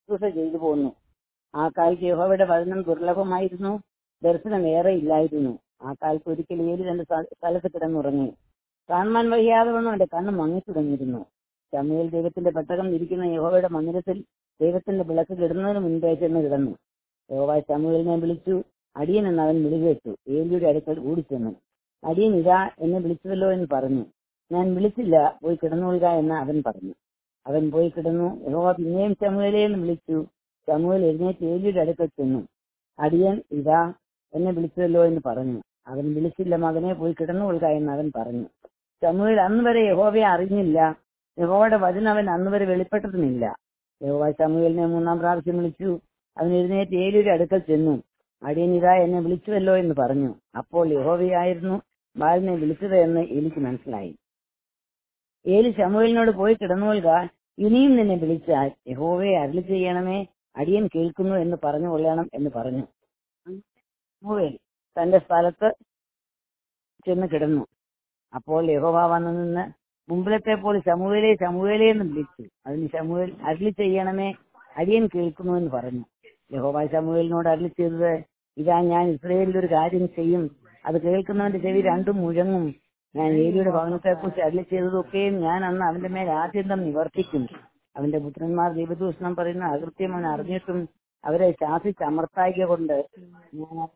ശുശ്രൂഷ ചെയ്തു പോന്നു ആ കാലത്ത് യഹോവയുടെ വചനം ദുർലഭമായിരുന്നു ദർശനം ഏറെ ഇല്ലായിരുന്നു ആ കാലത്ത് ഒരിക്കൽ ഏലി രണ്ട് സ്ഥ- സ്ഥലത്ത് കിടന്നുറങ്ങി കാണുവാൻ വയ്യാതെ വണ്ണം അവന്റെ കണ്ണ് മങ്ങി തുടങ്ങിയിരുന്നു ശമുവേൽ ദൈവത്തിന്റെ പെട്ടകം ഇരിക്കുന്ന യഹോവയുടെ മന്ദിരത്തിൽ ദൈവത്തിന്റെ വിളക്ക് കിടുന്നതിന് മുൻപേ ചെന്ന് കിടന്നു യഹോവ ശമുവേലിനെ വിളിച്ചു അടിയൻ എന്ന് അവൻ വിളികേട്ടു ഏലിയുടെ അടുക്കൽ ഓടിച്ചെന്നു അടിയൻ ഇതാ എന്നെ വിളിച്ചുവല്ലോ എന്ന് പറഞ്ഞു ഞാൻ വിളിച്ചില്ല പോയി കിടന്നുകൊള്ളുക എന്ന് അവൻ പറഞ്ഞു അവൻ പോയി കിടന്നു യഹോവ പിന്നെയും ശമുവേലെ എന്ന് വിളിച്ചു ശമുവേൽ എഴുന്നേറ്റ് ഏലിയുടെ അടുക്കൽ ചെന്നു അടിയൻ ഇതാ എന്നെ വിളിച്ചല്ലോ എന്ന് പറഞ്ഞു അവൻ വിളിച്ചില്ല മകനെ പോയി കിടന്നുകൊള്ളുക എന്ന് അവൻ പറഞ്ഞു ശമുവേൽ അന്ന് വരെ യഹോവയെ അറിഞ്ഞില്ല യഹോവയുടെ വചനം അവൻ അന്ന് വരെ വെളിപ്പെട്ടതുമില്ല യഹോവ ശമുവേലിനെ മൂന്നാം പ്രാവശ്യം വിളിച്ചു അവൻ എഴുന്നേറ്റ് ഏലിയുടെ അടുക്കൽ ചെന്നു അടിയൻ ഇതാ എന്നെ വിളിച്ചുവല്ലോ എന്ന് പറഞ്ഞു അപ്പോൾ യഹോവയായിരുന്നു ബാലിനെ വിളിച്ചത് എന്ന് എനിക്ക് മനസ്സിലായി ഏലി ശമുവേലിനോട് പോയി കിടന്നുകൊള്ളുക ഇനിയും നിന്നെ വിളിച്ചാൽ യഹോവയെ അരുളി ചെയ്യണമേ അടിയൻ കേൾക്കുന്നു എന്ന് പറഞ്ഞു കൊള്ളണം എന്ന് പറഞ്ഞു ശമൂവേൽ തന്റെ സ്ഥലത്ത് ചെന്ന് കിടന്നു അപ്പോൾ യഹോവ വന്നു നിന്ന് മുമ്പിലത്തെ പോലെ ശമുവേലെ ശമുവേലെ എന്ന് വിളിച്ചു അതിന് ശമുവേൽ അരുളി ചെയ്യണമേ അടിയൻ കേൾക്കുന്നു എന്ന് പറഞ്ഞു യഹോവ ശമുവേലിനോട് അരുളി ചെയ്തത് ഇതാ ഞാൻ ഇസ്രയേലിൽ ഒരു കാര്യം ചെയ്യും അത് കേൾക്കുന്നവന്റെ ചെവി രണ്ടും മുഴങ്ങും ഞാൻ ഏലിയുടെ ഭവനത്തെക്കുറിച്ച് അരുളി ചെയ്തതൊക്കെയും ഞാൻ അന്ന് അവന്റെ മേൽ ആദ്യന്തം നിവർത്തിക്കും അവന്റെ പുത്രന്മാർ ദൈവദൂഷണം പറയുന്ന അകൃത്യം അവൻ അറിഞ്ഞിട്ടും അവരെ ശാസിച്ച് അമർത്തായിക കൊണ്ട് ഞാൻ അവന്റെ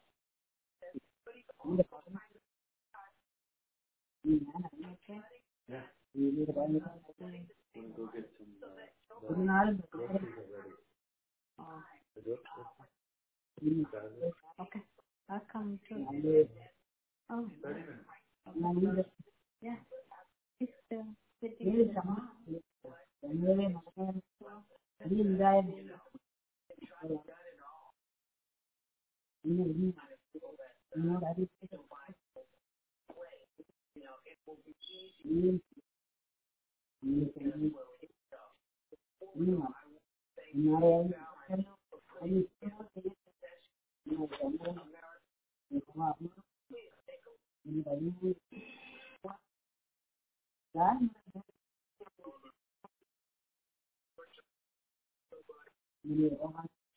ഭവനത്തിൽ ഞാൻ അറിഞ്ഞിട്ട് ഏലിയുടെ ഭവനത്തിൽ ഒരു നാളും Okay, I'll come too. അത് Oh, നല്ല yeah. It's uh, pretty ഏത് സമ- ശമുവേലെ മകനെ അതിലുണ്ടായ ഇന്ന് ഇന്ന് എന്നോട് അറിയിച്ചത് ഇനിയും ഇന്ന് കഴിഞ്ഞു. ഇന്ന് ഇന്നാളെ അത് അത് ഇഷ്ടമോ ചെയ്യട്ടെ. ഇന്ന് ശമ്പളം യഹോവ അറിഞ്ഞു. ഇന്ന് കഴിഞ്ഞു. ഞാൻ ഇന്ന് യഹോവ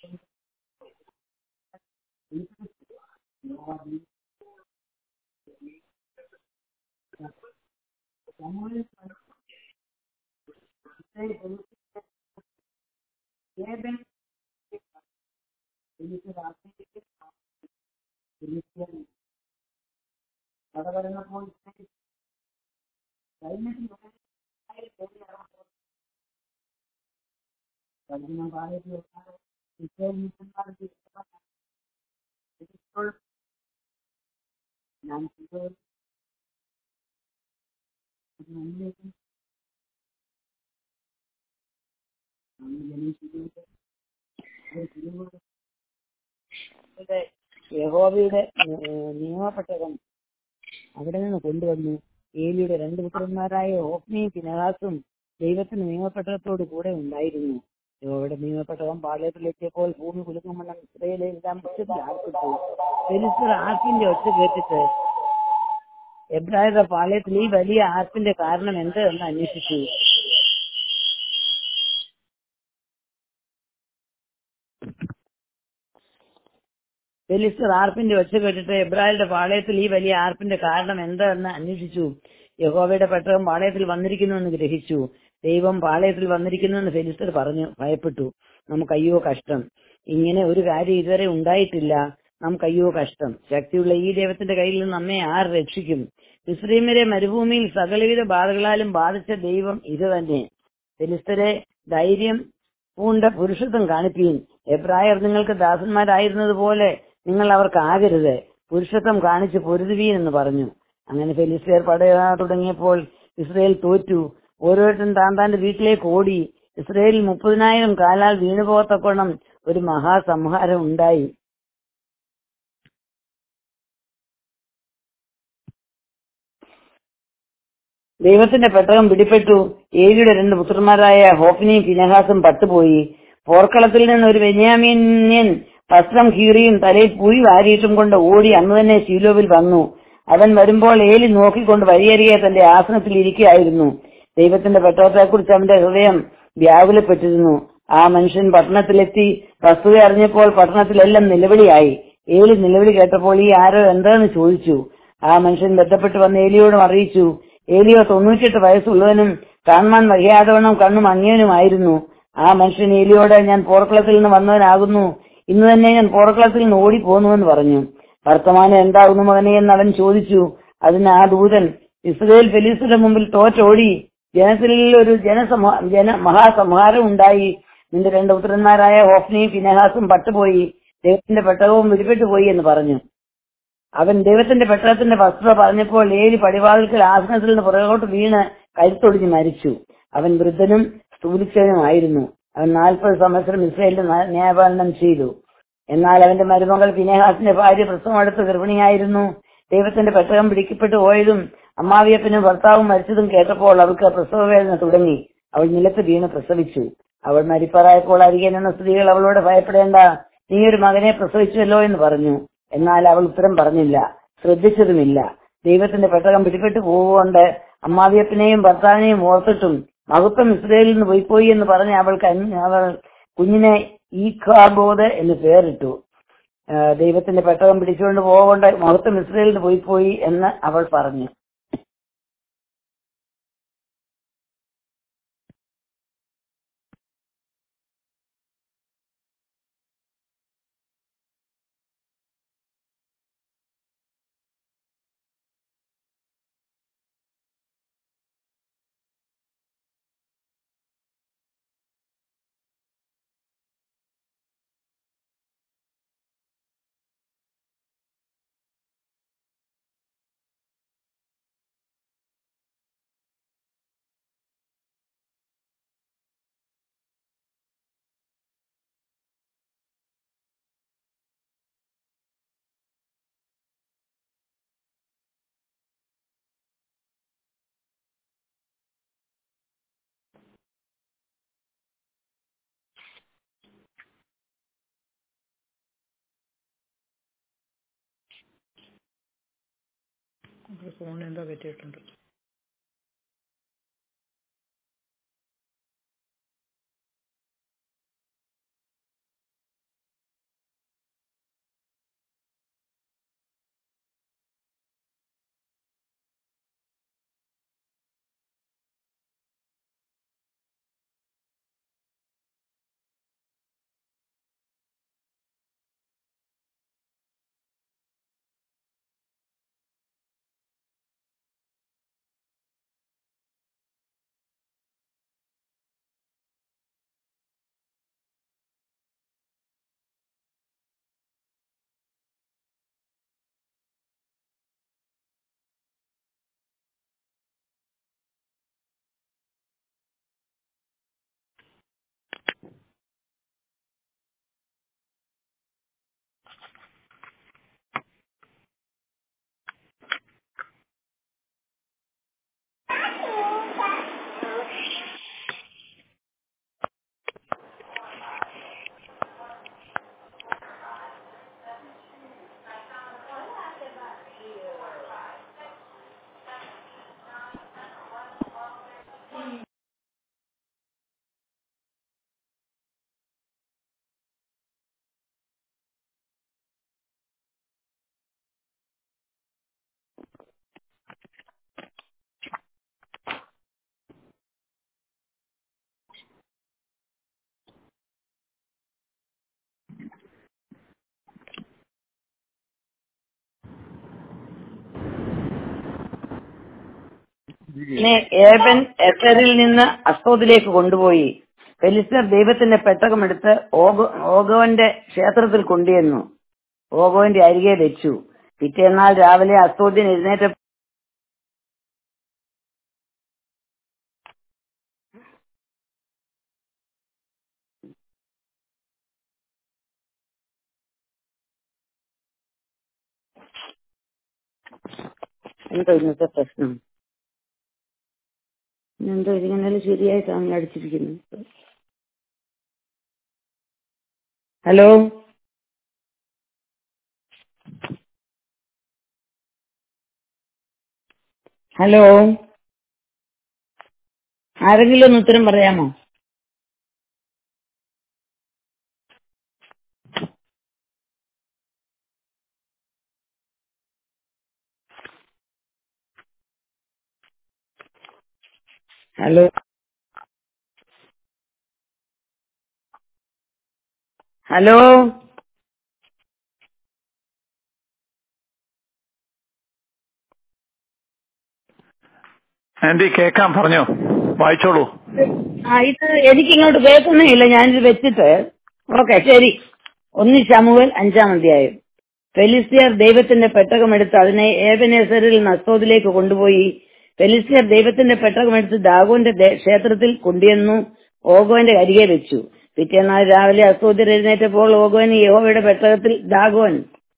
യഹോവ ശമുവേൽ ഏബൻ എനിക്ക് രാത്രിയിലേക്ക് ഫിലിസ്ത്യൻ കടവരണപ്പോൾ സൈന്യത്തിൽ പതിനൊന്നാം കാലത്ത് ഇസ്രായേൽ മുസ്ലിംമാർക്ക് ഇപ്പോൾ ഞാൻ ചെയ്തത് അത് നന്ദിയേക്കും നന്ദി ജനിച്ചത് ഒരു തിരുവോട് ഇവിടെ യഹോവയുടെ ഏഹ്, നിയമപ്പെട്ടകം അവിടെ നിന്ന് കൊണ്ടുവന്നു ഏലിയുടെ രണ്ട് പുത്രന്മാരായ ഓപ്നിയും പിനഹാസും ദൈവത്തിന് നിയമപ്പെട്ടകത്തോട് കൂടെ ഉണ്ടായിരുന്നു യഹോവയുടെ നിയമപ്പെട്ടകം പാളയത്തിലെത്തിയപ്പോൾ ഭൂമി കുലുക്കുമണ്ണം ഇസ്രയേലെ എല്ലാം ഉച്ചത്തിൽ ആർപ്പിട്ടു ഫെലിസ്തർ ആർപ്പിന്റെ ഒച്ച കേട്ടിട്ട് എബ്രാഹിയുടെ പാളയത്തിൽ ഈ വലിയ ആർപ്പിന്റെ കാരണം എന്ത് എന്ന് അന്വേഷിച്ചു ഫെലിസ്തർ ആർപ്പിന്റെ ഒച്ച കേട്ടിട്ട് എബ്രാഹിയുടെ പാളയത്തിൽ ഈ വലിയ ആർപ്പിന്റെ കാരണം എന്തെന്ന് അന്വേഷിച്ചു യഹോവയുടെ പെട്ടകം പാളയത്തിൽ വന്നിരിക്കുന്നുവെന്ന് ഗ്രഹിച്ചു ദൈവം പാളയത്തിൽ വന്നിരിക്കുന്നുവെന്ന് ഫെലിസ്തർ പറഞ്ഞു ഭയപ്പെട്ടു നമുക്ക് അയ്യോ കഷ്ടം ഇങ്ങനെ ഒരു കാര്യം ഇതുവരെ ഉണ്ടായിട്ടില്ല നമുക്ക് അയ്യോ കഷ്ടം ശക്തിയുള്ള ഈ ദൈവത്തിന്റെ കയ്യിൽ നിന്ന് നമ്മെ ആർ രക്ഷിക്കും ഇസ്രീമിലെ മരുഭൂമിയിൽ സകലവിധ ബാധകളാലും ബാധിച്ച ദൈവം ഇത് തന്നെ ഫെലിസ്തരെ ധൈര്യം പൂണ്ട പുരുഷത്വം കാണിപ്പീൻ എബ്രായർ നിങ്ങൾക്ക് ദാസന്മാരായിരുന്നതുപോലെ നിങ്ങൾ അവർക്ക് ആകരുത് പുരുഷത്വം കാണിച്ച് പൊരുതുവീൻ എന്ന് പറഞ്ഞു അങ്ങനെ ഫെലിസ്തീർ പടയാ തുടങ്ങിയപ്പോൾ ഇസ്രയേൽ തോറ്റു ഓരോരുത്തരും താൻ താന്റെ വീട്ടിലേക്ക് ഓടി ഇസ്രയേലിൽ മുപ്പതിനായിരം കാലാൽ വീണുപോകത്തക്കോണം ഒരു മഹാസംഹാരം ഉണ്ടായി ദൈവത്തിന്റെ പെട്ടകം പിടിപ്പെട്ടു ഏലിയുടെ രണ്ട് പുത്രന്മാരായ ഹോഫിനിയും പിനഹാസും പട്ടുപോയി പോർക്കളത്തിൽ നിന്ന് ഒരു ബെന്യാമീന്യൻ വസ്ത്രം കീറിയും തലയിൽ പുഴി വാരിയിട്ടും കൊണ്ട് ഓടി അന്ന് തന്നെ ശീലോവിൽ വന്നു അവൻ വരുമ്പോൾ ഏലി നോക്കിക്കൊണ്ട് വഴിയരികെ തന്റെ ആസനത്തിൽ ഇരിക്കുകയായിരുന്നു ദൈവത്തിന്റെ പെട്ടകത്തെക്കുറിച്ച് അവന്റെ ഹൃദയം വ്യാകുലപ്പെട്ടിരുന്നു ആ മനുഷ്യൻ പട്ടണത്തിലെത്തി വസ്തുത അറിഞ്ഞപ്പോൾ പട്ടണത്തിലെല്ലാം നിലവിളിയായി ഏലി നിലവിളി കേട്ടപ്പോൾ ഈ ആരോ എന്താന്ന് ചോദിച്ചു ആ മനുഷ്യൻ ബന്ധപ്പെട്ട് വന്ന് ഏലിയോടും അറിയിച്ചു ഏലിയോ തൊണ്ണൂറ്റെട്ട് വയസ്സുള്ളവനും കാണുവാൻ വയ്യാതവണ്ണം കണ്ണു മങ്ങിയവനുമായിരുന്നു ആ മനുഷ്യൻ ഏലിയോട് ഞാൻ പോർക്കളത്തിൽ നിന്ന് വന്നവനാകുന്നു ഇന്ന് തന്നെ ഞാൻ പോർക്കളത്തിൽ നിന്ന് ഓടിപ്പോന്നുവെന്ന് പറഞ്ഞു വർത്തമാനം എന്താകുന്നു മകനെ എന്ന് അവൻ ചോദിച്ചു അതിന് ആ ദൂതൻ ഇസ്രയേൽ ഫെലീസിന്റെ മുമ്പിൽ തോറ്റോടി ജനത്തിൽ ഒരു ജനസമൂഹ ജന മഹാസംഹാരം ഉണ്ടായി നിന്റെ രണ്ട് പുത്രന്മാരായ ഹോഫ്നിയും ഫിനഹാസും പട്ടുപോയി ദൈവത്തിന്റെ പെട്ടകവും വിടിപ്പെട്ടു പോയി എന്ന് പറഞ്ഞു അവൻ ദൈവത്തിന്റെ പെട്ടകത്തിന്റെ വസ്തുത പറഞ്ഞപ്പോൾ ഏലി പടിവാതിൽക്കൽ ആസനത്തിൽ നിന്ന് പുറകോട്ട് വീണ് കരുത്തൊടിഞ്ഞ് മരിച്ചു അവൻ വൃദ്ധനും സ്ഥൂലിച്ചവനുമായിരുന്നു അവൻ നാൽപ്പത് സംവത്സരം ഇസ്രയേലിന്റെ ന- ന്യായപാലനം ചെയ്തു എന്നാൽ അവന്റെ മരുമകൾ ഫിനേഹാസിന്റെ ഭാര്യ പ്രസവമെടുത്ത് ഗർഭിണിയായിരുന്നു ദൈവത്തിന്റെ പെട്ടകം പിടിക്കപ്പെട്ടു പോയതും അമ്മാവിയപ്പനും ഭർത്താവും മരിച്ചതും കേട്ടപ്പോൾ അവൾക്ക് പ്രസവവേദന തുടങ്ങി അവൾ നിലത്ത് വീണ് പ്രസവിച്ചു അവൾ മരിപ്പാറായപ്പോൾ അരികെ നിന്ന സ്ത്രീകൾ അവളോട് ഭയപ്പെടേണ്ട നീ ഒരു മകനെ പ്രസവിച്ചുവല്ലോ എന്ന് പറഞ്ഞു എന്നാൽ അവൾ ഉത്തരം പറഞ്ഞില്ല ശ്രദ്ധിച്ചതുമില്ല ദൈവത്തിന്റെ പെട്ടകം പിടിപെട്ടു പോവുകൊണ്ട് അമ്മാവിയപ്പനെയും ഭർത്താവിനെയും ഓർത്തിട്ടും മഹത്വം ഇസ്രയേലിൽ നിന്ന് പോയിപ്പോയി എന്ന് പറഞ്ഞ് അവൾക്ക് അന്യ- അവൾ കുഞ്ഞിനെ ഈഖാബോധ് എന്ന് പേരിട്ടു ആ, ദൈവത്തിന്റെ പെട്ടകം പിടിച്ചുകൊണ്ട് പോകൊണ്ട് മഹത്വം ഇസ്രയേലിൽ നിന്ന് പോയിപ്പോയി എന്ന് അവൾ പറഞ്ഞു ഫോൺ എന്തോ പറ്റിയിട്ടുണ്ട് പിന്നെ ഏബൻ എസറിൽ നിന്ന് അസ്തോദിലേക്ക് കൊണ്ടുപോയി ഫെലിസ്തർ ദൈവത്തിന്റെ പെട്ടകമെടുത്ത് ഓഗോ ഓഗോന്റെ ക്ഷേത്രത്തിൽ കൊണ്ടുവന്നു ഓഗോന്റെ അരികെ വെച്ചു പിറ്റേന്നാൾ രാവിലെ അസ്തോദ്യൻ എഴുന്നേറ്റ എന്തോ ഇന്നത്തെ പ്രശ്നം എന്തോ ഇരിക്കുന്നാലും ശരിയായിട്ടാണ് അടിച്ചിരിക്കുന്നത് ഹലോ ഹലോ ആരെങ്കിലും ഒന്ന് ഉത്തരം പറയാമോ ഹലോ ഹലോ ആന്റി കേക്കാം പറഞ്ഞോ വായിച്ചോളൂ ആ ഇത് എനിക്കിങ്ങോട്ട് കേൾക്കുന്നേ ഇല്ല ഞാനിത് വെച്ചിട്ട് ഓക്കെ ശരി ഒന്ന് ശമുവൽ അഞ്ചാം അധ്യായം ഫെലിസ്തീയർ ദൈവത്തിന്റെ പെട്ടകമെടുത്ത് അതിനെ ഏവനേസറിൽ നസ്തോദിലേക്ക് കൊണ്ടുപോയി ഫെലിസ്തീയർ ദൈവത്തിന്റെ പെട്ടകമെടുത്ത് ദാഗോന്റെ ദേ- ക്ഷേത്രത്തിൽ കൊണ്ടുവന്നു ഓഗോന്റെ അരികെ വെച്ചു പിറ്റേന്നാൾ രാവിലെ അസ്തോദ്യർ എഴുന്നേറ്റപ്പോൾ ഓഗോന് യഹോവയുടെ പെട്ടകത്തിൽ ദാഗോൻ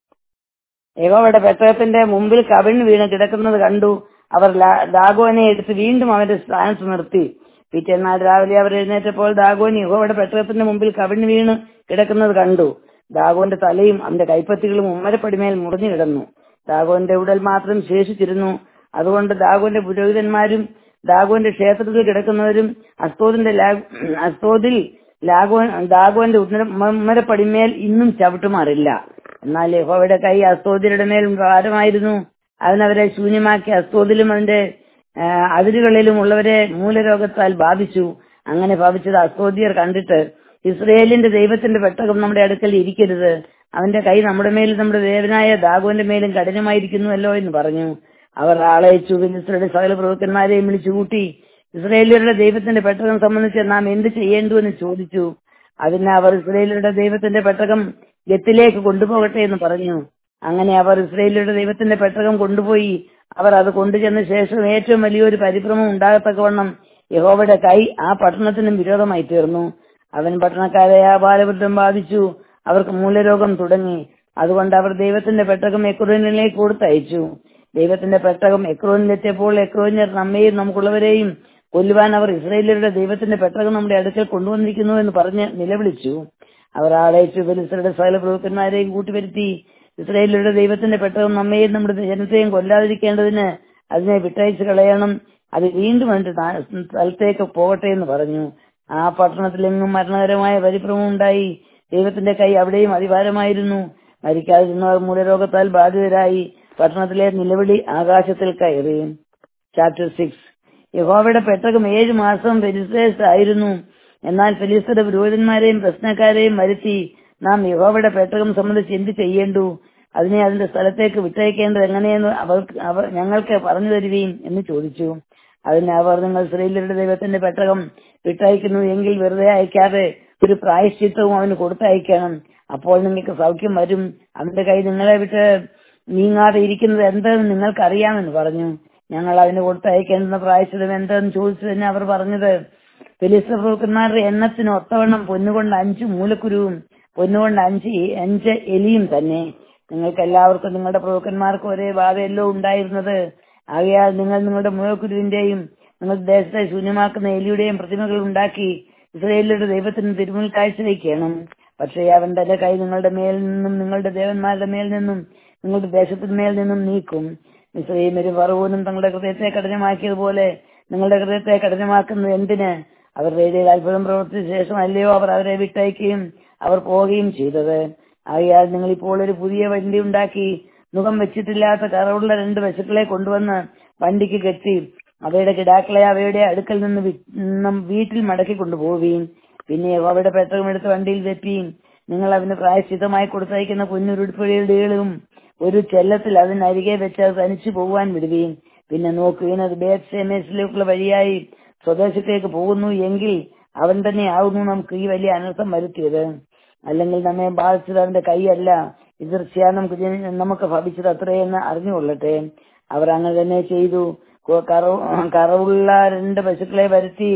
യഹോവയുടെ പെട്ടകത്തിന്റെ മുമ്പിൽ കവിണ് വീണ് കിടക്കുന്നത് കണ്ടു അവർ ലാ- ദാഗോനെ എടുത്ത് വീണ്ടും അവന്റെ സ്ഥാനത്ത് നിർത്തി പിറ്റേന്നാൾ രാവിലെ അവർ എഴുന്നേറ്റപ്പോൾ ദാഗോൻ യഹോവയുടെ പെട്ടകത്തിന്റെ മുമ്പിൽ കവിണ് വീണ് കിടക്കുന്നത് കണ്ടു ദാഗോന്റെ തലയും അവന്റെ കൈപ്പത്തികളും ഉമ്മരപ്പടിമേൽ മുറിഞ്ഞു കിടന്നു ദാഗോന്റെ ഉടൽ മാത്രം ശേഷിച്ചിരുന്നു അതുകൊണ്ട് ദാഗോന്റെ പുരോഹിതന്മാരും ദാഗോന്റെ ക്ഷേത്രത്തിൽ കിടക്കുന്നവരും അസ്തോദിന്റെ ലാ- അസ്തോദിൽ ലാഗോ ദാഗോന്റെ ഉന്നര- ഉമ്മരപ്പടിമേൽ ഇന്നും ചവിട്ടുമാറില്ല എന്നാൽ യഹോവയുടെ കൈ അസ്തോദിയുടെ മേൽ ഭാരമായിരുന്നു അതിനവരെ ശൂന്യമാക്കി അസ്തോദിലും അതിന്റെ ആ, അതിരുകളിലും ഉള്ളവരെ മൂലരോഗത്താൽ ബാധിച്ചു അങ്ങനെ ഭാവിച്ചത് അസ്തോദിയർ കണ്ടിട്ട് ഇസ്രയേലിന്റെ ദൈവത്തിന്റെ പെട്ടകം നമ്മുടെ അടുക്കൽ ഇരിക്കരുത് അവന്റെ കൈ നമ്മുടെ മേലും നമ്മുടെ ദേവനായ ദാഗോന്റെ മേലും കഠിനമായിരിക്കുന്നുവല്ലോ എന്ന് പറഞ്ഞു അവർ ആളയച്ചു ഫിലിസ്തരുടെ സകല പ്രഭുക്കന്മാരെയും വിളിച്ചു കൂട്ടി ഇസ്രയേലിയരുടെ ദൈവത്തിന്റെ പെട്ടകം സംബന്ധിച്ച് നാം എന്ത് ചെയ്യേണ്ടു എന്ന് ചോദിച്ചു അതിന് അവർ ഇസ്രയേലിയരുടെ ദൈവത്തിന്റെ പെട്ടകം ഗത്തിലേക്ക് കൊണ്ടുപോകട്ടെ എന്ന് പറഞ്ഞു അങ്ങനെ അവർ ഇസ്രയേലിയുടെ ദൈവത്തിന്റെ പെട്ടകം കൊണ്ടുപോയി അവർ അത് കൊണ്ടുചെന്ന ശേഷം ഏറ്റവും വലിയൊരു പരിഭ്രമം ഉണ്ടാകത്തക്കവണ്ണം യഹോവയുടെ കൈ ആ പട്ടണത്തിനും വിരോധമായി തീർന്നു അവൻ പട്ടണക്കാരെ ആ ബാലവൃദ്ധം ബാധിച്ചു അവർക്ക് മൂലരോഗം തുടങ്ങി അതുകൊണ്ട് അവർ ദൈവത്തിന്റെ പെട്ടകം എക്രോനിലേക്ക് കൊടുത്തയച്ചു ദൈവത്തിന്റെ പെട്ടകം എക്രോനിലെത്തിയപ്പോൾ എക്രോന്യർ നമ്മയും നമുക്കുള്ളവരെയും കൊല്ലുവാൻ അവർ ഇസ്രയേലരുടെ ദൈവത്തിന്റെ പെട്ടകം നമ്മുടെ അടുക്കൽ കൊണ്ടുവന്നിരിക്കുന്നു എന്ന് പറഞ്ഞ് നിലവിളിച്ചു അവർ ആളയച്ചു ഫെലിസ്തരുടെ സകല പ്രഭുക്കന്മാരെയും കൂട്ടിവരുത്തി ഇസ്രയേലരുടെ ദൈവത്തിന്റെ പെട്ടകം നമ്മയും നമ്മുടെ ജനത്തെയും കൊല്ലാതിരിക്കേണ്ടതിന് അതിനെ വിട്ടയച്ചു കളയണം അത് വീണ്ടും അതിന്റെ താ- സ്ഥലത്തേക്ക് പോകട്ടെ എന്ന് പറഞ്ഞു ആ പട്ടണത്തിലെങ്ങും മരണകരമായ പരിഭ്രമം ഉണ്ടായി ദൈവത്തിന്റെ കൈ അവിടെയും അതിഭാരമായിരുന്നു മരിക്കാതിരുന്നവർ മൂലരോഗത്താൽ ബാധിതരായി പട്ടണത്തിലെ നിലവിളി ആകാശത്തിൽ കയറി ചാപ്റ്റർ സിക്സ് യഹോവയുടെ പെട്ടകം ഏഴു മാസം ഫെലിസ്തേസ് ആയിരുന്നു എന്നാൽ ഫെലിസ്തരുടെ പുരോഹിതന്മാരെയും പ്രശ്നക്കാരെയും വരുത്തി നാം യഹോവയുടെ പെട്ടകം സംബന്ധിച്ച് എന്ത് ചെയ്യേണ്ടു അതിനെ അതിന്റെ സ്ഥലത്തേക്ക് വിട്ടയക്കേണ്ടത് എങ്ങനെയെന്ന് അവർക്ക് അവർ ഞങ്ങൾക്ക് പറഞ്ഞു തരുവീൻ എന്ന് ചോദിച്ചു അതിന് അവർ നിങ്ങൾ ഇസ്രയേലരുടെ ദൈവത്തിന്റെ പെട്ടകം വിട്ടയക്കുന്നു എങ്കിൽ വെറുതെ അയക്കാതെ ഒരു പ്രായശ്ചിത്തവും അവന് കൊടുത്തയക്കണം അപ്പോൾ നിങ്ങൾക്ക് സൗഖ്യം വരും അവന്റെ കൈ നിങ്ങളെ വിട്ട് നീങ്ങാതെ ഇരിക്കുന്നത് എന്തെന്ന് നിങ്ങൾക്കറിയാമെന്ന് പറഞ്ഞു ഞങ്ങൾ അതിന് കൊടുത്തയക്കേണ്ടുന്ന പ്രായശ്ചിതം എന്തെന്ന് ചോദിച്ചതിന് അവർ പറഞ്ഞത് ഫിലിസ്ത പ്രഭുക്കന്മാരുടെ എണ്ണത്തിന് ഒത്തവണ്ണം പൊന്നുകൊണ്ട് അഞ്ച് മൂലക്കുരുവും പൊന്നുകൊണ്ട് അഞ്ച് എ- അഞ്ച് എലിയും തന്നെ നിങ്ങൾക്ക് എല്ലാവർക്കും നിങ്ങളുടെ പ്രഭുക്കന്മാർക്ക് ഒരേ ബാധയല്ലോ ഉണ്ടായിരുന്നത് ആകയാൽ നിങ്ങൾ നിങ്ങളുടെ മൂലക്കുരുവിന്റെയും നിങ്ങളുടെ ദേശത്തെ ശൂന്യമാക്കുന്ന എലിയുടെയും പ്രതിമകൾ ഉണ്ടാക്കി ഇസ്രയേലിയുടെ ദൈവത്തിന് തിരുമുൽ കാഴ്ച വയ്ക്കണം പക്ഷേ അവൻ തന്റെ കൈ നിങ്ങളുടെ മേൽ നിന്നും നിങ്ങളുടെ ദേവന്മാരുടെ മേൽ നിന്നും നിങ്ങളുടെ ദേശത്തിന്മേൽ നിന്നും നീക്കും ഇസ്രയേലും പറവൂനും തങ്ങളുടെ ഹൃദയത്തെ കഠിനമാക്കിയതുപോലെ നിങ്ങളുടെ ഹൃദയത്തെ കഠിനമാക്കുന്നത് എന്തിന് അവർ വേദിയിൽ അത്ഭുതം പ്രവർത്തിച്ച ശേഷം അല്ലയോ അവർ അവരെ വിട്ടയക്കുകയും അവർ പോവുകയും ചെയ്തത് ആകയാൽ നിങ്ങൾ ഇപ്പോൾ ഒരു പുതിയ വണ്ടി ഉണ്ടാക്കി മുഖം വെച്ചിട്ടില്ലാത്ത കറവുള്ള രണ്ട് പശുക്കളെ കൊണ്ടുവന്ന് വണ്ടിക്ക് കെട്ടി അവയുടെ കിടാക്കളെ അവയുടെ അടുക്കൽ നിന്ന് വി- നിന്നും വീട്ടിൽ മടക്കി കൊണ്ടുപോവുകയും പിന്നെ അവയുടെ പെട്ടകം എടുത്ത് വണ്ടിയിൽ വെപ്പിയും നിങ്ങൾ അവന് പ്രായശ്ചിത്തമായി കൊടുത്തയക്കുന്ന പൊന്നുരുടുപ്പുഴയുടെയും ഒരു ചെല്ലത്തിൽ അതിനരികെ വെച്ച് അത് തനിച്ചു പോകുവാൻ വിടുകയും പിന്നെ നോക്കുകയും അത് ബേത്ത് ഷേമേസിലേക്കുള്ള വഴിയായി സ്വദേശത്തേക്ക് പോകുന്നു എങ്കിൽ അവൻ തന്നെ ആവുന്നു നമുക്ക് ഈ വലിയ അനർത്ഥം വരുത്തിയത് അല്ലെങ്കിൽ നമ്മെ ബാധിച്ചത് അവന്റെ കൈയല്ല ഇത് തീർച്ചയായും നമുക്ക് ജനി- നമുക്ക് ഭവിച്ചത് അത്രയെന്ന് അറിഞ്ഞുകൊള്ളട്ടെ അവർ അങ്ങനെ തന്നെ ചെയ്തു കൊ- കറവ് കറവുള്ള രണ്ട് പശുക്കളെ വരുത്തി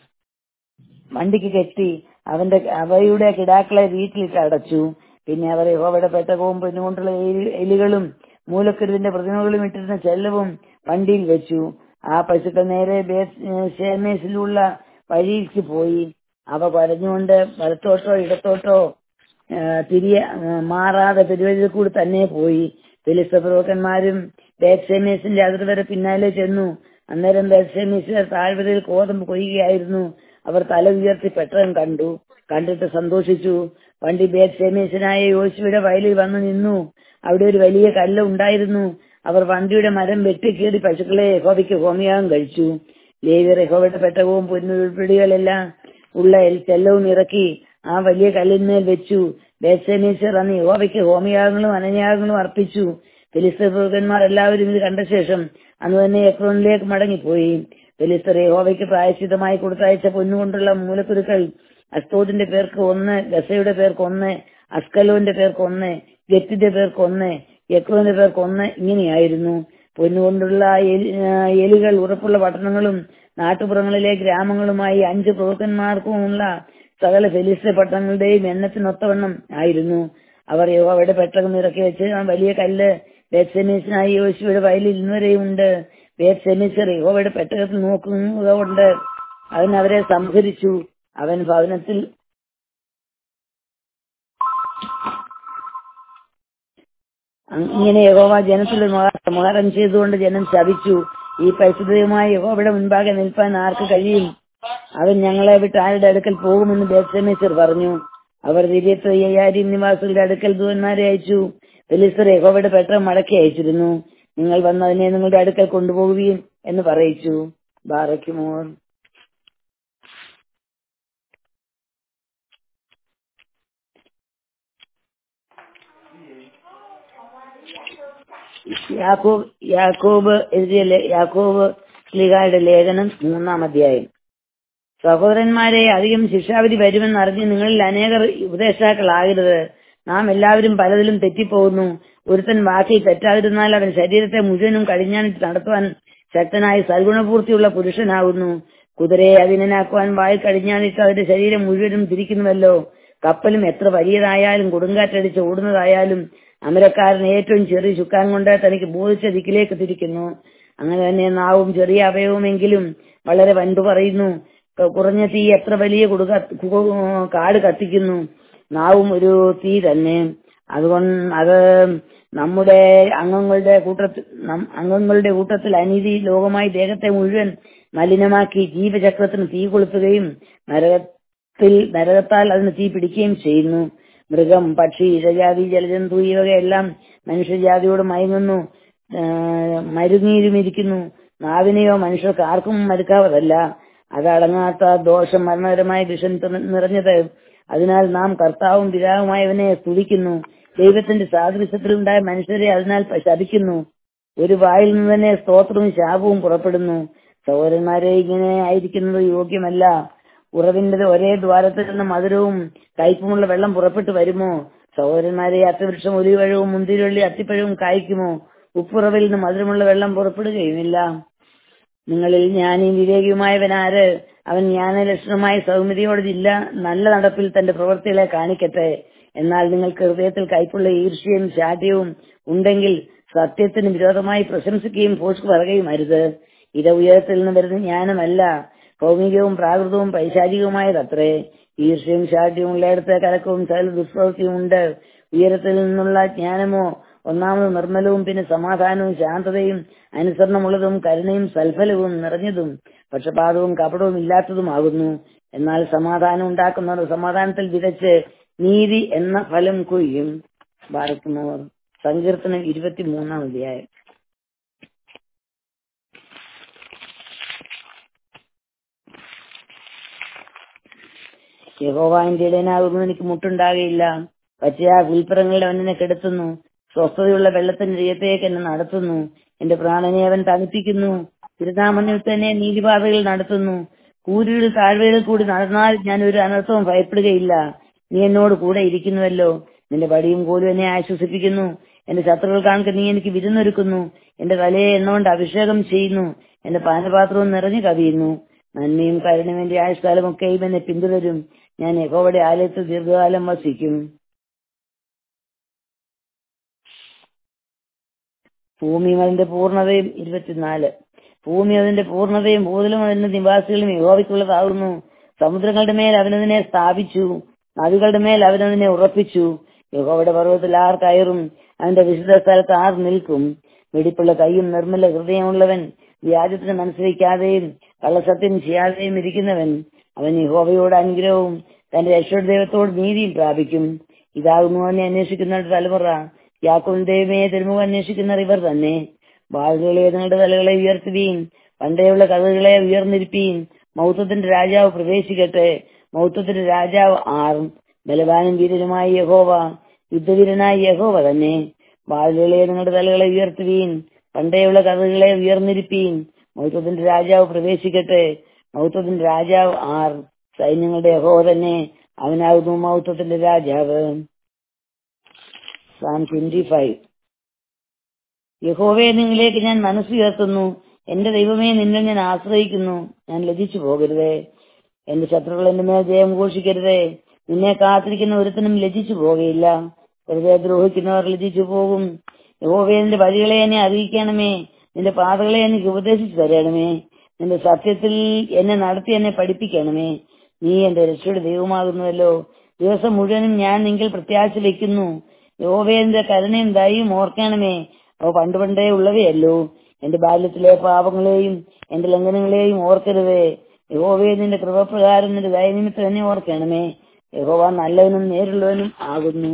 വണ്ടിക്ക് കെട്ടി അവന്റെ അവയുടെ കിടാക്കളെ വീട്ടിലിട്ട് അടച്ചു പിന്നെ അവർ യഹോവയുടെ പെട്ടകവും പിന്നുകൊണ്ടുള്ള എലി- എലികളും മൂലക്കരുവിന്റെ പ്രതിമകളും ഇട്ടിരുന്ന ചെല്ലവും വണ്ടിയിൽ വെച്ചു ആ പശുക്കൾ നേരെ ബേത്ത് ഷേമേസിലുള്ള വഴിക്ക് പോയി അവ കരഞ്ഞുകൊണ്ട് വലത്തോട്ടോ ഇടത്തോട്ടോ ആ, തിരിയെ ആ, മാറാതെ പെരുവഴിയിൽ കൂടി തന്നെ പോയി ഫിലിസ്ത പ്രഭുക്കന്മാരും ബേത്സേമേസിന്റെ അതിർവരെ പിന്നാലെ ചെന്നു അന്നേരം ബേത്സേമേസിന്റെ താഴ്വരയിൽ കോതമ്പ് കൊയ്യുകയായിരുന്നു അവർ തല ഉയർത്തി പെട്ടകം കണ്ടു കണ്ടിട്ട് സന്തോഷിച്ചു വണ്ടി ബേത്സേമേസിനായ യോശുവയുടെ വയലിൽ വന്നു നിന്നു അവിടെ ഒരു വലിയ കല്ല് ഉണ്ടായിരുന്നു അവർ വണ്ടിയുടെ മരം വെട്ടിക്കീറി പശുക്കളെ യഹോവയ്ക്ക് ഹോമിയാഗം കഴിച്ചു ലേവി യഹോവയുടെ പെട്ടകവും പൊന്നുപിടികളെല്ലാം ഉള്ള ചെല്ലവും ഇറക്കി ആ വലിയ കല്ലിന്മേൽ വെച്ചു ബേത്സമീസർ അന്ന് യഹോവയ്ക്ക് ഹോമയാഗങ്ങളും അനയാഗങ്ങളും അർപ്പിച്ചു ഫിലിസ്തീൻമാർ എല്ലാവരും ഇത് കണ്ട ശേഷം അന്ന് തന്നെ എക്രോണിലേക്ക് മടങ്ങിപ്പോയി ഫിലിസ്തർ യഹോവയ്ക്ക് പ്രായശ്ചിതമായി കൊടുത്തയച്ച പൊന്നുകൊണ്ടുള്ള മൂലക്കുരുക്കൾ അസ്തോദിന്റെ പേർക്ക് ഒന്ന് ഗസയുടെ പേർക്ക് ഒന്ന് അസ്കലോന്റെ പേർക്ക് ഒന്ന് ഗത്തിന്റെ പേർക്ക് ഒന്ന് യക്രോന്റെ പേർക്ക് ഒന്ന് ഇങ്ങനെയായിരുന്നു പൊന്നുകൊണ്ടുള്ള എലി- ആ, എലികൾ ഉറപ്പുള്ള പട്ടണങ്ങളും നാട്ടുപുറങ്ങളിലെ ഗ്രാമങ്ങളുമായി അഞ്ച് പ്രഭുക്കന്മാർക്കുമുള്ള സകല ഫെലിസ്ത പട്ടണങ്ങളുടെയും എണ്ണത്തിനൊത്തവണ്ണം ആയിരുന്നു അവർ യഹോവയുടെ പെട്ടകം ഇറക്കി വെച്ച് ആ വലിയ കല്ല് ബേത്സെമീസിനായി യോശുവയുടെ വയലിൽ ഇന്നുവരെയും ഉണ്ട് ബേത്സെമീസർ യഹോവയുടെ പെട്ടകത്തിൽ നോക്കുക കൊണ്ട് അവൻ അവരെ സംഹരിച്ചു അവൻ ഭവനത്തിൽ ഇങ്ങനെ യഹോവ ജനത്തിൽ സംഹാരം ചെയ്തുകൊണ്ട് ജനം ശപിച്ചു ഈ പരിശുദ്ധമായ യഹോവയുടെ മുൻപാകെ നിൽപ്പാൻ ആർക്ക് കഴിയും അവൻ ഞങ്ങളെ വിട്ട് ആരുടെ അടുക്കൽ പോകുമെന്ന് ബേത്സമേശ്വർ പറഞ്ഞു അവർ തിരിയത്ത് അയ്യായിരം നിവാസികളുടെ അടുക്കൽ ദൂതന്മാരെ അയച്ചു ഫെലിസ്തർ യഹോവയുടെ പെട്ടകം മടക്കി അയച്ചിരുന്നു നിങ്ങൾ വന്നതിനെ നിങ്ങളുടെ അടുക്കൽ കൊണ്ടുപോകുകയും എന്ന് പറയിച്ചു ബാറയ്ക്കുമോർ യാക്കോബ് യാക്കോബ് എഴുതിയ ലേ- യാക്കോബ് സ്ലിഹായുടെ ലേഖനം മൂന്നാം അധ്യായം സഹോദരന്മാരെ അധികം ശിക്ഷാവിധി വരുമെന്ന് അറിഞ്ഞ് നിങ്ങളിൽ അനേകർ ഉപദേഷ്ടാക്കളാകരുത് നാം എല്ലാവരും പലതിലും തെറ്റിപ്പോകുന്നു ഒരുത്തൻ വാക്കിൽ തെറ്റാതിരുന്നാൽ അവൻ ശരീരത്തെ മുഴുവനും കടിഞ്ഞാണിട്ട് നടത്തുവാൻ ശക്തനായ സൽഗുണപൂർത്തിയുള്ള പുരുഷനാകുന്നു കുതിരയെ അതിനാക്കുവാൻ വായിൽ കടിഞ്ഞാണിട്ട് അതിന്റെ ശരീരം മുഴുവനും തിരിക്കുന്നുവല്ലോ കപ്പലും എത്ര വലിയതായാലും കൊടുങ്കാറ്റടിച്ച് ഓടുന്നതായാലും അമരക്കാരൻ ഏറ്റവും ചെറിയ ചുക്കാൻ കൊണ്ട് തനിക്ക് ബോധിച്ച ദിക്കിലേക്ക് തിരിക്കുന്നു അങ്ങനെ തന്നെ നാവും ചെറിയ അവയവമെങ്കിലും വളരെ വൻപ് പറയുന്നു ക- കുറഞ്ഞ തീ എത്ര വലിയ കൊടുക കു- കാട് കത്തിക്കുന്നു നാവും ഒരു തീ തന്നെ അതുകൊണ്ട് അത് നമ്മുടെ അംഗങ്ങളുടെ കൂട്ടത്തിൽ നം- അംഗങ്ങളുടെ കൂട്ടത്തിൽ അനീതി ലോകമായി ദേഹത്തെ മുഴുവൻ മലിനമാക്കി ജീവചക്രത്തിന് തീ കൊളുത്തുകയും നരകത്തിൽ നരകത്താൽ അതിന് തീ പിടിക്കുകയും ചെയ്യുന്നു മൃഗം പക്ഷി ഇഴജാതി ജലജന്തു ഈ വകയെല്ലാം മനുഷ്യജാതിയോട് മയങ്ങുന്നു ആ, മരുങ്ങീരുമിരിക്കുന്നു നാവിനെയോ മനുഷ്യർക്ക് ആർക്കും മരുക്കാവതല്ല അതടങ്ങാത്ത ദോഷം മരണകരമായ വിഷം തി- നിറഞ്ഞത് അതിനാൽ നാം കർത്താവും പിതാവുമായവനെ സ്തുതിക്കുന്നു ദൈവത്തിന്റെ സാദൃശ്യത്തിലുണ്ടായ മനുഷ്യരെ അതിനാൽ പ- ശപിക്കുന്നു ഒരു വായിൽ നിന്ന് തന്നെ സ്തോത്രവും ശാപവും പുറപ്പെടുന്നു സഹോദരന്മാരെ ഇങ്ങനെ ആയിരിക്കുന്നത് യോഗ്യമല്ല ഉറവിന്റെ ഒരേ ദ്വാരത്തിൽ നിന്ന് മധുരവും കയ്പുമുള്ള വെള്ളം പുറപ്പെട്ടു വരുമോ സഹോദരന്മാരെ അത്തവൃക്ഷം ഒലിവഴവും മുന്തിരിവള്ളി അത്തിപ്പഴവും കായ്ക്കുമോ ഉപ്പുറവിൽ നിന്ന് മധുരമുള്ള വെള്ളം പുറപ്പെടുകയുമില്ല നിങ്ങളിൽ ജ്ഞാനിയും വിവേകിയുമായവനാര് അവൻ ജ്ഞാനലക്ഷണമായ സൗമ്യതയോടില്ല നല്ല നടപ്പിൽ തന്റെ പ്രവൃത്തികളെ കാണിക്കട്ടെ എന്നാൽ നിങ്ങൾക്ക് ഹൃദയത്തിൽ കൈപ്പുള്ള ഈർഷ്യയും ശാഠ്യവും ഉണ്ടെങ്കിൽ സത്യത്തിന് വിരോധമായി പ്രശംസിക്കുകയും പോഷ് പറയുകയും അരുത് ഇത് ഉയരത്തിൽ നിന്ന് വരുന്ന ജ്ഞാനമല്ല ഭൗമികവും പ്രാകൃതവും പൈശാചികവുമായതത്രേ ഈർഷ്യയും ശാഠ്യവും ഉള്ളയിടത്ത് കലക്കവും സകല ദുഷ്പ്രവൃത്തിയും ഉണ്ട് ഉയരത്തിൽ നിന്നുള്ള ജ്ഞാനമോ ഒന്നാമത് നിർമ്മലവും പിന്നെ സമാധാനവും ശാന്തതയും അനുസരണമുള്ളതും കരുണയും സൽഫലവും നിറഞ്ഞതും പക്ഷപാതവും കപടവും ഇല്ലാത്തതുമാകുന്നു എന്നാൽ സമാധാനം ഉണ്ടാക്കുന്നവർ സമാധാനത്തിൽ വിതച്ച് നീതി എന്ന ഫലം കൊയ്യും ബാറക്കുമോർ സങ്കീർത്തനം ഇരുപത്തിമൂന്നാം അധ്യായം യഹോവാന്റെ ഇടയനാകുന്നു എനിക്ക് മുട്ടുണ്ടാകയില്ല പച്ചയാ പുൽപ്പുറങ്ങളിൽ അവൻ എന്നെ കെടുത്തുന്നു സ്വസ്ഥതയുള്ള വെള്ളത്തിന്റെ തീയത്തേക്ക് എന്നെ നടത്തുന്നു എന്റെ പ്രാണനെ അവൻ തണുപ്പിക്കുന്നു തിരുനാമത്തിൽ തന്നെ നീതിപാതകൾ നടത്തുന്നു കൂരിയുടെ താഴ്വരയിൽ കൂടി നടന്നാൽ ഞാൻ ഒരു അനർത്ഥവും ഭയപ്പെടുകയില്ല നീ എന്നോട് കൂടെ ഇരിക്കുന്നുവല്ലോ നിന്റെ വടിയും കോലും എന്നെ ആശ്വസിപ്പിക്കുന്നു എന്റെ ശത്രുക്കൾ കാണുക നീ എനിക്ക് വിരുന്നൊരുക്കുന്നു എന്റെ തലയെ എണ്ണകൊണ്ട് അഭിഷേകം ചെയ്യുന്നു എന്റെ പാനപാത്രവും നിറഞ്ഞു കവിയുന്നു നന്മയും കരുണയും എന്റെ ആയുഷ്കാലമൊക്കെയും എന്നെ പിന്തുടരും ഞാൻ യഹോവയുടെ ആലയത്തിൽ ദീർഘകാലം വസിക്കും ഭൂമിയും അതിന്റെ പൂർണ്ണതയും ഇരുപത്തിനാല് ഭൂമി അതിന്റെ പൂർണ്ണതയും ഭൂതലും അതിന്റെ നിവാസികളും യഹോവയ്ക്കുള്ളതാകുന്നു സമുദ്രങ്ങളുടെ മേൽ അവനതിനെ സ്ഥാപിച്ചു നദികളുടെ മേൽ അവനതിനെ ഉറപ്പിച്ചു യഹോവയുടെ പർവ്വതത്തിൽ ആർ കയറും അവന്റെ വിശുദ്ധ സ്ഥലത്ത് ആർ നിൽക്കും വെടിപ്പുള്ള കൈയും നിർമ്മല ഹൃദയമുള്ളവൻ വ്യാജത്തിന് മനസ്സിലാക്കാതെയും കള്ളസത്യം ചെയ്യാതെയും ഇരിക്കുന്നവൻ അവൻ യഹോവയോട് അനുഗ്രഹവും തന്റെ രക്ഷയുടെ ദൈവത്തോട് നീതിയും പ്രാപിക്കും ഇതാകുന്നു അവനെ അന്വേഷിക്കുന്ന തലമുറ യാക്കോബിൻ ദൈവമേ തിരുമുഖം അന്വേഷിക്കുന്നവർ ഇവർ തന്നെ വാളുകളെ നിങ്ങളുടെ തലകളെ ഉയർത്തുകയും പണ്ടേയുള്ള കഥകളെ ഉയർന്നിരിപ്പീൻ മൗത്വത്തിന്റെ രാജാവ് പ്രവേശിക്കട്ടെ മൗത്വത്തിന്റെ രാജാവ് ആറും ബലവാനും വീരനുമായ യഹോവ യുദ്ധവീരനായ യഹോവ തന്നെ വാളുകളെ നിങ്ങളുടെ തലകളെ ഉയർത്തുവീൻ പണ്ടേയുള്ള കഥകളെ ഉയർന്നിരിപ്പീൻ മൗത്വത്തിന്റെ രാജാവ് പ്രവേശിക്കട്ടെ മൗത്വത്തിന്റെ രാജാവ് ആർ സൈന്യങ്ങളുടെ യഹോവ തന്നെ അവനാകുന്നു മൗത്വത്തിന്റെ രാജാവ് സാം ട്വന്റി ഫൈവ് യഹോവയെ നിങ്ങളിലേക്ക് ഞാൻ മനസ്സുയർത്തുന്നു എന്റെ ദൈവമേ നിന്നെ ഞാൻ ആശ്രയിക്കുന്നു ഞാൻ ലജിച്ചു പോകരുതേ എന്റെ ശത്രുക്കൾ എന്റെ മേൽ ജയം ഘോഷിക്കരുതേ നിന്നെ കാത്തിരിക്കുന്ന ഒരുത്തനും ലജിച്ചു പോകുകയില്ല വെറുതെ ദ്രോഹിക്കുന്നവർ ലജിച്ചു പോകും യഹോവയെ നിന്റെ വഴികളെ എന്നെ അറിയിക്കണമേ നിന്റെ പാതകളെ എനിക്ക് ഉപദേശിച്ചു തരണമേ നിന്റെ സത്യത്തിൽ എന്നെ നടത്തി എന്നെ പഠിപ്പിക്കണമേ നീ എന്റെ രക്ഷയുടെ ദൈവമാകുന്നുവല്ലോ ദിവസം മുഴുവനും ഞാൻ നിങ്ങൾ പ്രത്യാശ വെക്കുന്നു യഹോവയുടെ കരുണയും ദയയും ഓർക്കണമേ അവ പണ്ട് പണ്ടേ ഉള്ളവയല്ലോ എന്റെ ബാല്യത്തിലെ പാപങ്ങളെയും എന്റെ ലംഘനങ്ങളെയും ഓർക്കരുതേ യഹോവയെ നിന്റെ കൃപപ്രകാരം നിന്റെ ദയനിമിത്തം തന്നെ ഓർക്കണമേ യഹോവ നല്ലവനും നേരുള്ളവനും ആകുന്നു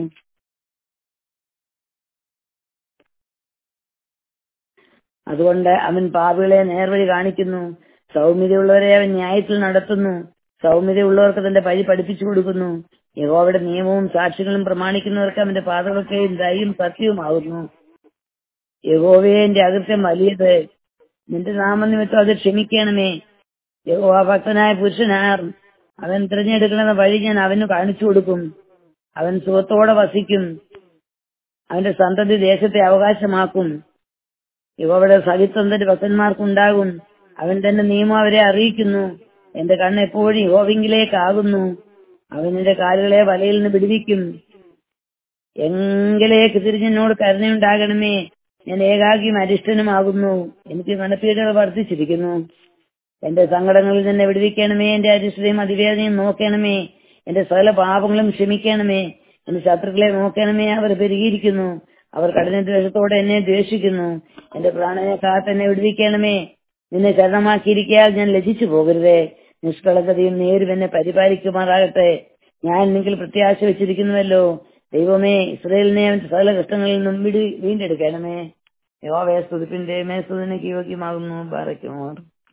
അതുകൊണ്ട് അവൻ പാപികളെ നേർവഴി കാണിക്കുന്നു സൗമ്യതയുള്ളവരെ അവൻ ന്യായത്തിൽ നടത്തുന്നു സൗമ്യതയുള്ളവർക്ക് തന്റെ പഴി പഠിപ്പിച്ചു കൊടുക്കുന്നു യഹോവയുടെ നിയമവും സാക്ഷികളും പ്രമാണിക്കുന്നവർക്ക് അവന്റെ പാതകളൊക്കെയും ദയും സത്യവുമാകുന്നു യഹോവയെ എന്റെ അകൃത്യം വലിയത് നിന്റെ നാമനിമിത്തം അത് ക്ഷമിക്കണമേ യഹോവ ഭക്തനായ പുരുഷനാർ അവൻ തിരഞ്ഞെടുക്കുന്ന വഴി ഞാൻ അവന് കാണിച്ചു കൊടുക്കും അവൻ സുഖത്തോടെ വസിക്കും അവന്റെ സന്തതി ദേശത്തെ അവകാശമാക്കും യഹോവയുടെ സഹിത്വം തന്റെ ഭക്തന്മാർക്കുണ്ടാകും അവൻ തന്റെ നിയമം അവരെ അറിയിക്കുന്നു എന്റെ കണ്ണ് എപ്പോഴും യഹോവിങ്കിലേക്കാകുന്നു അവൻ എന്റെ കാലുകളെ വലയിൽ നിന്ന് വിടുവിക്കും എങ്കിലേക്ക് തിരിഞ്ഞെന്നോട് കരുണയുണ്ടാകണമേ ഞാൻ ഏകാഗ്യം അരിഷ്ടനുമാകുന്നു എനിക്ക് മനപ്പീഡകൾ വർദ്ധിച്ചിരിക്കുന്നു എന്റെ സങ്കടങ്ങളിൽ നിന്നെ വിടുവിക്കണമേ എന്റെ അരിഷ്ടതയും അതിവേദനയും നോക്കണമേ എന്റെ സകല പാപങ്ങളും ക്ഷമിക്കണമേ എന്റെ ശത്രുക്കളെ നോക്കണമേ അവർ പെരുകിയിരിക്കുന്നു അവർ കഠിന ദ്വേഷത്തോടെ എന്നെ ദ്വേഷിക്കുന്നു എന്റെ പ്രാണനെ കാത്ത് എന്നെ വിടുവിക്കണമേ നിന്നെ ശരണമാക്കിയിരിക്കാൽ ഞാൻ ലജിച്ചു പോകരുതേ നിഷ്കളങ്കതയും നേരും എന്നെ പരിപാലിക്കുമാറാകട്ടെ ഞാൻ നിങ്ങൾ പ്രത്യാശ വെച്ചിരിക്കുന്നുവല്ലോ ദൈവമേ ഇസ്രയേലിനെ അവന്റെ സകല കഷ്ടങ്ങളിൽ നിന്നും വിടി വീണ്ടെടുക്കണമേ യോവയെ സ്തുതിപ്പിന്റെ മേസ്തുതിനക്ക് യോഗ്യമാകുന്നു ബാറയ്ക്കുമാർ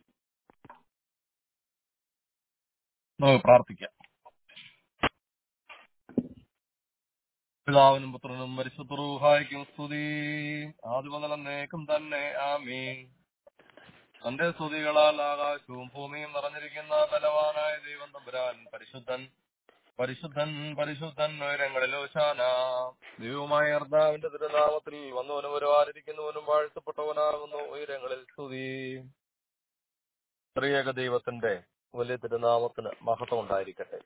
നമുക്ക് പ്രാർത്ഥിക്കാം പിതാവിനും പുത്രനും പരിശുദ്ധറൂഹായിക്കും സ്തുതി ആദ്യമതലന്നേക്കും തന്നെ ആമീൻ തന്റെ സ്തുതികളാൽ ആകാശവും ഭൂമിയും നിറഞ്ഞിരിക്കുന്ന ബലവാനായ ദൈവം തമ്പുരാൻ പരിശുദ്ധൻ പരിശുദ്ധൻ പരിശുദ്ധൻ ഉയരങ്ങളിലോ ശാന ദൈവമായ കർത്താവിന്റെ തിരുനാമത്തിൽ വന്നവനും ഒരുവാരിക്കുന്നവനും വാഴ്ത്തപ്പെട്ടവനാകുന്നു ഉയരങ്ങളിൽ സ്തുതി ത്രിയേക ദൈവത്തിന്റെ വലിയ തിരുനാമത്തിന് മഹത്വം ഉണ്ടായിരിക്കട്ടെ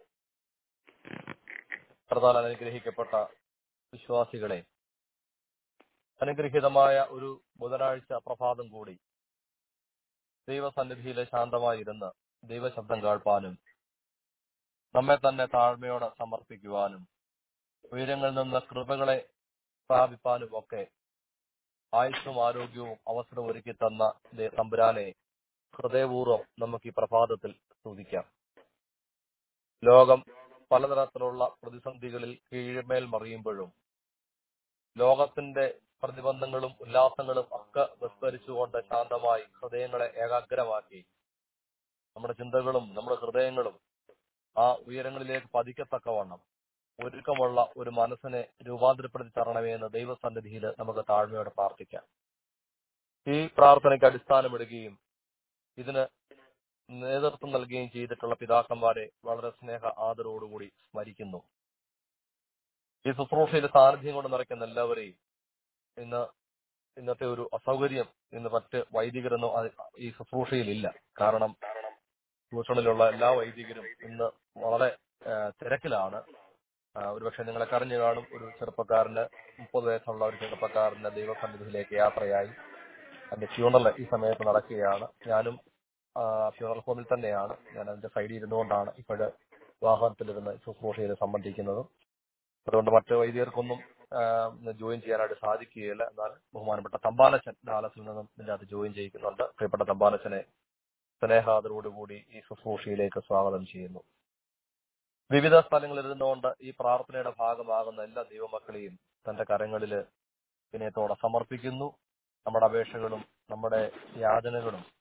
പ്രധാന അനുഗ്രഹിക്കപ്പെട്ട വിശ്വാസികളെ അനുഗ്രഹീതമായ ഒരു ബുധനാഴ്ച പ്രഭാതം കൂടി ദൈവസന്നിധിയിലെ ശാന്തമായിരുന്ന് ദൈവശബ്ദം കേൾപ്പാനും നമ്മെ തന്നെ താഴ്മയോടെ സമർപ്പിക്കുവാനും ഉയരങ്ങളിൽ നിന്ന് കൃപകളെ പ്രാപിപ്പാനും ഒക്കെ ആയുസ്സും ആരോഗ്യവും അവസരം ഒരുക്കി തന്ന ദേ- തമ്പുരാനെ ഹൃദയപൂർവ്വം നമുക്ക് ഈ പ്രഭാതത്തിൽ സ്തുതിക്കാം ലോകം പലതരത്തിലുള്ള പ്രതിസന്ധികളിൽ കീഴ്മേൽ മറിയുമ്പോഴും ലോകത്തിന്റെ പ്രതിബന്ധങ്ങളും ഉല്ലാസങ്ങളും ഒക്കെ വിസ്മരിച്ചുകൊണ്ട് ശാന്തമായി ഹൃദയങ്ങളെ ഏകാഗ്രമാക്കി നമ്മുടെ ചിന്തകളും നമ്മുടെ ഹൃദയങ്ങളും ആ ഉയരങ്ങളിലേക്ക് പതിക്കത്തക്കവണ്ണം ഒരുക്കമുള്ള ഒരു മനസ്സിനെ രൂപാന്തരപ്പെടുത്തി തരണമേ എന്ന് ദൈവസന്നിധിയിൽ നമുക്ക് താഴ്മയോടെ പ്രാർത്ഥിക്കാം ഈ പ്രാർത്ഥനയ്ക്ക് അടിസ്ഥാനമിടുകയും ഇതിന് നേതൃത്വം നൽകുകയും ചെയ്തിട്ടുള്ള പിതാക്കന്മാരെ വളരെ സ്നേഹ ആദരവോടുകൂടി സ്മരിക്കുന്നു ഈ ശുശ്രൂഷയിൽ സാന്നിധ്യം കൊണ്ട് നിറയ്ക്കുന്ന എല്ലാവരെയും ഇന്ന് ഇന്നത്തെ ഒരു അസൗകര്യം ഇന്ന് മറ്റ് വൈദികരൊന്നും അത് ഈ ശുശ്രൂഷയിൽ ഇല്ല കാരണം ട്യൂഷനിലുള്ള എല്ലാ വൈദികരും ഇന്ന് വളരെ ആ, തിരക്കിലാണ് ആ, ഒരുപക്ഷെ നിങ്ങളെ കറിഞ്ഞു കാണും ഒരു ചെറുപ്പക്കാരന് മുപ്പത് വയസ്സുള്ള ഒരു ചെറുപ്പക്കാരന്റെ ദൈവസന്നിധിയിലേക്ക് യാത്രയായി അതിന്റെ ഫ്യൂണറൽ ഈ സമയത്ത് നടക്കുകയാണ് ഞാനും ഫ്യൂണറൽ ഹോമിൽ തന്നെയാണ് ഞാൻ അതിന്റെ സൈഡിൽ ഇരുന്നുകൊണ്ടാണ് ഇപ്പോഴ് വാഹനത്തിലിരുന്ന് ശുശ്രൂഷയിൽ സംബന്ധിക്കുന്നതും അതുകൊണ്ട് മറ്റ് വൈദികർക്കൊന്നും ജോയിൻ ചെയ്യാനായിട്ട് സാധിക്കുകയില്ല എന്നാൽ ബഹുമാനപ്പെട്ട തമ്പാനച്ചൻ ഡാലസിൽ നിന്നും ഇതിന്റെ അകത്ത് ജോയിൻ ചെയ്യിക്കുന്നുണ്ട് പ്രിയപ്പെട്ട തമ്പാനച്ചനെ സ്നേഹാദരോടുകൂടി ഈ ശുശ്രൂഷയിലേക്ക് സ്വാഗതം ചെയ്യുന്നു വിവിധ സ്ഥലങ്ങളിൽ ഇരുന്നുകൊണ്ട് ഈ പ്രാർത്ഥനയുടെ ഭാഗമാകുന്ന എല്ലാ ദൈവമക്കളെയും തന്റെ കരങ്ങളിൽ വിനയത്തോടെ സമർപ്പിക്കുന്നു നമ്മുടെ അപേക്ഷകളും നമ്മുടെ യാതനകളും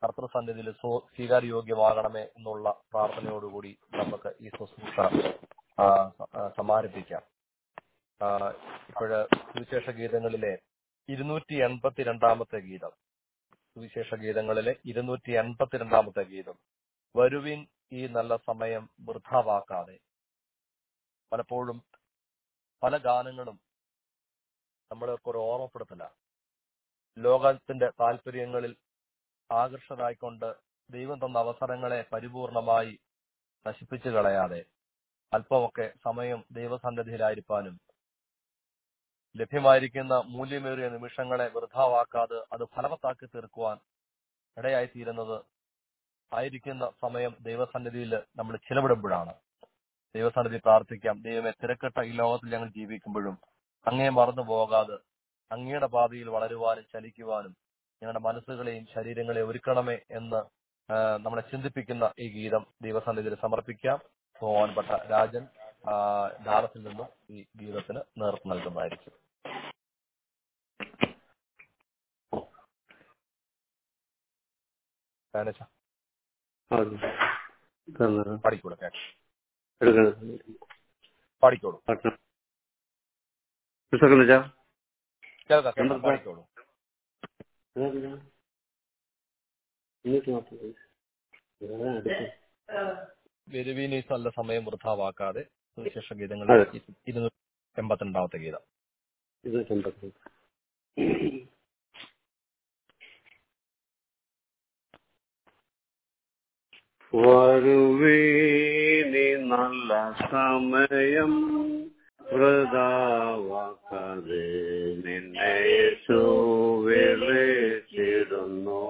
കർത്തൃസന്നിധിയിൽ സ്വ- സ്വീകാര്യയോഗ്യമാകണമേ എന്നുള്ള പ്രാർത്ഥനയോടുകൂടി നമുക്ക് ഈ ശുശ്രൂഷ ആ, സ- ആ, സമാരംഭിക്കാം ഇപ്പോഴ് സുവിശേഷ ഗീതങ്ങളിലെ ഇരുന്നൂറ്റി എൺപത്തിരണ്ടാമത്തെ ഗീതം സുവിശേഷ ഗീതങ്ങളിലെ ഇരുന്നൂറ്റി എൺപത്തിരണ്ടാമത്തെ ഗീതം വരുവിൻ ഈ നല്ല സമയം വൃഥാവാക്കാതെ പലപ്പോഴും പല ഗാനങ്ങളും നമ്മൾക്ക് ഒരു ഓർമ്മപ്പെടുത്തല ലോകത്തിന്റെ താല്പര്യങ്ങളിൽ ആകർഷകരായിക്കൊണ്ട് ദൈവം തന്ന അവസരങ്ങളെ പരിപൂർണമായി നശിപ്പിച്ചു കളയാതെ അല്പമൊക്കെ സമയം ദൈവസന്നിധിയിലായിരിക്കാനും ലഭ്യമായിരിക്കുന്ന മൂല്യമേറിയ നിമിഷങ്ങളെ വൃഥാവാക്കാതെ അത് ഫലവത്താക്കി തീർക്കുവാൻ ഇടയായിത്തീരുന്നത് ആയിരിക്കുന്ന സമയം ദൈവസന്നിധിയിൽ നമ്മൾ ചിലവിടുമ്പോഴാണ് ദൈവസന്നിധി പ്രാർത്ഥിക്കാം ദൈവമെ തിരക്കിട്ട ഈ ലോകത്തിൽ ഞങ്ങൾ ജീവിക്കുമ്പോഴും അങ്ങേ മറന്നു പോകാതെ അങ്ങയുടെ പാതയിൽ വളരുവാനും ചലിക്കുവാനും ഞങ്ങളുടെ മനസ്സുകളെയും ശരീരങ്ങളെയും ഒരുക്കണമേ എന്ന് ആ, നമ്മളെ ചിന്തിപ്പിക്കുന്ന ഈ ഗീതം ദൈവസന്നിധിയിൽ സമർപ്പിക്കാം ബഹുമാനപ്പെട്ട രാജൻ ആ, ഡാലസിൽ നിന്നും ഈ ഗീതത്തിന് നേതൃത്വം നൽകുന്നതായിരിക്കും ശൈലജ, പാടിക്കോളൂ കേട്ടോ പാടിക്കോളൂ കേൾക്കാം കേൾക്കാം പാടിക്കോളൂ വെരുവീനി നല്ല സമയം വൃഥാവാക്കാതെ സുവിശേഷ ഗീതങ്ങൾ ഇരുന്നൂറ്റി എൺപത്തിരണ്ടാമത്തെ ഗീതം വരുവീനി നല്ല സമയം വൃതാവാക്കാതെ നിന്നെ യേശു വിളിച്ചിടുന്നു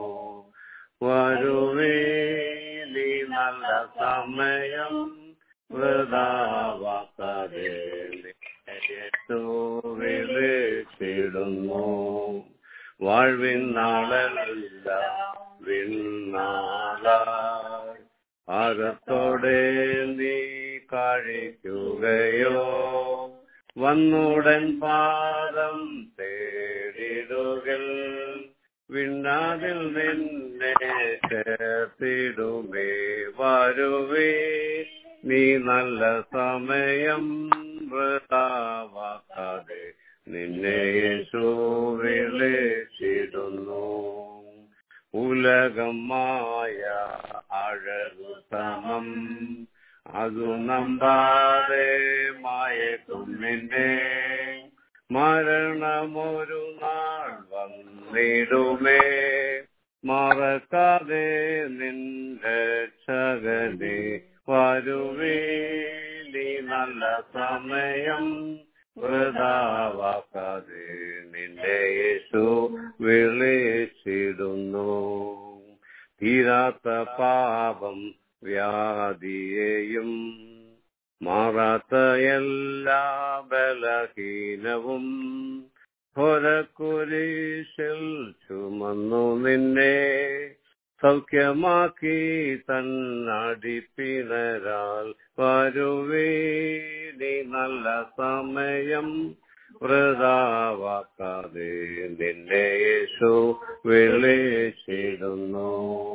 വരുവീനി നല്ല സമയം വൃതാവാക്കാതെ നിന്നെ യേശു വിളിച്ചിടുന്നു വാഴ്വിൻ നാളല്ല വിണ്ണാളായി അകത്തോടെ നീ കഴിക്കുകയോ വന്നുടൻ പാദം തേടിടുകിൽ വിണ്ണാതിൽ നിന്നെ ചേർത്തിടുമേ വരുവേ നീ നല്ല സമയം വൃതാവാക്കാതെ നിന്നെ യേശു വിളിച്ചിടുന്നു ഉലകം മായ അഴകു സമം അതു നമ്പാതെ മായക്കും നിന്നെ മരണമൊരു നാൾ വന്നിടുമേ മറക്കാതെ നിന്റെ ചകനെ വരുവേ നീ നല്ല സമയം വൃതാവാക്കാതെ നിന്റെ യേശു വിളിച്ചിടുന്നു തീരാത്ത പാപം വ്യാധിയെയും മാറാത്ത എല്ലാ ബലഹീനവും ഹൊരക്കുരീശിൽ ചുമന്നു നിന്നെ സൗഖ്യമാക്കി തന്നടിപ്പിണരാൽ വരുവേ നീ നല്ല സമയം വൃതാവാക്കാതെ നിന്നെ യേശു വിളിച്ചിടുന്നു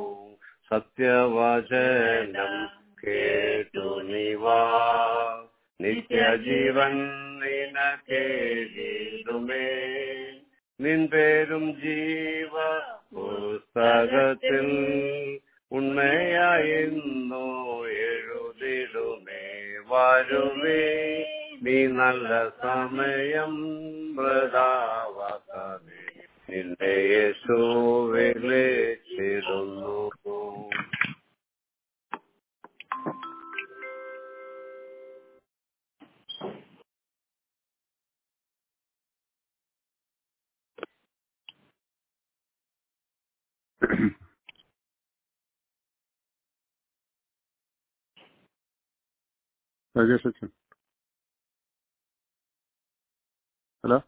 സത്യവചനം കേട്ടു നിവാ നിത്യജീവൻ നിനക്കേടുമേ നിൻ പേരും ജീവ പുസ്തകത്തിൽ ഉണ്മയായിരുന്നു എഴുതിടുമേ വരുവേ നീ നല്ല സമയം വൃതാവാക്കാതെ നിന്റെ യേശു വിളിച്ചിടുന്നു രാജേഷ് അച്ഛൻ ഹലോ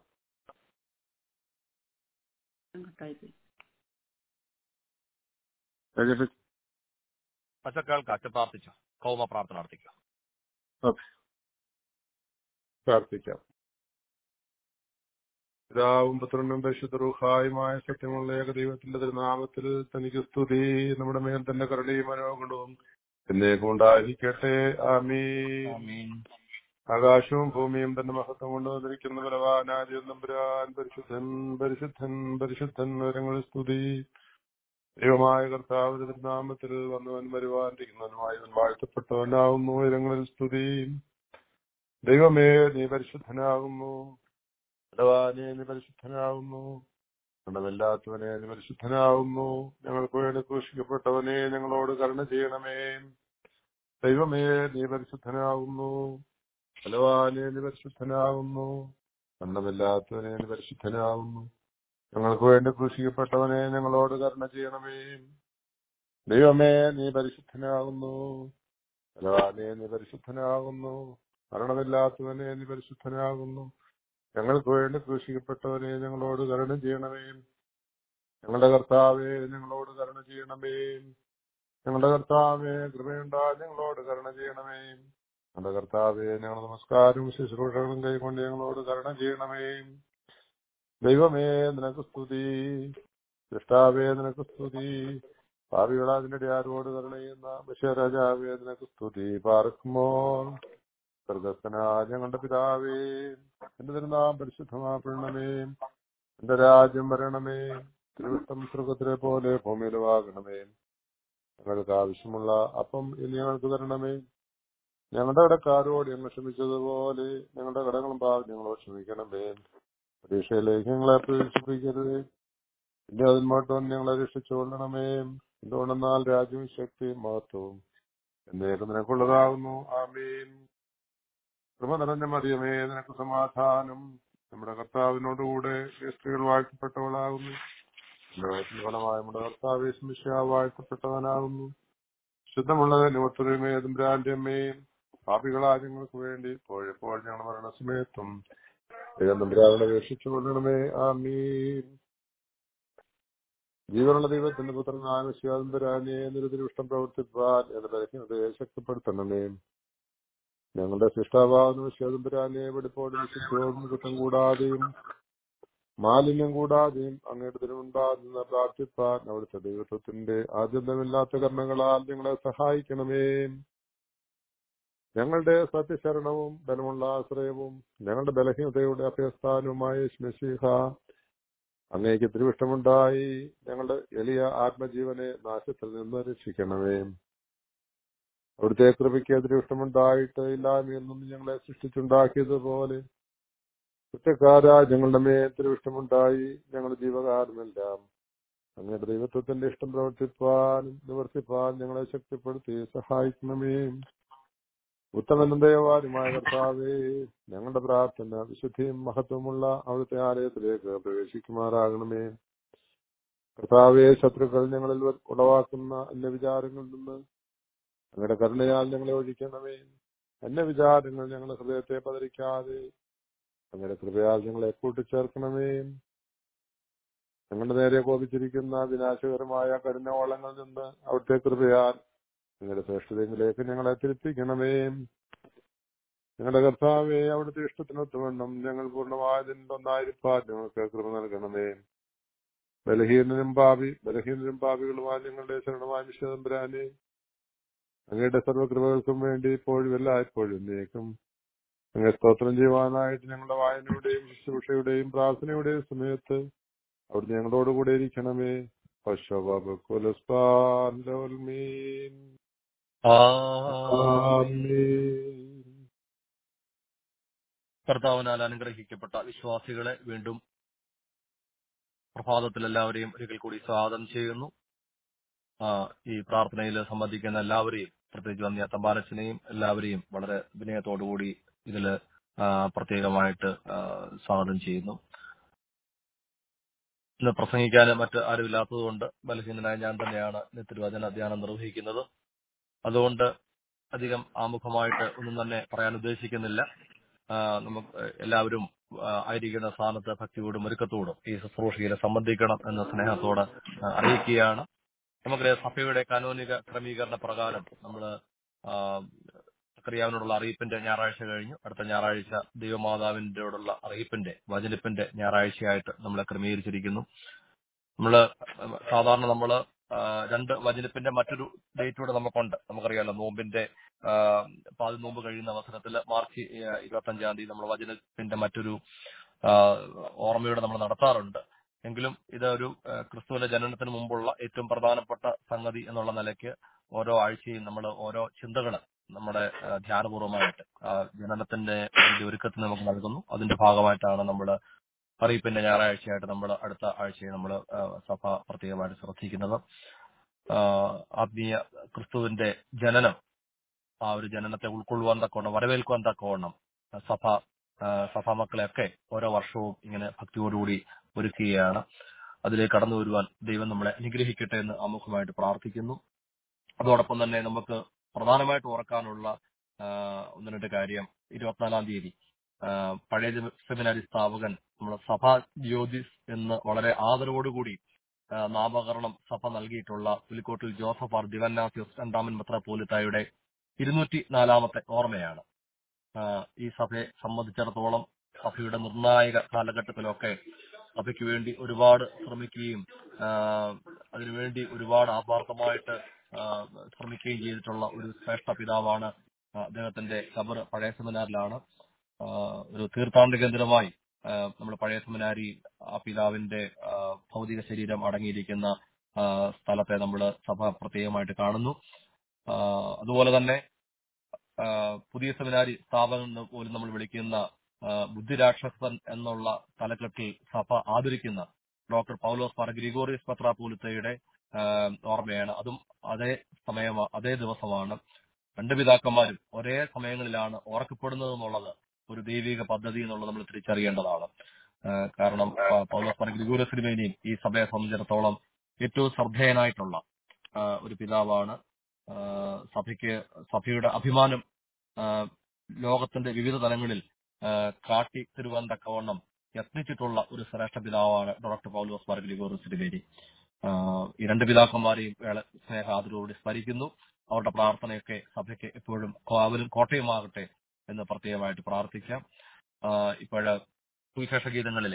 രാജേഷ് അച്ഛൻ അച്ഛ കേൾക്കാം അച്ഛൻ പ്രാർത്ഥിച്ചോ കൗമ പ്രാർത്ഥന നടത്തിക്കോ ഓക്കെ പ്രാർത്ഥിക്കാം പിതാവും പുത്രനും പരിശുദ്ധറുഹായുമായ സത്യമുള്ള ഏകദൈവത്തിന്റെ തിരുനാമത്തിൽ തനിക്ക് സ്തുതി നമ്മുടെ മേൽ തന്നെ കരുണയും മനോഗുണവും എന്നേക്കും ഉണ്ടായിരിക്കട്ടെ ആമീൻ ആകാശവും ഭൂമിയും തന്റെ മഹത്വം കൊണ്ടുവന്നിരിക്കുന്ന ബലവാനാദ്യം നമ്പുരാൻ പരിശുദ്ധൻ പരിശുദ്ധൻ പരിശുദ്ധൻ വരങ്ങളിൽ സ്തുതി ദൈവമായ കർത്താവിന്റെ തിരുനാമത്തിൽ വന്നവൻ വരുവാനിരിക്കുന്നവനുമായവൻ വാഴ്ത്തപ്പെട്ടവനാകുന്നു ഉയരങ്ങളിൽ സ്തുതി ദൈവമേ നീ പരിശുദ്ധനാകുന്നു ബലവാനെ നീ പരിശുദ്ധനാകുന്നു കണ്ടതല്ലാത്തവനെ നീ പരിശുദ്ധനാകുന്നു ഞങ്ങൾക്ക് വേണ്ടി ക്രൂശിക്കപ്പെട്ടവനെ ഞങ്ങളോട് കരുണ ചെയ്യണമേ ദൈവമേ നീ പരിശുദ്ധനാകുന്നു ബലവാനെ നീ പരിശുദ്ധനാകുന്നു കണ്ണമില്ലാത്തവനെ നീ പരിശുദ്ധനാകുന്നു ഞങ്ങൾക്ക് വേണ്ടി ക്രൂശിക്കപ്പെട്ടവനെ ഞങ്ങളോട് കരുണ ചെയ്യണമേ ദൈവമേ നീ പരിശുദ്ധനാകുന്നു ബലവാനെ നീ പരിശുദ്ധനാകുന്നു മരണമില്ലാത്തവനെ നീ പരിശുദ്ധനാകുന്നു ഞങ്ങൾക്ക് വേണ്ടി ക്രൂശിക്കപ്പെട്ടവനെ ഞങ്ങളോട് കരുണ ചെയ്യണമേ ഞങ്ങളുടെ കർത്താവെ ഞങ്ങളോട് കരുണ ചെയ്യണമേ ഞങ്ങളുടെ കർത്താവെ കൃപയുണ്ടാ ഞങ്ങളോട് കരുണ ചെയ്യണമേ ഞങ്ങളുടെ കർത്താവെ ഞങ്ങളുടെ നമസ്കാരവും ശുശ്രൂഷകളും കൈക്കൊണ്ട് ഞങ്ങളോട് കരുണ ചെയ്യണമേ ദൈവമേ നിനക്ക് സ്തുതി സൃഷ്ടാവേ നിനക്ക് സ്തുതി ഭാവികളാ അതിന്റെ ആരോട് കരുണ ചെയ്യുന്ന ബഷരാജാവേ നിനക്ക് സ്തുതി പാർക്കുമോ സ്വർഗസ്ഥനാ ഞങ്ങളുടെ പിതാവേ എന്റെ തിരുനാം പരിശുദ്ധമാപ്പെടണമേ എന്റെ രാജ്യം വരണമേ തിരുവിട്ടം സ്വർഗത്തിലെ പോലെ ഭൂമിയിലുമാകണമേ ഞങ്ങൾക്ക് ആവശ്യമുള്ള അപ്പം ഇനി ഞങ്ങൾക്ക് തരണമേ ഞങ്ങളുടെ കടക്കാരോട് ഞങ്ങൾ ക്ഷമിച്ചതുപോലെ ഞങ്ങളുടെ കടങ്ങളും പാവം ഞങ്ങളോട് ക്ഷമിക്കണമേ പരീക്ഷയിലേക്ക് ഞങ്ങളെ പ്രവേശിപ്പിക്കരുത് പിന്നെ അതിന്മോട്ടും ഞങ്ങളെ രക്ഷിച്ചുകൊള്ളണമേ എന്തുകൊണ്ടെന്നാൽ രാജ്യവും ശക്തിയും മഹത്വവും എന്നേക്കും നിനക്കുള്ളതാകുന്നു ആമീൻ കൃപ നിറഞ്ഞ മറിയമേ നിനക്ക് സമാധാനം നമ്മുടെ കർത്താവിനോടുകൂടെ ഈ സ്ത്രീകൾ വാഴ്ത്തപ്പെട്ടവളാകുന്നു നമ്മുടെ ഫലമായ നമ്മുടെ കർത്താവ് സ്മിഷ വാഴ്ത്തപ്പെട്ടവനാകുന്നു ശുദ്ധമുള്ള നിവത്തുരമേ തമ്പുരാന്റെ അമ്മയും പാപികളാ ഞങ്ങൾക്ക് വേണ്ടി ഇപ്പോഴെപ്പോൾ ഞങ്ങൾ മരണസമയത്തും ദൈവം തമ്പുരാനെ അപേക്ഷിച്ചു കൊള്ളണമേ ആമീൻ ജീവനുള്ള ദൈവത്തിന്റെ പുത്രനായ ശിവതമ്പുരാനെ നിരുതിരിഷ്ടം പ്രവർത്തിപ്പാൻ എന്റെ ബലഹീനതയെ ശക്തിപ്പെടുത്തണമേ ഞങ്ങളുടെ സൃഷ്ടാവാകുന്ന ശിവതമ്പുരാനെ വെടിപ്പോടും ശുദ്ധവും കുറ്റം കൂടാതെയും മാലിന്യം കൂടാതെയും അങ്ങയുടെ തിരുമുണ്ടാകുന്ന പ്രാർത്ഥിപ്പാൻ അവിടുത്തെ ദൈവത്വത്തിന്റെ ആദ്യന്തമില്ലാത്ത കർമ്മങ്ങളാൽ ഞങ്ങളെ സഹായിക്കണമേ ഞങ്ങളുടെ സത്യശരണവും ബലമുള്ള ആശ്രയവും ഞങ്ങളുടെ ബലഹീനതയുടെ അഭ്യസ്ഥാനവുമായ ശ്മശിഹ അങ്ങേക്ക് തിരുവിഷ്ടമുണ്ടായി ഞങ്ങളുടെ എളിയ ആത്മജീവനെ നാശത്തിൽ നിന്ന് രക്ഷിക്കണമേ അവിടുത്തെ കൃപയ്ക്ക് തിരുവിഷ്ടമുണ്ടായിട്ട് ഇല്ലായ്മയിൽ നിന്ന് ഞങ്ങളെ സൃഷ്ടിച്ചുണ്ടാക്കിയതുപോലെ കുറ്റക്കാരാ ഞങ്ങളുടെ മേൽ തിരുവിഷ്ടമുണ്ടായി ഞങ്ങളുടെ ജീവകാലമെല്ലാം അങ്ങയുടെ ദൈവത്വത്തിന്റെ ഇഷ്ടം പ്രവർത്തിപ്പാൻ നിവർത്തിപ്പാൻ ഞങ്ങളെ ശക്തിപ്പെടുത്തി സഹായിക്കണമേ ഉത്തമനും ദയവാനുമായ കർത്താവേ ഞങ്ങളുടെ പ്രാർത്ഥന വിശുദ്ധിയും മഹത്വമുള്ള അവിടുത്തെ ആലയത്തിലേക്ക് പ്രവേശിക്കുമാറാകണമേ കർത്താവെ ശത്രുക്കൾ ഞങ്ങളിൽ ഉളവാക്കുന്ന അന്യ വിചാരങ്ങളിൽ നിന്ന് അങ്ങയുടെ കരുണയാൽ ഞങ്ങളെ ഒഴിക്കണമേ അന്യ വിചാരങ്ങൾ ഞങ്ങളുടെ ഹൃദയത്തെ പതറിക്കാതെ അങ്ങയുടെ കൃപയാൽ ഞങ്ങളെ കൂട്ടിച്ചേർക്കണമേ ഞങ്ങളുടെ നേരെ കോപിച്ചിരിക്കുന്ന വിനാശകരമായ കരുണവളങ്ങളിൽ നിന്ന് അവിടുത്തെ കൃപയാൽ നിങ്ങളുടെ ശ്രേഷ്ഠതയിലേക്ക് ഞങ്ങളെ തിരിപ്പിക്കണമേ ഞങ്ങളുടെ കർത്താവെ അവിടുത്തെ ഇഷ്ടത്തിനൊത്തുവണ്ണം ഞങ്ങൾ പൂർണ്ണമായതിന്റെ ഒന്നായിരിക്കാൻ ഞങ്ങൾക്ക് കൃപ നൽകണമേ ബലഹീനനും പാപി ബലഹീനരും പാപികളുമായ ഞങ്ങളുടെ ശരണമായ വിശ്വതമ്പരാനെ അങ്ങയുടെ സർവ്വകൃപകൾക്കും വേണ്ടി ഇപ്പോഴും എല്ലായ്പ്പോഴും നീക്കും അങ്ങ് സ്തോത്രം ചെയ്യുവാനായിട്ട് ഞങ്ങളുടെ വായനയുടെയും ശുശ്രൂഷയുടെയും പ്രാർത്ഥനയുടെയും സമയത്ത് അവിടുന്ന് ഞങ്ങളോടുകൂടെ ഇരിക്കണമേ പശുബാബുലസ്പാൻമീൻ കർത്താവിനാൽ അനുഗ്രഹിക്കപ്പെട്ട വിശ്വാസികളെ വീണ്ടും പ്രഭാതത്തിൽ എല്ലാവരെയും ഒരിക്കൽ കൂടി സ്വാഗതം ചെയ്യുന്നു ആ, ഈ പ്രാർത്ഥനയിൽ സംബന്ധിക്കുന്ന എല്ലാവരെയും പ്രത്യേകിച്ച് വന്നിയ തമ്പാലച്ചനെയും എല്ലാവരെയും വളരെ വിനയത്തോടുകൂടി ഇതിൽ പ്രത്യേകമായിട്ട് ആ, സ്വാഗതം ചെയ്യുന്നു ഇന്ന് പ്രസംഗിക്കാൻ മറ്റ് ആരുമില്ലാത്തതുകൊണ്ട് ബലഹീനനായ ഞാൻ തന്നെയാണ് ഇന്ന് തിരുവചന ധ്യാനം നിർവഹിക്കുന്നത് അതുകൊണ്ട് അധികം ആമുഖമായിട്ട് ഒന്നും തന്നെ പറയാൻ ഉദ്ദേശിക്കുന്നില്ല ആ, നമുക്ക് എല്ലാവരും ആ, ആയിരിക്കുന്ന സ്ഥാനത്ത് ഭക്തിയോടും ഒരുക്കത്തോടും ഈ ശുശ്രൂഷയിൽ സംബന്ധിക്കണം എന്ന സ്നേഹത്തോട് ആ, അറിയിക്കുകയാണ് നമുക്ക് സഭയുടെ കാനോനിക ക്രമീകരണ പ്രകാരം നമ്മൾ ക്രിയാവിനോടുള്ള അറിയിപ്പിന്റെ ഞായറാഴ്ച കഴിഞ്ഞു അടുത്ത ഞായറാഴ്ച ദൈവമാതാവിനോടുള്ള അറിയിപ്പിന്റെ വചനിപ്പിന്റെ ഞായറാഴ്ചയായിട്ട് നമ്മളെ ക്രമീകരിച്ചിരിക്കുന്നു നമ്മള് സാധാരണ നമ്മള് ആ, രണ്ട് വചനിപ്പിന്റെ മറ്റൊരു ഡേറ്റ് കൂടെ നമുക്കുണ്ട് നമുക്കറിയാലോ നോമ്പിന്റെ ആ, പാതി നോമ്പ് കഴിയുന്ന അവസരത്തിൽ മാർച്ച് ഇരുപത്തി അഞ്ചാം തീയതി നമ്മൾ വചനത്തിന്റെ മറ്റൊരു ആ, ഓർമ്മയോടെ നമ്മൾ നടത്താറുണ്ട് എങ്കിലും ഇതൊരു ആ, ക്രിസ്തുവിന്റെ ജനനത്തിന് മുമ്പുള്ള ഏറ്റവും പ്രധാനപ്പെട്ട സംഗതി എന്നുള്ള നിലയ്ക്ക് ഓരോ ആഴ്ചയും നമ്മൾ ഓരോ ചിന്തകൾ നമ്മുടെ ആ, ധ്യാനപൂർവ്വമായിട്ട് ആ, ജനനത്തിന്റെ ഒരു ഒരുക്കത്തിന് നമുക്ക് നൽകുന്നു അതിന്റെ ഭാഗമായിട്ടാണ് നമ്മൾ അറിയിപ്പിന്റെ ഞായറാഴ്ചയായിട്ട് നമ്മൾ അടുത്ത ആഴ്ചയെ നമ്മൾ സഭ പ്രത്യേകമായിട്ട് ശ്രദ്ധിക്കുന്നത് ആ, ആത്മീയ ക്രിസ്തുവിന്റെ ജനനം ആ ഒരു ജനനത്തെ ഉൾക്കൊള്ളുവാൻ തക്കവണ്ണം വരവേൽക്കുവാൻ തക്കവണ്ണം സഭ ആ, സഭാമക്കളെയൊക്കെ ഓരോ വർഷവും ഇങ്ങനെ ഭക്തിയോടുകൂടി ഒരുക്കുകയാണ് അതിലേക്ക് കടന്നു വരുവാൻ ദൈവം നമ്മളെ അനുഗ്രഹിക്കട്ടെ എന്ന് ആമുഖമായിട്ട് പ്രാർത്ഥിക്കുന്നു അതോടൊപ്പം തന്നെ നമുക്ക് പ്രധാനമായിട്ട് ഓർക്കാനുള്ള ആ, ഒന്ന് രണ്ട് കാര്യം ഇരുപത്തിനാലാം തീയതി ആ, പഴയ ജെ- സെമിനാരി സ്ഥാപകൻ നമ്മുടെ സഭാ ജ്യോതിസ് എന്ന് വളരെ ആദരവോടുകൂടി ആ, നാമകരണം സഭ നൽകിയിട്ടുള്ള പുലിക്കോട്ടിൽ ജോസഫ് ആർ ദിവന്നാസിയസ് രണ്ടാമൻ മെത്രാപോലിത്തായുടെ ഇരുന്നൂറ്റി നാലാമത്തെ ഓർമ്മയാണ് ആ, ഈ സഭയെ സംബന്ധിച്ചിടത്തോളം സഭയുടെ നിർണായക കാലഘട്ടത്തിലൊക്കെ സഭയ്ക്ക് വേണ്ടി ഒരുപാട് ശ്രമിക്കുകയും ആ, അതിനുവേണ്ടി ഒരുപാട് ആത്മാർത്ഥമായിട്ട് ആ, ശ്രമിക്കുകയും ചെയ്തിട്ടുള്ള ഒരു ശ്രേഷ്ഠ പിതാവാണ് ആ, അദ്ദേഹത്തിന്റെ ഖബർ പഴയ സെമിനാറിലാണ് ആ, ഒരു തീർത്ഥാടന കേന്ദ്രമായി നമ്മൾ പഴയ സെമിനാരി ആ പിതാവിന്റെ ആ, ഭൗതിക ശരീരം അടങ്ങിയിരിക്കുന്ന ആ, സ്ഥലത്തെ നമ്മൾ സഭ പ്രത്യേകമായിട്ട് കാണുന്നു ആ, അതുപോലെ തന്നെ ആ, പുതിയ സെമിനാരി സ്ഥാപനം എന്ന് പോലും നമ്മൾ വിളിക്കുന്ന ആ, ബുദ്ധിരാക്ഷസൻ എന്നുള്ള തലക്കെട്ടിൽ സഭ ആദരിക്കുന്ന ഡോക്ടർ പൗലോസ് പാറ ഗ്രിഗോറിയസ് പത്രാപൂലിത്തയുടെ ആ, ഓർമ്മയാണ് അതും അതേ സമയം അതേ ദിവസമാണ് രണ്ട് പിതാക്കന്മാരും ഒരേ സമയങ്ങളിലാണ് ഓർക്കപ്പെടുന്നത് എന്നുള്ളത് ഒരു ദൈവിക പദ്ധതി എന്നുള്ളത് നമ്മൾ തിരിച്ചറിയേണ്ടതാണ് ആ, കാരണം പ- പൗലോസ് പാറ ഗ്രിഗോറിയസ് തിരുമേനിയും ഈ സഭയെ സംബന്ധിച്ചിടത്തോളം ഏറ്റവും ശ്രദ്ധേയനായിട്ടുള്ള ആ, ഒരു പിതാവാണ് ആ, സഭയ്ക്ക് സഭയുടെ അഭിമാനം ആ, ലോകത്തിന്റെ വിവിധ തലങ്ങളിൽ ആ, കാട്ടി തരുവാൻ തക്കവണ്ണം യത്നിച്ചിട്ടുള്ള ഒരു ശ്രേഷ്ഠ പിതാവാണ് ഡോക്ടർ പൗലോസ് മാർ ഗ്രിഗോറിയസ് തിരുമേനി ആ, ഈ രണ്ട് പിതാക്കന്മാരെയും ഏറെ സ്നേഹാദരോട് സ്മരിക്കുന്നു അവരുടെ പ്രാർത്ഥനയൊക്കെ സഭയ്ക്ക് എപ്പോഴും കാവലും കോട്ടയുമാകട്ടെ എന്ന് പ്രത്യേകമായിട്ട് പ്രാർത്ഥിക്കാം ഇപ്പോഴ് സുവിശേഷ ഗീതങ്ങളിലെ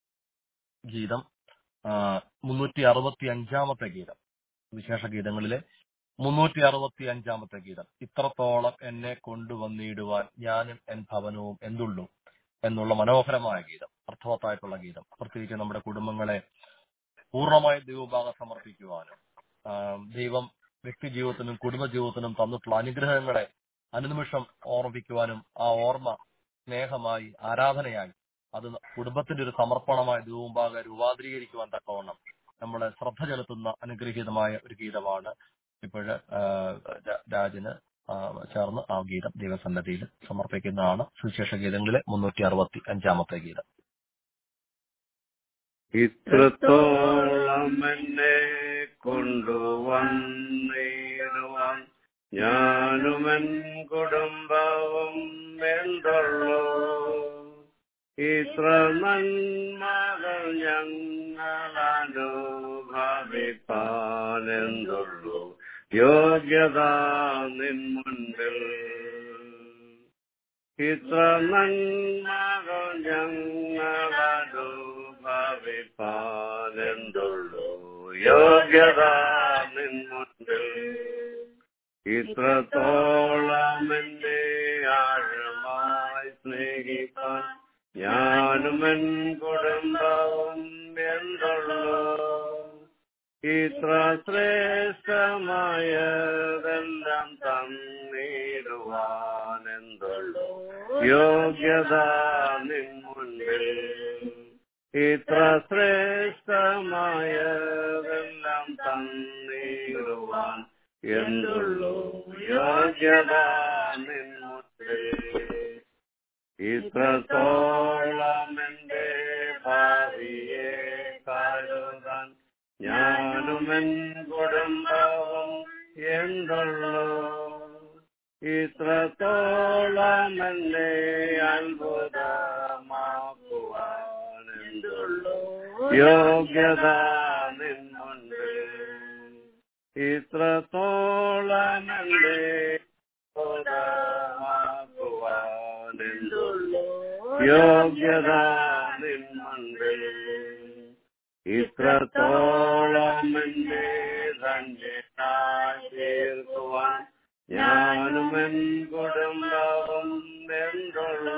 ഗീതം മുന്നൂറ്റി അറുപത്തി അഞ്ചാമത്തെ ഗീതം വിശേഷ ഗീതങ്ങളിലെ മുന്നൂറ്റി അറുപത്തി അഞ്ചാമത്തെ ഗീതം ഇത്രത്തോളം എന്നെ കൊണ്ടുവന്നിടുവാൻ ഞാനും എൻ ഭവനവും എന്തുള്ളൂ എന്നുള്ള മനോഹരമായ ഗീതം അർത്ഥവത്തായിട്ടുള്ള ഗീതം പ്രത്യേകിച്ച് നമ്മുടെ കുടുംബങ്ങളെ പൂർണ്ണമായി ദൈവഭാഗം സമർപ്പിക്കുവാനും ആ, ദൈവം വ്യക്തി ജീവിതത്തിനും കുടുംബ ജീവിതത്തിനും തന്നിട്ടുള്ള അനുഗ്രഹങ്ങളെ അനുനിമിഷം ഓർമ്മിക്കുവാനും ആ ഓർമ്മ സ്നേഹമായി ആരാധനയായി അത് കുടുംബത്തിന്റെ ഒരു സമർപ്പണമായി ദൈവമുമ്പാകെ രൂപാന്തരീകരിക്കുവാൻ തക്കവണ്ണം നമ്മളെ ശ്രദ്ധ ചെലുത്തുന്ന അനുഗ്രഹീതമായ ഒരു ഗീതമാണ് ഇപ്പോഴ് രാജന് ആ, ചേർന്ന് ആ ഗീതം ദൈവസന്നദ്ധിയിൽ സമർപ്പിക്കുന്നതാണ് സുവിശേഷ ഗീതങ്ങളിലെ മുന്നൂറ്റി അറുപത്തി അഞ്ചാമത്തെ ഗീതം ഇത്രത്തോളം എന്നെ കൊണ്ടുവന്നിടുവാൻ ഞാനുമൻ കുടുംബവും എന്തുള്ളൂ ഇത്ര നന്മകൾ ഞങ്ങൾ അനുഭവിപ്പാൻ എന്തുള്ളൂ യോഗ്യത നിൻ മുൻപിൽ ഇത്ര നന്മകൾ ഞങ്ങൾ അനുഭവിപ്പാൻ എന്തുള്ളൂ യോഗ്യത നിൻ മുൻപിൽ ഇത്രത്തോളം എന്നെ ആഴമായി സ്നേഹിപ്പാൻ ഞാനും എൻ കുടുംബവും എന്തുള്ളൂ ഇത്ര ശ്രേഷ്ഠമായതെല്ലാം തന്നിടുവാൻ എന്തുള്ളൂ യോഗ്യത നിൻ മുൻപിൽ ഇത്ര ശ്രേഷ്ഠമായതെല്ലാം തന്നിടുവാൻ എന്തുള്ളൂ യോഗ്യത നിൻ മുൻപിൽ ഇത്രത്തോളം എന്റെ ഭാവിയെ കരുതാൻ ഞാനും എൻ കുടുംബവും എന്തുള്ളൂ ഇത്രത്തോളം എന്നെ അത്ഭുതമാക്കുവാൻ എന്തുള്ളൂ യോഗ്യത നിൻ മുൻപിൽ ഇത്രത്തോളം എന്നെ യോഗ്യത നിന്മുണ്ടിൽ ഇത്രത്തോളം എന്നെ ധന്യനായി തീർക്കുവാൻ ഞാനും എൻ കുടുംബവും എന്തുള്ളൂ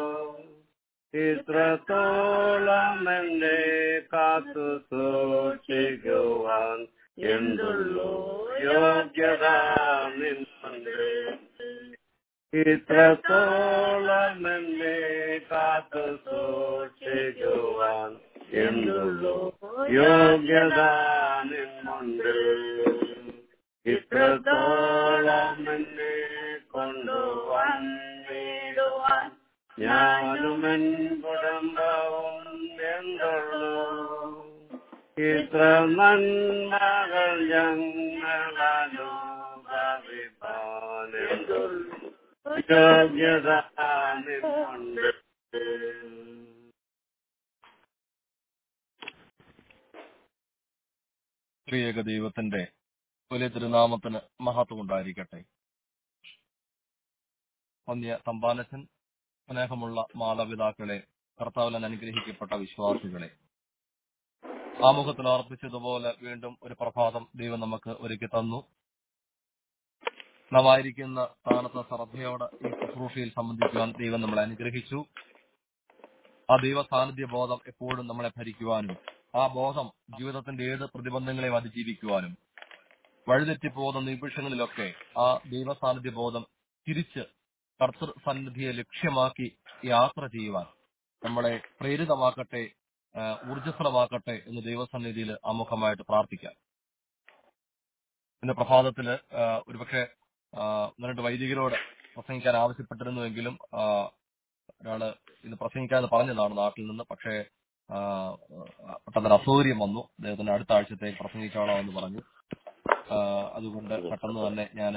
ഇത്രത്തോളം എന്നെ കാത്തു സൂക്ഷിക്കുവാൻ എന്തുള്ളൂ യോഗ്യത നിന്നുണ്ട് ഇത്രത്തോളം എന്നെ കാത്തു സൂക്ഷിക്കുവാൻ എന്തുള്ളൂ യോഗ്യത നിന്നുണ്ട് ഇത്രത്തോളം എന്നെ കൊണ്ടുവന്നിടുവാൻ ഞാനും എൻ കുടുംബവും എന്തുള്ളൂ ഇത്ര നന്മകൾ ഞങ്ങളനുഭവിപ്പാൻ എന്തുള്ളൂ യോഗ്യത നിന്നുണ്ട് ത്രിയേക ദൈവത്തിന്റെ വലിയ തിരുനാമത്തിന് മഹത്വം ഉണ്ടായിരിക്കട്ടെ വന്യ തമ്പാനച്ചൻ സ്നേഹമുള്ള മാതാപിതാക്കളെ കർത്താവിൽ അനുഗ്രഹിക്കപ്പെട്ട വിശ്വാസികളെ ആമുഖത്തിൽ അർപ്പിച്ചതുപോലെ വീണ്ടും ഒരു പ്രഭാതം ദൈവം നമുക്ക് ഒരുക്കി തന്നു നാം ആയിരിക്കുന്ന സ്ഥാനത്ത് ശ്രദ്ധയോടെ ഈ ശുശ്രൂഷയിൽ സംബന്ധിക്കുവാൻ ദൈവം നമ്മളെ അനുഗ്രഹിച്ചു ആ ദൈവ സാന്നിധ്യ ബോധം എപ്പോഴും നമ്മളെ ഭരിക്കുവാനും ആ ബോധം ജീവിതത്തിന്റെ ഏത് പ്രതിബന്ധങ്ങളെയും അതിജീവിക്കുവാനും വഴിതെറ്റിപ്പോകുന്ന നിമിഷങ്ങളിലൊക്കെ ആ ദൈവ സാന്നിധ്യ ബോധം തിരിച്ച് കർത്തൃ സന്നിധിയെ ലക്ഷ്യമാക്കി യാത്ര ചെയ്യുവാൻ നമ്മളെ പ്രേരിതമാക്കട്ടെ ആ, ഊർജ്ജസ്വലമാക്കട്ടെ എന്ന് ദൈവസന്നിധിയിൽ ആമുഖമായിട്ട് പ്രാർത്ഥിക്കാം ഇന്ന് പ്രഭാതത്തില് ആ, ഒരുപക്ഷെ ആ, ഒന്ന് രണ്ട് വൈദികരോട് പ്രസംഗിക്കാൻ ആവശ്യപ്പെട്ടിരുന്നുവെങ്കിലും ആ, ഒരാള് ഇന്ന് പ്രസംഗിക്കാന്ന് പറഞ്ഞതാണ് നാട്ടിൽ നിന്ന് പക്ഷേ ആ, പെട്ടെന്നൊരു അസൗകര്യം വന്നു അദ്ദേഹത്തിന് അടുത്ത ആഴ്ചത്തേക്ക് പ്രസംഗിച്ചോളാം എന്ന് പറഞ്ഞു ആ, അതുകൊണ്ട് പെട്ടെന്ന് തന്നെ ഞാൻ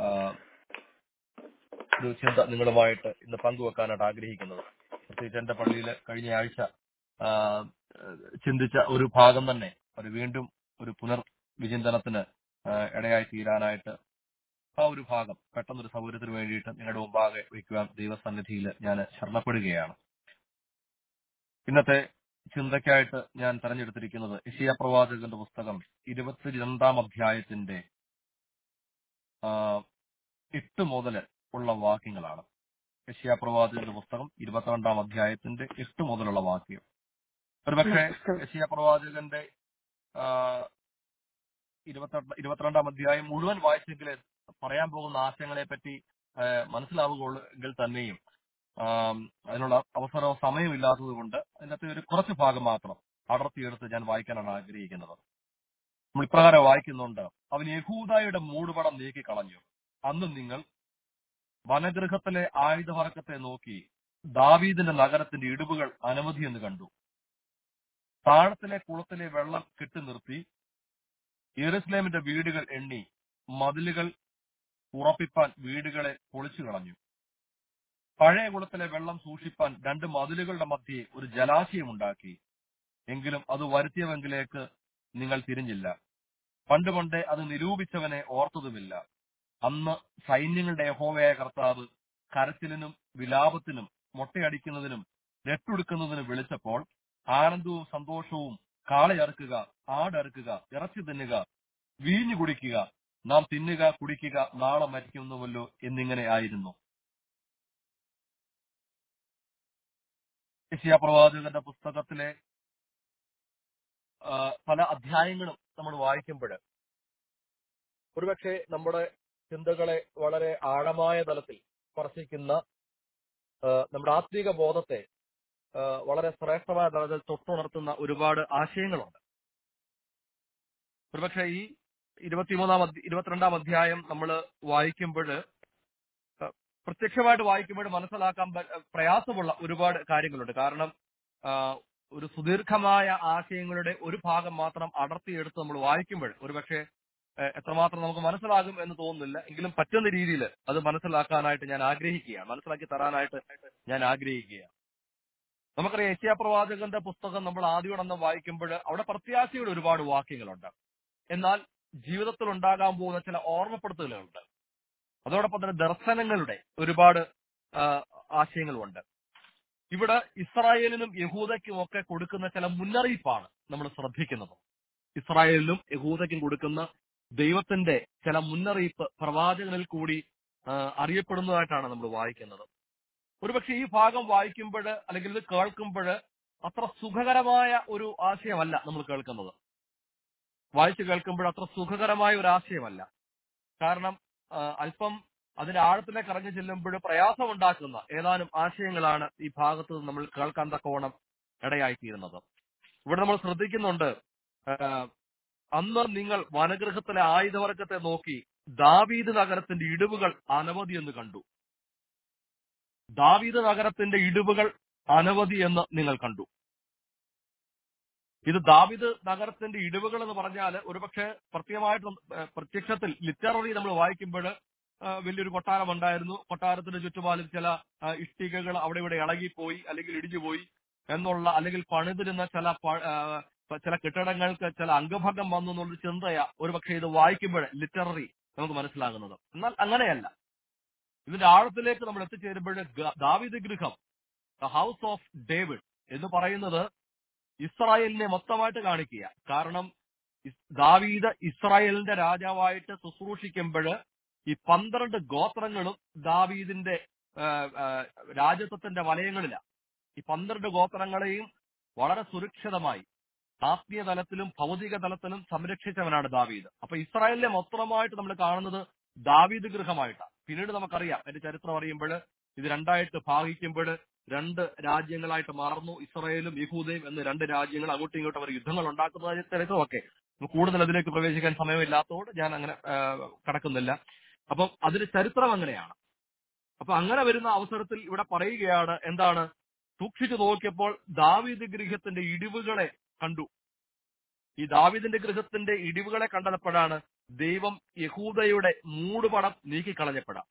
ഒരു ചിന്ത നിങ്ങളുമായിട്ട് ഇന്ന് പങ്കുവെക്കാനായിട്ട് ആഗ്രഹിക്കുന്നത് പ്രത്യേകിച്ച് എന്റെ പള്ളിയിൽ കഴിഞ്ഞ ആഴ്ച ആ, ചിന്തിച്ച ഒരു ഭാഗം തന്നെ ഒരു വീണ്ടും ഒരു പുനർ വിചിന്തനത്തിന് ആ, ഇടയായി തീരാനായിട്ട് ആ ഒരു ഭാഗം പെട്ടെന്നൊരു സൗകര്യത്തിന് വേണ്ടിയിട്ട് നിങ്ങളുടെ മുമ്പാകെ വയ്ക്കുവാൻ ദൈവസന്നിധിയിൽ ഞാൻ ശരണപ്പെടുകയാണ് ഇന്നത്തെ ചിന്തയ്ക്കായിട്ട് ഞാൻ തെരഞ്ഞെടുത്തിരിക്കുന്നത് ഇഷിയ പ്രവാചകന്റെ പുസ്തകം ഇരുപത്തിരണ്ടാം അധ്യായത്തിന്റെ ആ, എട്ട് മുതൽ ഉള്ള വാക്യങ്ങളാണ് യശിയ പ്രവാചകന്റെ പുസ്തകം ഇരുപത്തിരണ്ടാം അധ്യായത്തിന്റെ എട്ട് മുതലുള്ള വാക്യം ഒരുപക്ഷെ യശിയ പ്രവാചകന്റെ ആ, ഇരുപത്തി ഇരുപത്തിരണ്ടാം അധ്യായം മുഴുവൻ വായിച്ചെങ്കിലേ പറയാൻ പോകുന്ന ആശയങ്ങളെ പറ്റി ആ, മനസ്സിലാവുകയുള്ളൂ എങ്കിൽ തന്നെയും ആം, അതിനുള്ള അവസരവും സമയവും ഇല്ലാത്തത് കൊണ്ട് അതിനകത്ത് ഒരു കുറച്ച് ഭാഗം മാത്രം അടർത്തിയെടുത്ത് ഞാൻ വായിക്കാനാണ് ആഗ്രഹിക്കുന്നത് നമ്മൾ ഇപ്രകാരം വായിക്കുന്നുണ്ട് അവൻ യഹൂദായുടെ മൂടുപടം നീക്കിക്കളഞ്ഞു അന്ന് നിങ്ങൾ വനഗൃഹത്തിലെ ആയുധവർക്കത്തെ നോക്കി ദാവീദിന്റെ നഗരത്തിന്റെ ഇടിവുകൾ അനവധി എന്ന് കണ്ടു താഴത്തിലെ കുളത്തിലെ വെള്ളം കെട്ടി നിർത്തി യെറുസലേമിന്റെ വീടുകൾ എണ്ണി മതിലുകൾ ഉറപ്പിപ്പാൻ വീടുകളെ പൊളിച്ചു കളഞ്ഞു പഴയ കുളത്തിലെ വെള്ളം സൂക്ഷിപ്പാൻ രണ്ട് മതിലുകളുടെ മധ്യേ ഒരു ജലാശയം ഉണ്ടാക്കി എങ്കിലും അത് വരുത്തിയവെങ്കിലേക്ക് നിങ്ങൾ തിരിഞ്ഞില്ല പണ്ട് പണ്ടേ അത് നിരൂപിച്ചവനെ ഓർത്തതുമില്ല അന്ന് സൈന്യങ്ങളുടെ യഹോവയായ കർത്താവ് കരച്ചിലിനും വിലാപത്തിനും മൊട്ടയടിക്കുന്നതിനും രട്ടുടുക്കുന്നതിനും വിളിച്ചപ്പോൾ ആനന്ദവും സന്തോഷവും കാളയറുക്കുക ആടറുക്കുക ഇറച്ചി തിന്നുക വീഞ്ഞു കുടിക്കുക നാം തിന്നുക കുടിക്കുക നാളെ മരിക്കുന്നുവല്ലോ എന്നിങ്ങനെ ആയിരുന്നു യശയാ പ്രവാചകന്റെ പുസ്തകത്തിലെ ആ, പല അധ്യായങ്ങളും നമ്മൾ വായിക്കുമ്പോൾ ഒരുപക്ഷെ നമ്മുടെ ചിന്തകളെ വളരെ ആഴമായ തലത്തിൽ സ്പർശിക്കുന്ന ആ, നമ്മുടെ ആത്മീക ബോധത്തെ ആ, വളരെ ശ്രേഷ്ഠമായ തലത്തിൽ തൊട്ടുണർത്തുന്ന ഒരുപാട് ആശയങ്ങളുണ്ട് ഒരുപക്ഷെ ഈ ഇരുപത്തിമൂന്നാം അധ്യ- ഇരുപത്തിരണ്ടാം അധ്യായം നമ്മൾ വായിക്കുമ്പോൾ പ്രത്യക്ഷമായിട്ട് വായിക്കുമ്പോൾ മനസ്സിലാക്കാൻ പ- പ്രയാസമുള്ള ഒരുപാട് കാര്യങ്ങളുണ്ട് കാരണം ആ, ഒരു സുദീർഘമായ ആശയങ്ങളുടെ ഒരു ഭാഗം മാത്രം അടർത്തിയെടുത്ത് നമ്മൾ വായിക്കുമ്പോൾ ഒരുപക്ഷെ ഏഹ്, എത്രമാത്രം നമുക്ക് മനസ്സിലാകും എന്ന് തോന്നുന്നില്ല എങ്കിലും പറ്റുന്ന രീതിയിൽ അത് മനസ്സിലാക്കാനായിട്ട് ഞാൻ ആഗ്രഹിക്കുകയാണ് മനസ്സിലാക്കി തരാനായിട്ട് ഞാൻ ആഗ്രഹിക്കുകയാണ് നമുക്കറിയാം ഏഷ്യ പ്രവാചകന്റെ പുസ്തകം നമ്മൾ ആദ്യം വായിക്കുമ്പോൾ അവിടെ പ്രത്യാശയുടെ ഒരുപാട് വാക്യങ്ങളുണ്ട് എന്നാൽ ജീവിതത്തിൽ ഉണ്ടാകാൻ പോകുന്ന ചില ഓർമ്മപ്പെടുത്തലുകളുണ്ട് അതോടൊപ്പം തന്നെ ദർശനങ്ങളുടെ ഒരുപാട് ആ, ആശയങ്ങളുമുണ്ട് ഇവിടെ ഇസ്രായേലിനും യഹൂദയ്ക്കും ഒക്കെ കൊടുക്കുന്ന ചില മുന്നറിയിപ്പാണ് നമ്മൾ ശ്രദ്ധിക്കുന്നത് ഇസ്രായേലിനും യഹൂദയ്ക്കും കൊടുക്കുന്ന ദൈവത്തിന്റെ ചില മുന്നറിയിപ്പ് പ്രവാചകനിൽ കൂടി ആ, അറിയപ്പെടുന്നതായിട്ടാണ് നമ്മൾ വായിക്കുന്നത് ഒരുപക്ഷെ ഈ ഭാഗം വായിക്കുമ്പോൾ അല്ലെങ്കിൽ ഇത് കേൾക്കുമ്പോൾ അത്ര സുഖകരമായ ഒരു ആശയമല്ല നമ്മൾ കേൾക്കുന്നത് വായിച്ചു കേൾക്കുമ്പോൾ അത്ര സുഖകരമായ ഒരു ആശയമല്ല കാരണം ആ, അല്പം അതിന്റെ ആഴത്തിലേക്ക് ഇറങ്ങി ചെല്ലുമ്പോൾ പ്രയാസമുണ്ടാക്കുന്ന ഏതാനും ആശയങ്ങളാണ് ഈ ഭാഗത്ത് നിന്ന് നമ്മൾ കേൾക്കാൻ തക്കവണ്ണം ഇടയായിത്തീരുന്നത് ഇവിടെ നമ്മൾ ശ്രദ്ധിക്കുന്നുണ്ട് ആ, അന്ന് നിങ്ങൾ വനഗൃഹത്തിലെ ആയുധവർഗത്തെ നോക്കി ദാവീദ് നഗരത്തിന്റെ ഇടിവുകൾ അനവധി എന്ന് കണ്ടു ദാവീദ് നഗരത്തിന്റെ ഇടിവുകൾ അനവധി എന്ന് നിങ്ങൾ കണ്ടു ഇത് ദാവിദ് നഗരത്തിന്റെ ഇടിവുകൾ എന്ന് പറഞ്ഞാൽ ഒരുപക്ഷെ പ്രത്യേകമായിട്ട് ഏഹ് പ്രത്യക്ഷത്തിൽ ലിറ്റററി നമ്മൾ വായിക്കുമ്പോൾ വലിയൊരു കൊട്ടാരം ഉണ്ടായിരുന്നു കൊട്ടാരത്തിന്റെ ചുറ്റുപാടും ചില ആ, ഇഷ്ടികകൾ അവിടെ ഇവിടെ ഇളകിപ്പോയി അല്ലെങ്കിൽ ഇടിഞ്ഞുപോയി എന്നുള്ള അല്ലെങ്കിൽ പണിതിരുന്ന ചില പ- ആ, ചില കെട്ടിടങ്ങൾക്ക് ചില അംഗഭംഗം വന്നു എന്നുള്ള ചിന്തയാ ഒരുപക്ഷെ ഇത് വായിക്കുമ്പോൾ ലിറ്റററി നമുക്ക് മനസ്സിലാകുന്നത് എന്നാൽ അങ്ങനെയല്ല ഇതിന്റെ ആഴത്തിലേക്ക് നമ്മൾ എത്തിച്ചേരുമ്പോൾ ദാവിദ് ഗൃഹം ദ ഹൗസ് ഓഫ് ഡേവിഡ് എന്ന് പറയുന്നത് ഇസ്രായേലിനെ മൊത്തമായിട്ട് കാണിക്കുക കാരണം ഇസ്- ദാവീദ് ഇസ്രായേലിന്റെ രാജാവായിട്ട് ശുശ്രൂഷിക്കുമ്പോൾ ഈ പന്ത്രണ്ട് ഗോത്രങ്ങളും ദാവീദിന്റെ ആ, ആ, രാജത്വത്തിന്റെ വലയങ്ങളിലാണ് ഈ പന്ത്രണ്ട് ഗോത്രങ്ങളെയും വളരെ സുരക്ഷിതമായി ആത്മീയ തലത്തിലും ഭൗതിക തലത്തിലും സംരക്ഷിച്ചവനാണ് ദാവീദ് അപ്പൊ ഇസ്രായേലിനെ മൊത്തമായിട്ട് നമ്മൾ കാണുന്നത് ദാവീദ് ഗൃഹമായിട്ടാണ് പിന്നീട് നമുക്കറിയാം അതിന്റെ ചരിത്രം അറിയുമ്പോൾ ഇത് രണ്ടായിട്ട് ഭാഗിക്കുമ്പോൾ രണ്ട് രാജ്യങ്ങളായിട്ട് മാറുന്നു ഇസ്രായേലും യഹൂദയും എന്ന് രണ്ട് രാജ്യങ്ങൾ അങ്ങോട്ടും ഇങ്ങോട്ടും അവർ യുദ്ധങ്ങൾ ഉണ്ടാക്കുന്ന ചരിത്രമൊക്കെ നമുക്ക് കൂടുതൽ അതിലേക്ക് പ്രവേശിക്കാൻ സമയമില്ലാത്തതുകൊണ്ട് ഞാൻ അങ്ങനെ ആ, കടക്കുന്നില്ല അപ്പം അതിന്റെ ചരിത്രം അങ്ങനെയാണ് അപ്പൊ അങ്ങനെ വരുന്ന അവസരത്തിൽ ഇവിടെ പറയുകയാണ് എന്താണ് സൂക്ഷിച്ചു നോക്കിയപ്പോൾ ദാവീദ് ഗൃഹത്തിന്റെ ഇടിവുകളെ കണ്ടു ഈ ദാവീദിന്റെ ഗൃഹത്തിന്റെ ഇടിവുകളെ കണ്ടപ്പോഴാണ് ദൈവം യഹൂദയുടെ മൂടുപടം നീക്കിക്കളഞ്ഞപ്പെടാം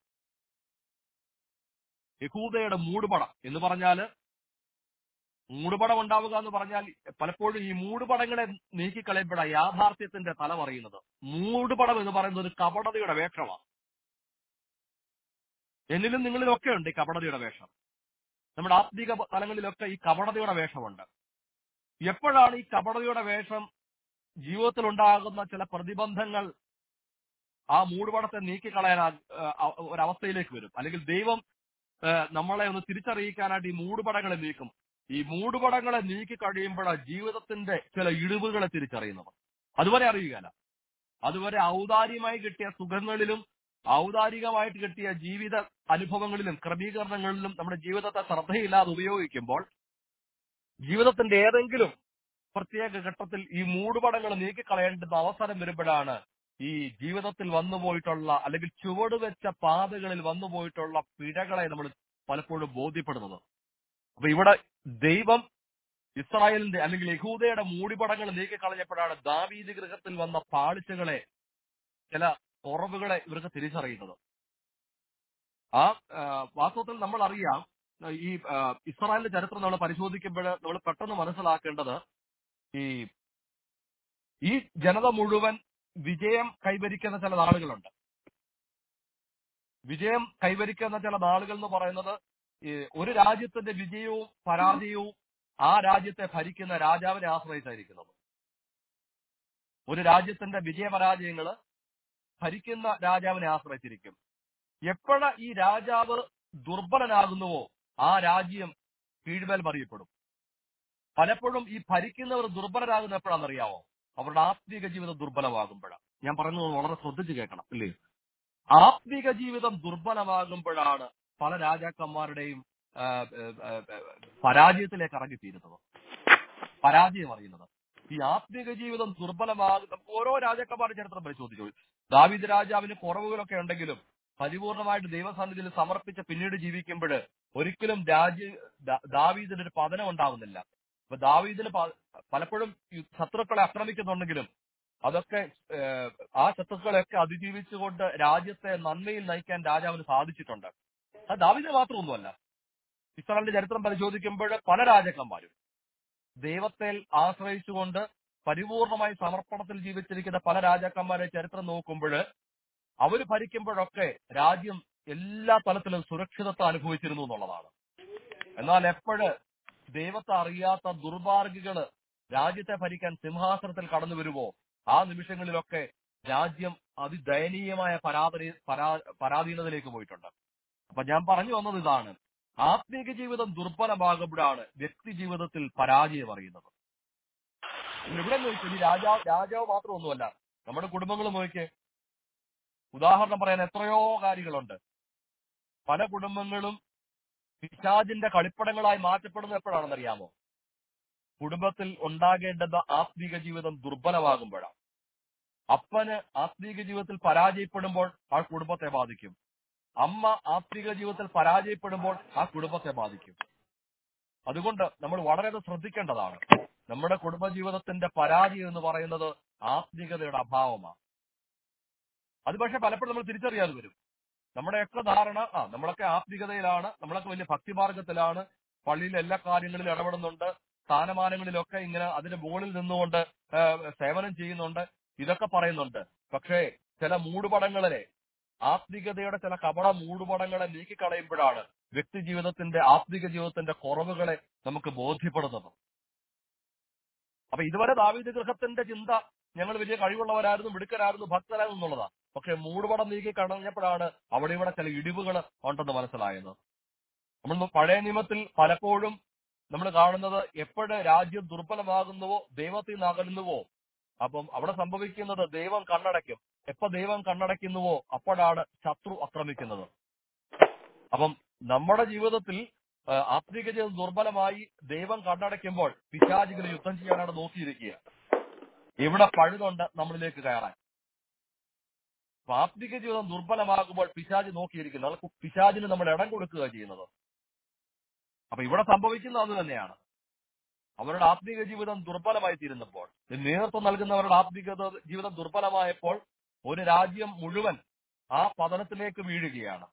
യഹൂദയുടെ മൂടുപടം എന്ന് പറഞ്ഞാല് മൂടുപടം ഉണ്ടാവുക എന്ന് പറഞ്ഞാൽ പലപ്പോഴും ഈ മൂടുപടങ്ങളെ നീക്കിക്കളയപ്പെടാം യാഥാർത്ഥ്യത്തിന്റെ തല പറയുന്നത് മൂടുപടം എന്ന് പറയുന്നത് ഒരു കപടതയുടെ വേഷമാണ് എന്നിലും നിങ്ങളിലും ഒക്കെ ഉണ്ട് ഈ കപടതയുടെ വേഷം നമ്മുടെ ആത്മീക തലങ്ങളിലൊക്കെ ഈ കപടതയുടെ വേഷമുണ്ട് എപ്പോഴാണ് ഈ കപടതയുടെ വേഷം ജീവിതത്തിൽ ഉണ്ടാകുന്ന ചില പ്രതിബന്ധങ്ങൾ ആ മൂടുപടത്തെ നീക്കിക്കളയാൻ ആ- ആ ഒരവസ്ഥയിലേക്ക് വരും അല്ലെങ്കിൽ ദൈവം ആ, നമ്മളെ ഒന്ന് തിരിച്ചറിയിക്കാനായിട്ട് ഈ മൂടുപടങ്ങളെ നീക്കും ഈ മൂടുപടങ്ങളെ നീക്കി കഴിയുമ്പോഴാണ് ജീവിതത്തിന്റെ ചില ഇടിവുകളെ തിരിച്ചറിയുന്നത് അതുവരെ അറിയുകയല്ല അതുവരെ ഔദാര്യമായി കിട്ടിയ സുഖങ്ങളിലും ഔദാരികമായിട്ട് കിട്ടിയ ജീവിത അനുഭവങ്ങളിലും ക്രമീകരണങ്ങളിലും നമ്മുടെ ജീവിതത്തെ ശ്രദ്ധയില്ലാതെ ഉപയോഗിക്കുമ്പോൾ ജീവിതത്തിന്റെ ഏതെങ്കിലും പ്രത്യേക ഘട്ടത്തിൽ ഈ മൂടുപടങ്ങൾ നീക്കിക്കളയേണ്ടുന്ന അവസരം വരുമ്പോഴാണ് ഈ ജീവിതത്തിൽ വന്നുപോയിട്ടുള്ള അല്ലെങ്കിൽ ചുവടുവെച്ച പാതകളിൽ വന്നുപോയിട്ടുള്ള പിഴകളെ നമ്മൾ പലപ്പോഴും ബോധ്യപ്പെടുന്നത് അപ്പൊ ഇവിടെ ദൈവം ഇസ്രായേലിന്റെ അല്ലെങ്കിൽ യഹൂദയുടെ മൂടിപടങ്ങൾ നീക്കിക്കളഞ്ഞപ്പോഴാണ് ദാവീദ് ഗൃഹത്തിൽ വന്ന പാളിച്ചകളെ ചില കുറവുകളെ ഇവർക്ക് തിരിച്ചറിയുന്നത് ആ ആ, വാസ്തവത്തിൽ നമ്മൾ അറിയാം ഈ ആ, ഇസ്രായേലിന്റെ ചരിത്രം നമ്മൾ പരിശോധിക്കുമ്പോൾ നമ്മൾ പെട്ടെന്ന് മനസ്സിലാക്കേണ്ടത് ഈ ഈ ജനത മുഴുവൻ വിജയം കൈവരിക്കുന്ന ചില നാളുകളുണ്ട് വിജയം കൈവരിക്കുന്ന ചില നാളുകൾ എന്ന് പറയുന്നത് ഈ ഒരു രാജ്യത്തിന്റെ വിജയവും പരാജയവും ആ രാജ്യത്തെ ഭരിക്കുന്ന രാജാവിനെ ആശ്രയിച്ചായിരിക്കുന്നത് ഒരു രാജ്യത്തിന്റെ വിജയപരാജയങ്ങള് ഭരിക്കുന്ന രാജാവിനെ ആശ്രയിച്ചിരിക്കും എപ്പോഴ ഈ രാജാവ് ദുർബലനാകുന്നുവോ ആ രാജ്യം കീഴ്മേൽ മറിയപ്പെടും പലപ്പോഴും ഈ ഭരിക്കുന്നവർ ദുർബലരാകുന്ന എപ്പോഴാണെന്നറിയാമോ അവരുടെ ആത്മീക ജീവിതം ദുർബലമാകുമ്പോഴാണ് ഞാൻ പറയുന്നത് വളരെ ശ്രദ്ധിച്ചു കേൾക്കണം ഇല്ലേ ആത്മീക ജീവിതം ദുർബലമാകുമ്പോഴാണ് പല രാജാക്കന്മാരുടെയും ആ, ആ, ആ, ആ, പരാജയത്തിലേക്ക് ഇറങ്ങിത്തീരുന്നത് പരാജയം അറിയുന്നത് ഈ ആത്മീക ജീവിതം ദുർബലമാകുന്ന ഓരോ രാജാക്കന്മാരുടെ ചരിത്രം പരിശോധിച്ചു ദാവീദ് രാജാവിന് കുറവുകളൊക്കെ ഉണ്ടെങ്കിലും പരിപൂർണമായിട്ട് ദൈവസന്നിധിയിൽ സമർപ്പിച്ച് പിന്നീട് ജീവിക്കുമ്പോൾ ഒരിക്കലും രാജ്യ ദാ- ദാവീദിന് ഒരു പതനം ഉണ്ടാവുന്നില്ല അപ്പൊ ദാവീദിന് പ- പലപ്പോഴും ഈ ശത്രുക്കളെ ആക്രമിക്കുന്നുണ്ടെങ്കിലും അതൊക്കെ ഏഹ്, ആ ശത്രുക്കളെയൊക്കെ അതിജീവിച്ചുകൊണ്ട് രാജ്യത്തെ നന്മയിൽ നയിക്കാൻ രാജാവിന് സാധിച്ചിട്ടുണ്ട് അത് ദാവീദിന് മാത്രമൊന്നുമല്ല ഇസ്രായേലിന്റെ ചരിത്രം പരിശോധിക്കുമ്പോൾ പല രാജാക്കന്മാരും ദൈവത്തെ ആശ്രയിച്ചുകൊണ്ട് പരിപൂർണമായി സമർപ്പണത്തിൽ ജീവിച്ചിരിക്കുന്ന പല രാജാക്കന്മാരെ ചരിത്രം നോക്കുമ്പോൾ അവര് ഭരിക്കുമ്പോഴൊക്കെ രാജ്യം എല്ലാ തലത്തിലും സുരക്ഷിതത്വം അനുഭവിച്ചിരുന്നു എന്നുള്ളതാണ് എന്നാൽ എപ്പോഴ് ദൈവത്തെ അറിയാത്ത ദുർമാർഗികള് രാജ്യത്തെ ഭരിക്കാൻ സിംഹാസനത്തിൽ കടന്നു വരുമോ ആ നിമിഷങ്ങളിലൊക്കെ രാജ്യം അതിദയനീയമായ പരാതി പരാ- പരാധീനതയിലേക്ക് പോയിട്ടുണ്ട് അപ്പൊ ഞാൻ പറഞ്ഞു വന്നത് ഇതാണ് ആത്മീക ജീവിതം ദുർബലമാകുമ്പോഴാണ് വ്യക്തി ജീവിതത്തിൽ പരാജയം അറിയുന്നത് ഇവിടെ നോക്കി ഈ രാജാവ് രാജാവ് മാത്രമൊന്നുമല്ല നമ്മുടെ കുടുംബങ്ങൾ നോക്കിയേ ഉദാഹരണം പറയാൻ എത്രയോ കാര്യങ്ങളുണ്ട് പല കുടുംബങ്ങളും പിശാചിന്റെ കളിപ്പടങ്ങളായി മാറ്റപ്പെടുന്നത് എപ്പോഴാണെന്ന് അറിയാമോ കുടുംബത്തിൽ ഉണ്ടാകേണ്ടുന്ന ആത്മീക ജീവിതം ദുർബലമാകുമ്പോഴാണ് അപ്പന് ആത്മീക ജീവിതത്തിൽ പരാജയപ്പെടുമ്പോൾ ആ കുടുംബത്തെ ബാധിക്കും അമ്മ ആത്മീക ജീവിതത്തിൽ പരാജയപ്പെടുമ്പോൾ ആ കുടുംബത്തെ ബാധിക്കും അതുകൊണ്ട് നമ്മൾ വളരെയധികം ശ്രദ്ധിക്കേണ്ടതാണ് നമ്മുടെ കുടുംബജീവിതത്തിന്റെ പരാജയം എന്ന് പറയുന്നത് ആത്മീകതയുടെ അഭാവമാണ് അത് പക്ഷെ പലപ്പോഴും നമ്മൾ തിരിച്ചറിയാതെ വരും നമ്മുടെയൊക്കെ ധാരണ ആ നമ്മളൊക്കെ ആത്മീകതയിലാണ് നമ്മളൊക്കെ വലിയ ഭക്തിമാർഗത്തിലാണ് പള്ളിയിൽ എല്ലാ കാര്യങ്ങളിലും ഇടപെടുന്നുണ്ട് സ്ഥാനമാനങ്ങളിലൊക്കെ ഇങ്ങനെ അതിന്റെ മുകളിൽ നിന്നുകൊണ്ട് ആ, സേവനം ചെയ്യുന്നുണ്ട് ഇതൊക്കെ പറയുന്നുണ്ട് പക്ഷേ ചില മൂടുപടങ്ങളിലെ ആത്മീകതയുടെ ചില കപട മൂടുപടങ്ങളെ നീക്കിക്കളയുമ്പോഴാണ് വ്യക്തി ജീവിതത്തിന്റെ ആത്മീക ജീവിതത്തിന്റെ കുറവുകളെ നമുക്ക് ബോധ്യപ്പെടുന്നത് അപ്പൊ ഇതുവരെ ദാവീദ് ഗൃഹത്തിന്റെ ചിന്ത ഞങ്ങൾ വലിയ കഴിവുള്ളവരായിരുന്നു മിടുക്കരായിരുന്നു ഭക്തരായിരുന്നു എന്നുള്ളതാ പക്ഷെ മൂടുപടം നീക്കി കടഞ്ഞപ്പോഴാണ് അവിടെ ഇവിടെ ചില ഇടിവുകൾ ഉണ്ടെന്ന് മനസ്സിലായത് നമ്മൾ പഴയ നിയമത്തിൽ പലപ്പോഴും നമ്മൾ കാണുന്നത് എപ്പോഴ് രാജ്യം ദുർബലമാകുന്നുവോ ദൈവത്തിൽ നിന്ന് അകലുന്നുവോ അപ്പം അവിടെ സംഭവിക്കുന്നത് ദൈവം കണ്ണടയ്ക്കും എപ്പോ ദൈവം കണ്ണടയ്ക്കുന്നുവോ അപ്പോഴാണ് ശത്രു ആക്രമിക്കുന്നത് അപ്പം നമ്മുടെ ജീവിതത്തിൽ ആ, ആത്മീക ജീവിതം ദുർബലമായി ദൈവം കണ്ണടയ്ക്കുമ്പോൾ പിശാചികൾ യുദ്ധം ചെയ്യാനാണ് നോക്കിയിരിക്കുക ഇവിടെ പഴുതുണ്ട് നമ്മളിലേക്ക് കയറാൻ അപ്പൊ ആത്മീക ജീവിതം ദുർബലമാകുമ്പോൾ പിശാജ് നോക്കിയിരിക്കുന്നു അതൊക്കെ പിശാജിന് നമ്മൾ ഇടം കൊടുക്കുക ചെയ്യുന്നത് അപ്പൊ ഇവിടെ സംഭവിക്കുന്നത് അത് തന്നെയാണ് അവരുടെ ആത്മീക ജീവിതം ദുർബലമായി തീരുന്നപ്പോൾ നേതൃത്വം നൽകുന്നവരുടെ ആത്മീക ജീവിതം ദുർബലമായപ്പോൾ ഒരു രാജ്യം മുഴുവൻ ആ പതനത്തിലേക്ക് വീഴുകയാണ്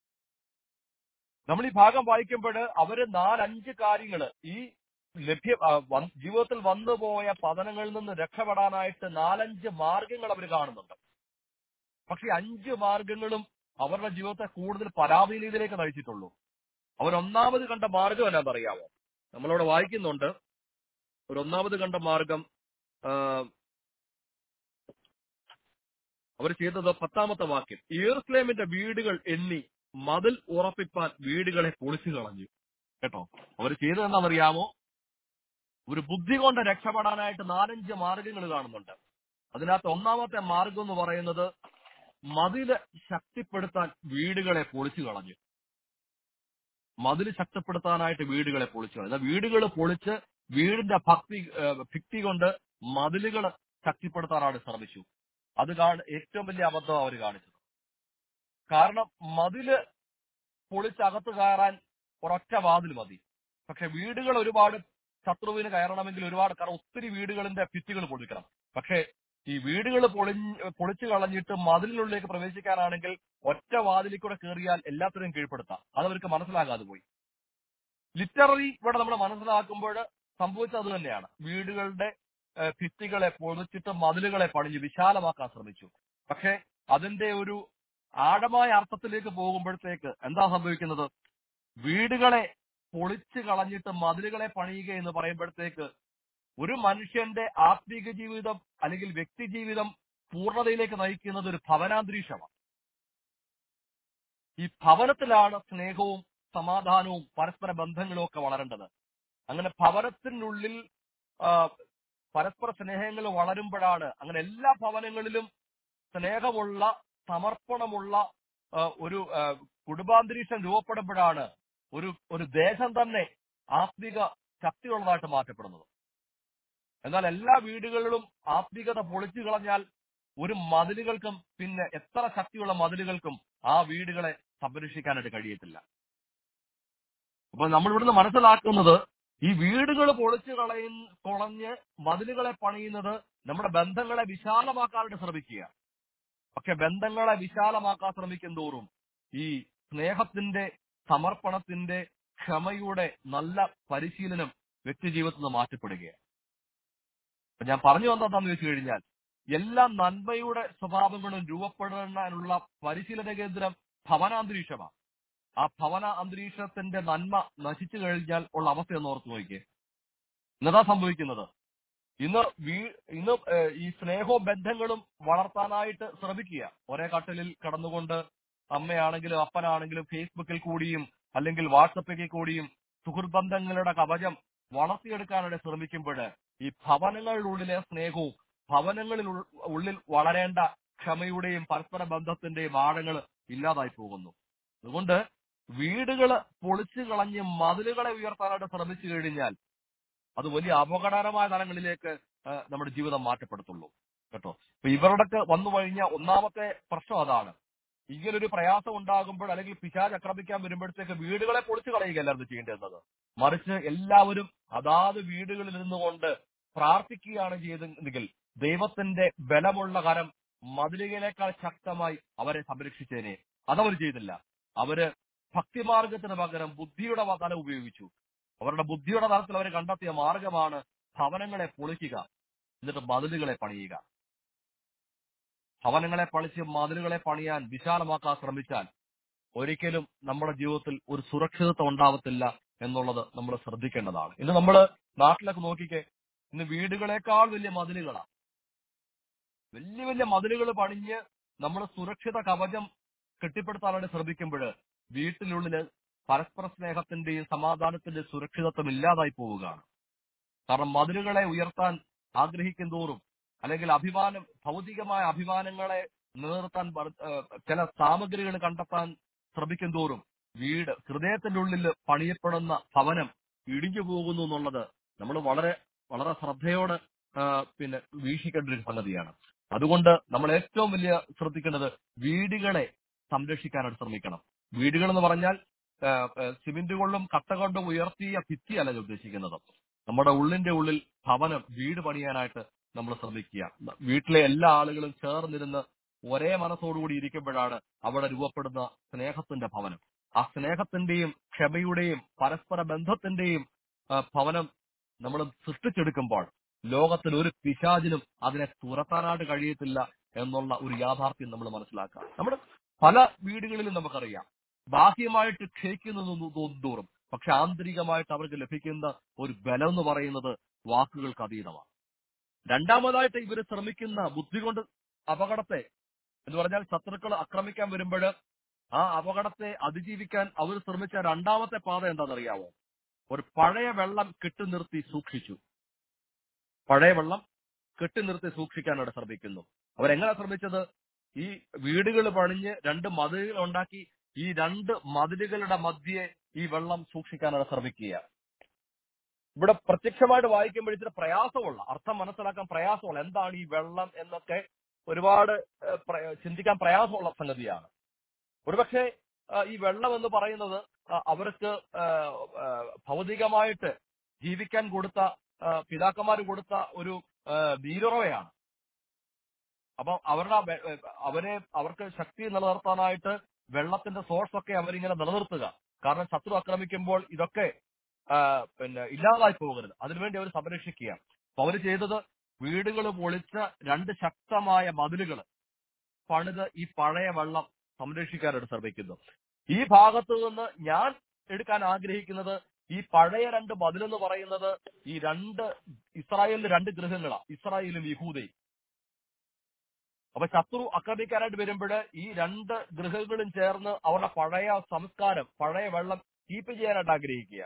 നമ്മൾ ഈ ഭാഗം വായിക്കുമ്പോൾ അവര് നാലഞ്ച് കാര്യങ്ങൾ ഈ ലഭ്യ ആ, വൻ- ജീവിതത്തിൽ വന്നുപോയ പതനങ്ങളിൽ നിന്ന് രക്ഷപ്പെടാനായിട്ട് നാലഞ്ച് മാർഗങ്ങൾ അവർ കാണുന്നുണ്ട് പക്ഷെ ഈ അഞ്ച് മാർഗങ്ങളും അവരുടെ ജീവിതത്തെ കൂടുതൽ പരാധീനതയിലേക്ക് നയിച്ചിട്ടുള്ളൂ അവർ ഒന്നാമത് കണ്ട മാർഗം എന്നാണെന്നറിയാമോ നമ്മളവിടെ വായിക്കുന്നുണ്ട് ഒരു ഒന്നാമത് കണ്ട മാർഗം അവർ ചെയ്തത് പത്താമത്തെ വാക്യം ഈർസ്ലേമിന്റെ വീടുകൾ എണ്ണി മതിൽ ഉറപ്പിപ്പാൻ വീടുകളെ പൊളിച്ചു കളഞ്ഞു കേട്ടോ അവർ ചെയ്തത് എന്താണെന്നറിയാമോ ഒരു ബുദ്ധി കൊണ്ട് രക്ഷപ്പെടാനായിട്ട് നാലഞ്ച് മാർഗങ്ങൾ കാണുന്നുണ്ട് അതിനകത്ത് ഒന്നാമത്തെ മാർഗം എന്ന് പറയുന്നത് മതില് ശക്തിപ്പെടുത്താൻ വീടുകളെ പൊളിച്ചു കളഞ്ഞു മതില് ശക്തിപ്പെടുത്താനായിട്ട് വീടുകളെ പൊളിച്ചു കളഞ്ഞു എന്നാൽ വീടുകൾ പൊളിച്ച് വീടിന്റെ ഭക്തി ഏഹ് ഭിത്തി കൊണ്ട് മതിലുകൾ ശക്തിപ്പെടുത്താനാണ് ശ്രമിച്ചു അത് കാണ ഏറ്റവും വലിയ അബദ്ധം അവർ കാണിച്ചത് കാരണം മതില് പൊളിച്ചകത്ത് കയറാൻ ഒരൊറ്റ വാതിൽ മതി പക്ഷെ വീടുകൾ ഒരുപാട് ശത്രുവിന് കയറണമെങ്കിൽ ഒരുപാട് കാരണം ഒത്തിരി വീടുകളിന്റെ ഭിത്തികൾ പൊളിക്കണം പക്ഷേ ഈ വീടുകൾ പൊളിഞ്ഞ് പൊളിച്ചു കളഞ്ഞിട്ട് മതിലിനുള്ളിലേക്ക് പ്രവേശിക്കാനാണെങ്കിൽ ഒറ്റ വാതിലിൽ കൂടെ കയറിയാൽ എല്ലാത്തിനെയും കീഴ്പ്പെടുത്താം അതവർക്ക് മനസ്സിലാകാതെ പോയി ലിറ്ററലി ഇവിടെ നമ്മൾ മനസ്സിലാക്കുമ്പോൾ സംഭവിച്ചത് അത് തന്നെയാണ് വീടുകളുടെ ഏഹ്, ഭിത്തികളെ പൊളിച്ചിട്ട് മതിലുകളെ പണിഞ്ഞ് വിശാലമാക്കാൻ ശ്രമിച്ചു പക്ഷെ അതിന്റെ ഒരു ആഴമായ അർത്ഥത്തിലേക്ക് പോകുമ്പോഴത്തേക്ക് എന്താ സംഭവിക്കുന്നത് വീടുകളെ പൊളിച്ചു കളഞ്ഞിട്ട് മതിലുകളെ പണിയുക എന്ന് പറയുമ്പോഴത്തേക്ക് ഒരു മനുഷ്യന്റെ ആത്മീക ജീവിതം അല്ലെങ്കിൽ വ്യക്തി ജീവിതം പൂർണ്ണതയിലേക്ക് നയിക്കുന്നത് ഒരു ഭവനാന്തരീക്ഷമാണ് ഈ ഭവനത്തിലാണ് സ്നേഹവും സമാധാനവും പരസ്പര ബന്ധങ്ങളും ഒക്കെ വളരേണ്ടത് അങ്ങനെ ഭവനത്തിനുള്ളിൽ ആ, പരസ്പര സ്നേഹങ്ങൾ വളരുമ്പോഴാണ് അങ്ങനെ എല്ലാ ഭവനങ്ങളിലും സ്നേഹമുള്ള സമർപ്പണമുള്ള ആ, ഒരു ആ, കുടുംബാന്തരീക്ഷം രൂപപ്പെടുമ്പോഴാണ് ഒരു ഒരു ദേശം തന്നെ ആത്മിക ശക്തിയുള്ളതായിട്ട് മാറ്റപ്പെടുന്നത് എന്നാൽ എല്ലാ വീടുകളിലും ആത്മീകത പൊളിച്ചു കളഞ്ഞാൽ ഒരു മതിലുകൾക്കും പിന്നെ എത്ര ശക്തിയുള്ള മതിലുകൾക്കും ആ വീടുകളെ സംരക്ഷിക്കാനായിട്ട് കഴിയത്തില്ല അപ്പൊ നമ്മൾ ഇവിടുന്ന് മനസ്സിലാക്കുന്നത് ഈ വീടുകൾ പൊളിച്ചു കളയ കുളഞ്ഞ് മതിലുകളെ പണിയുന്നത് നമ്മുടെ ബന്ധങ്ങളെ വിശാലമാക്കാനായിട്ട് ശ്രമിക്കുക പക്ഷെ ബന്ധങ്ങളെ വിശാലമാക്കാൻ ശ്രമിക്കും തോറും ഈ സ്നേഹത്തിന്റെ സമർപ്പണത്തിന്റെ ക്ഷമയുടെ നല്ല പരിശീലനം വ്യക്തി ജീവിതത്തിൽ നിന്ന് മാറ്റപ്പെടുകയാണ് അപ്പൊ ഞാൻ പറഞ്ഞു വന്നതെന്താന്ന് വെച്ച് കഴിഞ്ഞാൽ എല്ലാ നന്മയുടെ സ്വഭാവങ്ങളും രൂപപ്പെടാനുള്ള പരിശീലന കേന്ദ്രം ഭവനാന്തരീക്ഷമാണ് ആ ഭവന അന്തരീക്ഷത്തിന്റെ നന്മ നശിച്ചു കഴിഞ്ഞാൽ ഉള്ള അവസ്ഥ ഒന്ന് ഓർത്ത് നോക്കിയേ എന്നതാ സംഭവിക്കുന്നത് ഇന്ന് വീ ഇന്ന് ഏഹ്, ഈ സ്നേഹവും ബന്ധങ്ങളും വളർത്താനായിട്ട് ശ്രമിക്കുക ഒരേ കട്ടിലിൽ കിടന്നുകൊണ്ട് അമ്മയാണെങ്കിലും അപ്പനാണെങ്കിലും ഫേസ്ബുക്കിൽ കൂടിയും അല്ലെങ്കിൽ വാട്സപ്പിൽ കൂടിയും സുഹൃത്ത് ബന്ധങ്ങളുടെ കവചം വളർത്തിയെടുക്കാനായിട്ട് ശ്രമിക്കുമ്പോൾ ഈ ഭവനങ്ങളിലുള്ളിലെ സ്നേഹവും ഭവനങ്ങളിൽ ഉൾ- ഉള്ളിൽ വളരേണ്ട ക്ഷമയുടെയും പരസ്പര ബന്ധത്തിന്റെയും ആഴങ്ങൾ ഇല്ലാതായി പോകുന്നു അതുകൊണ്ട് വീടുകൾ പൊളിച്ചു കളഞ്ഞ് മതിലുകളെ ഉയർത്താനായിട്ട് ശ്രമിച്ചു കഴിഞ്ഞാൽ അത് വലിയ അപകടകരമായ തലങ്ങളിലേക്ക് ആ, നമ്മുടെ ജീവിതം മാറ്റപ്പെടുത്തുള്ളൂ കേട്ടോ ഇപ്പൊ ഇവരുടെയൊക്കെ വന്നു കഴിഞ്ഞ ഒന്നാമത്തെ പ്രശ്നം അതാണ് ഇങ്ങനൊരു പ്രയാസം ഉണ്ടാകുമ്പോൾ അല്ലെങ്കിൽ പിശാച് ആക്രമിക്കാൻ വരുമ്പോഴത്തേക്ക് വീടുകളെ പൊളിച്ചു കളയുകയല്ലായിരുന്നു ചെയ്യേണ്ടത് മറിച്ച് എല്ലാവരും അതാത് വീടുകളിൽ നിന്നുകൊണ്ട് പ്രാർത്ഥിക്കുകയാണ് ചെയ്തെങ്കിൽ ദൈവത്തിന്റെ ബലമുള്ള കരം മതിലുകളേക്കാൾ ശക്തമായി അവരെ സംരക്ഷിച്ചേനെ അതവർ ചെയ്തില്ല അവര് ഭക്തിമാർഗത്തിന് പകരം ബുദ്ധിയുടെ തലം ഉപയോഗിച്ചു അവരുടെ ബുദ്ധിയുടെ തലത്തിൽ അവർ കണ്ടെത്തിയ മാർഗമാണ് ഭവനങ്ങളെ പൊളിക്കുക എന്നിട്ട് മതിലുകളെ പണിയുക ഭവനങ്ങളെ പളിച്ച് മതിലുകളെ പണിയാൻ വിശാലമാക്കാൻ ശ്രമിച്ചാൽ ഒരിക്കലും നമ്മുടെ ജീവിതത്തിൽ ഒരു സുരക്ഷിതത്വം ഉണ്ടാവത്തില്ല എന്നുള്ളത് നമ്മൾ ശ്രദ്ധിക്കേണ്ടതാണ് ഇന്ന് നമ്മൾ നാട്ടിലൊക്കെ നോക്കിക്കേ ഇന്ന് വീടുകളെക്കാൾ വലിയ മതിലുകളാണ് വലിയ വലിയ മതിലുകൾ പണിഞ്ഞ് നമ്മൾ സുരക്ഷിത കവചം കെട്ടിപ്പടുത്താനായിട്ട് ശ്രമിക്കുമ്പോൾ വീട്ടിനുള്ളില് പരസ്പര സ്നേഹത്തിന്റെയും സമാധാനത്തിന്റെയും സുരക്ഷിതത്വം ഇല്ലാതായി പോവുകയാണ് കാരണം മതിലുകളെ ഉയർത്താൻ ആഗ്രഹിക്കും തോറും അല്ലെങ്കിൽ അഭിമാനം ഭൗതികമായ അഭിമാനങ്ങളെ നിലനിർത്താൻ പല- ഏഹ് ചില സാമഗ്രികൾ കണ്ടെത്താൻ ശ്രമിക്കും തോറും വീട് ഹൃദയത്തിന്റെ ഉള്ളിൽ പണിയപ്പെടുന്ന ഭവനം ഇടിഞ്ഞു പോകുന്നു എന്നുള്ളത് നമ്മൾ വളരെ വളരെ ശ്രദ്ധയോടെ ആ, പിന്നെ വീക്ഷിക്കേണ്ട ഒരു സംഗതിയാണ് അതുകൊണ്ട് നമ്മൾ ഏറ്റവും വലിയ ശ്രദ്ധിക്കേണ്ടത് വീടുകളെ സംരക്ഷിക്കാനായിട്ട് ശ്രമിക്കണം വീടുകൾ എന്ന് പറഞ്ഞാൽ ആ, ആ, സിമന്റ് കൊണ്ടും കട്ട കൊണ്ടും ഉയർത്തിയ ഭിത്തിയല്ല ഞാൻ ഉദ്ദേശിക്കുന്നത് നമ്മുടെ ഉള്ളിന്റെ ഉള്ളിൽ ഭവനം വീട് പണിയാനായിട്ട് നമ്മൾ ശ്രമിക്കുക വീട്ടിലെ എല്ലാ ആളുകളും ചേർന്നിരുന്ന് ഒരേ മനസ്സോടുകൂടി ഇരിക്കുമ്പോഴാണ് അവിടെ രൂപപ്പെടുന്ന സ്നേഹത്തിന്റെ ഭവനം ആ സ്നേഹത്തിന്റെയും ക്ഷമയുടെയും പരസ്പര ബന്ധത്തിന്റെയും ആ, ഭവനം നമ്മൾ സൃഷ്ടിച്ചെടുക്കുമ്പോൾ ലോകത്തിൽ ഒരു പിശാചിനും അതിനെ തുരത്താനായിട്ട് കഴിയത്തില്ല എന്നുള്ള ഒരു യാഥാർത്ഥ്യം നമ്മൾ മനസ്സിലാക്കാം നമ്മുടെ പല വീടുകളിലും നമുക്കറിയാം ബാഹ്യമായിട്ട് ക്ഷയിക്കുന്നു തോറും പക്ഷെ ആന്തരികമായിട്ട് അവർക്ക് ലഭിക്കുന്ന ഒരു ബലം എന്ന് പറയുന്നത് വാക്കുകൾക്ക് അതീതമാണ് രണ്ടാമതായിട്ട് ഇവർ ശ്രമിക്കുന്ന ബുദ്ധി കൊണ്ട് അപകടത്തെ എന്ന് പറഞ്ഞാൽ ശത്രുക്കൾ ആക്രമിക്കാൻ വരുമ്പോൾ ആ അപകടത്തെ അതിജീവിക്കാൻ അവർ ശ്രമിച്ച രണ്ടാമത്തെ പാത എന്താണെന്നറിയാമോ ഒരു പഴയ വെള്ളം കെട്ടി നിർത്തി സൂക്ഷിച്ചു പഴയ വെള്ളം കെട്ടി നിർത്തി സൂക്ഷിക്കാനായിട്ട് ശ്രമിക്കുന്നു അവരെങ്ങനെ ശ്രമിച്ചത് ഈ വീടുകൾ പണിഞ്ഞ് രണ്ട് മതിലുകൾ ഉണ്ടാക്കി ഈ രണ്ട് മതിലുകളുടെ മധ്യേ ഈ വെള്ളം സൂക്ഷിക്കാനാണ് ശ്രമിക്കുക ഇവിടെ പ്രത്യക്ഷമായിട്ട് വായിക്കുമ്പോൾ ഇച്ചിരി പ്രയാസമുള്ള അർത്ഥം മനസ്സിലാക്കാൻ പ്രയാസമുള്ള എന്താണ് ഈ വെള്ളം എന്നൊക്കെ ഒരുപാട് ഏഹ്, പ്ര- ചിന്തിക്കാൻ പ്രയാസമുള്ള സംഗതിയാണ് ഒരുപക്ഷെ ആ, ഈ വെള്ളം എന്ന് പറയുന്നത് ആ, അവർക്ക് ആ, ആ, ഭൗതികമായിട്ട് ജീവിക്കാൻ കൊടുത്ത പിതാക്കന്മാർ കൊടുത്ത ഒരു ആ, നീരുറവയാണ് അപ്പൊ അവരുടെ ആ വെ- ഏ, അവരെ അവർക്ക് ശക്തി നിലനിർത്താനായിട്ട് വെള്ളത്തിന്റെ സോഴ്സ് ഒക്കെ അവരിങ്ങനെ നിലനിർത്തുക കാരണം ശത്രു ആക്രമിക്കുമ്പോൾ ഇതൊക്കെ ആ, പിന്നെ ഇല്ലാതായി പോകരുത് അതിനുവേണ്ടി അവർ സംരക്ഷിക്കുക അപ്പൊ അവർ ചെയ്തത് വീടുകൾ പൊളിച്ച രണ്ട് ശക്തമായ മതിലുകൾ പണിത് ഈ പഴയ വെള്ളം സംരക്ഷിക്കാനായിട്ട് ശ്രമിക്കുന്നു ഈ ഭാഗത്ത് നിന്ന് ഞാൻ എടുക്കാൻ ആഗ്രഹിക്കുന്നത് ഈ പഴയ രണ്ട് മതിലെന്ന് പറയുന്നത് ഈ രണ്ട് ഇസ്രായേലിന്റെ രണ്ട് ഗൃഹങ്ങളാണ് ഇസ്രായേലും യഹൂദയും അപ്പൊ ശത്രു ആക്രമിക്കാനായിട്ട് വരുമ്പോൾ ഈ രണ്ട് ഗൃഹങ്ങളും ചേർന്ന് അവരുടെ പഴയ സംസ്കാരം പഴയ വെള്ളം കീപ്പ് ചെയ്യാനായിട്ട് ആഗ്രഹിക്കുക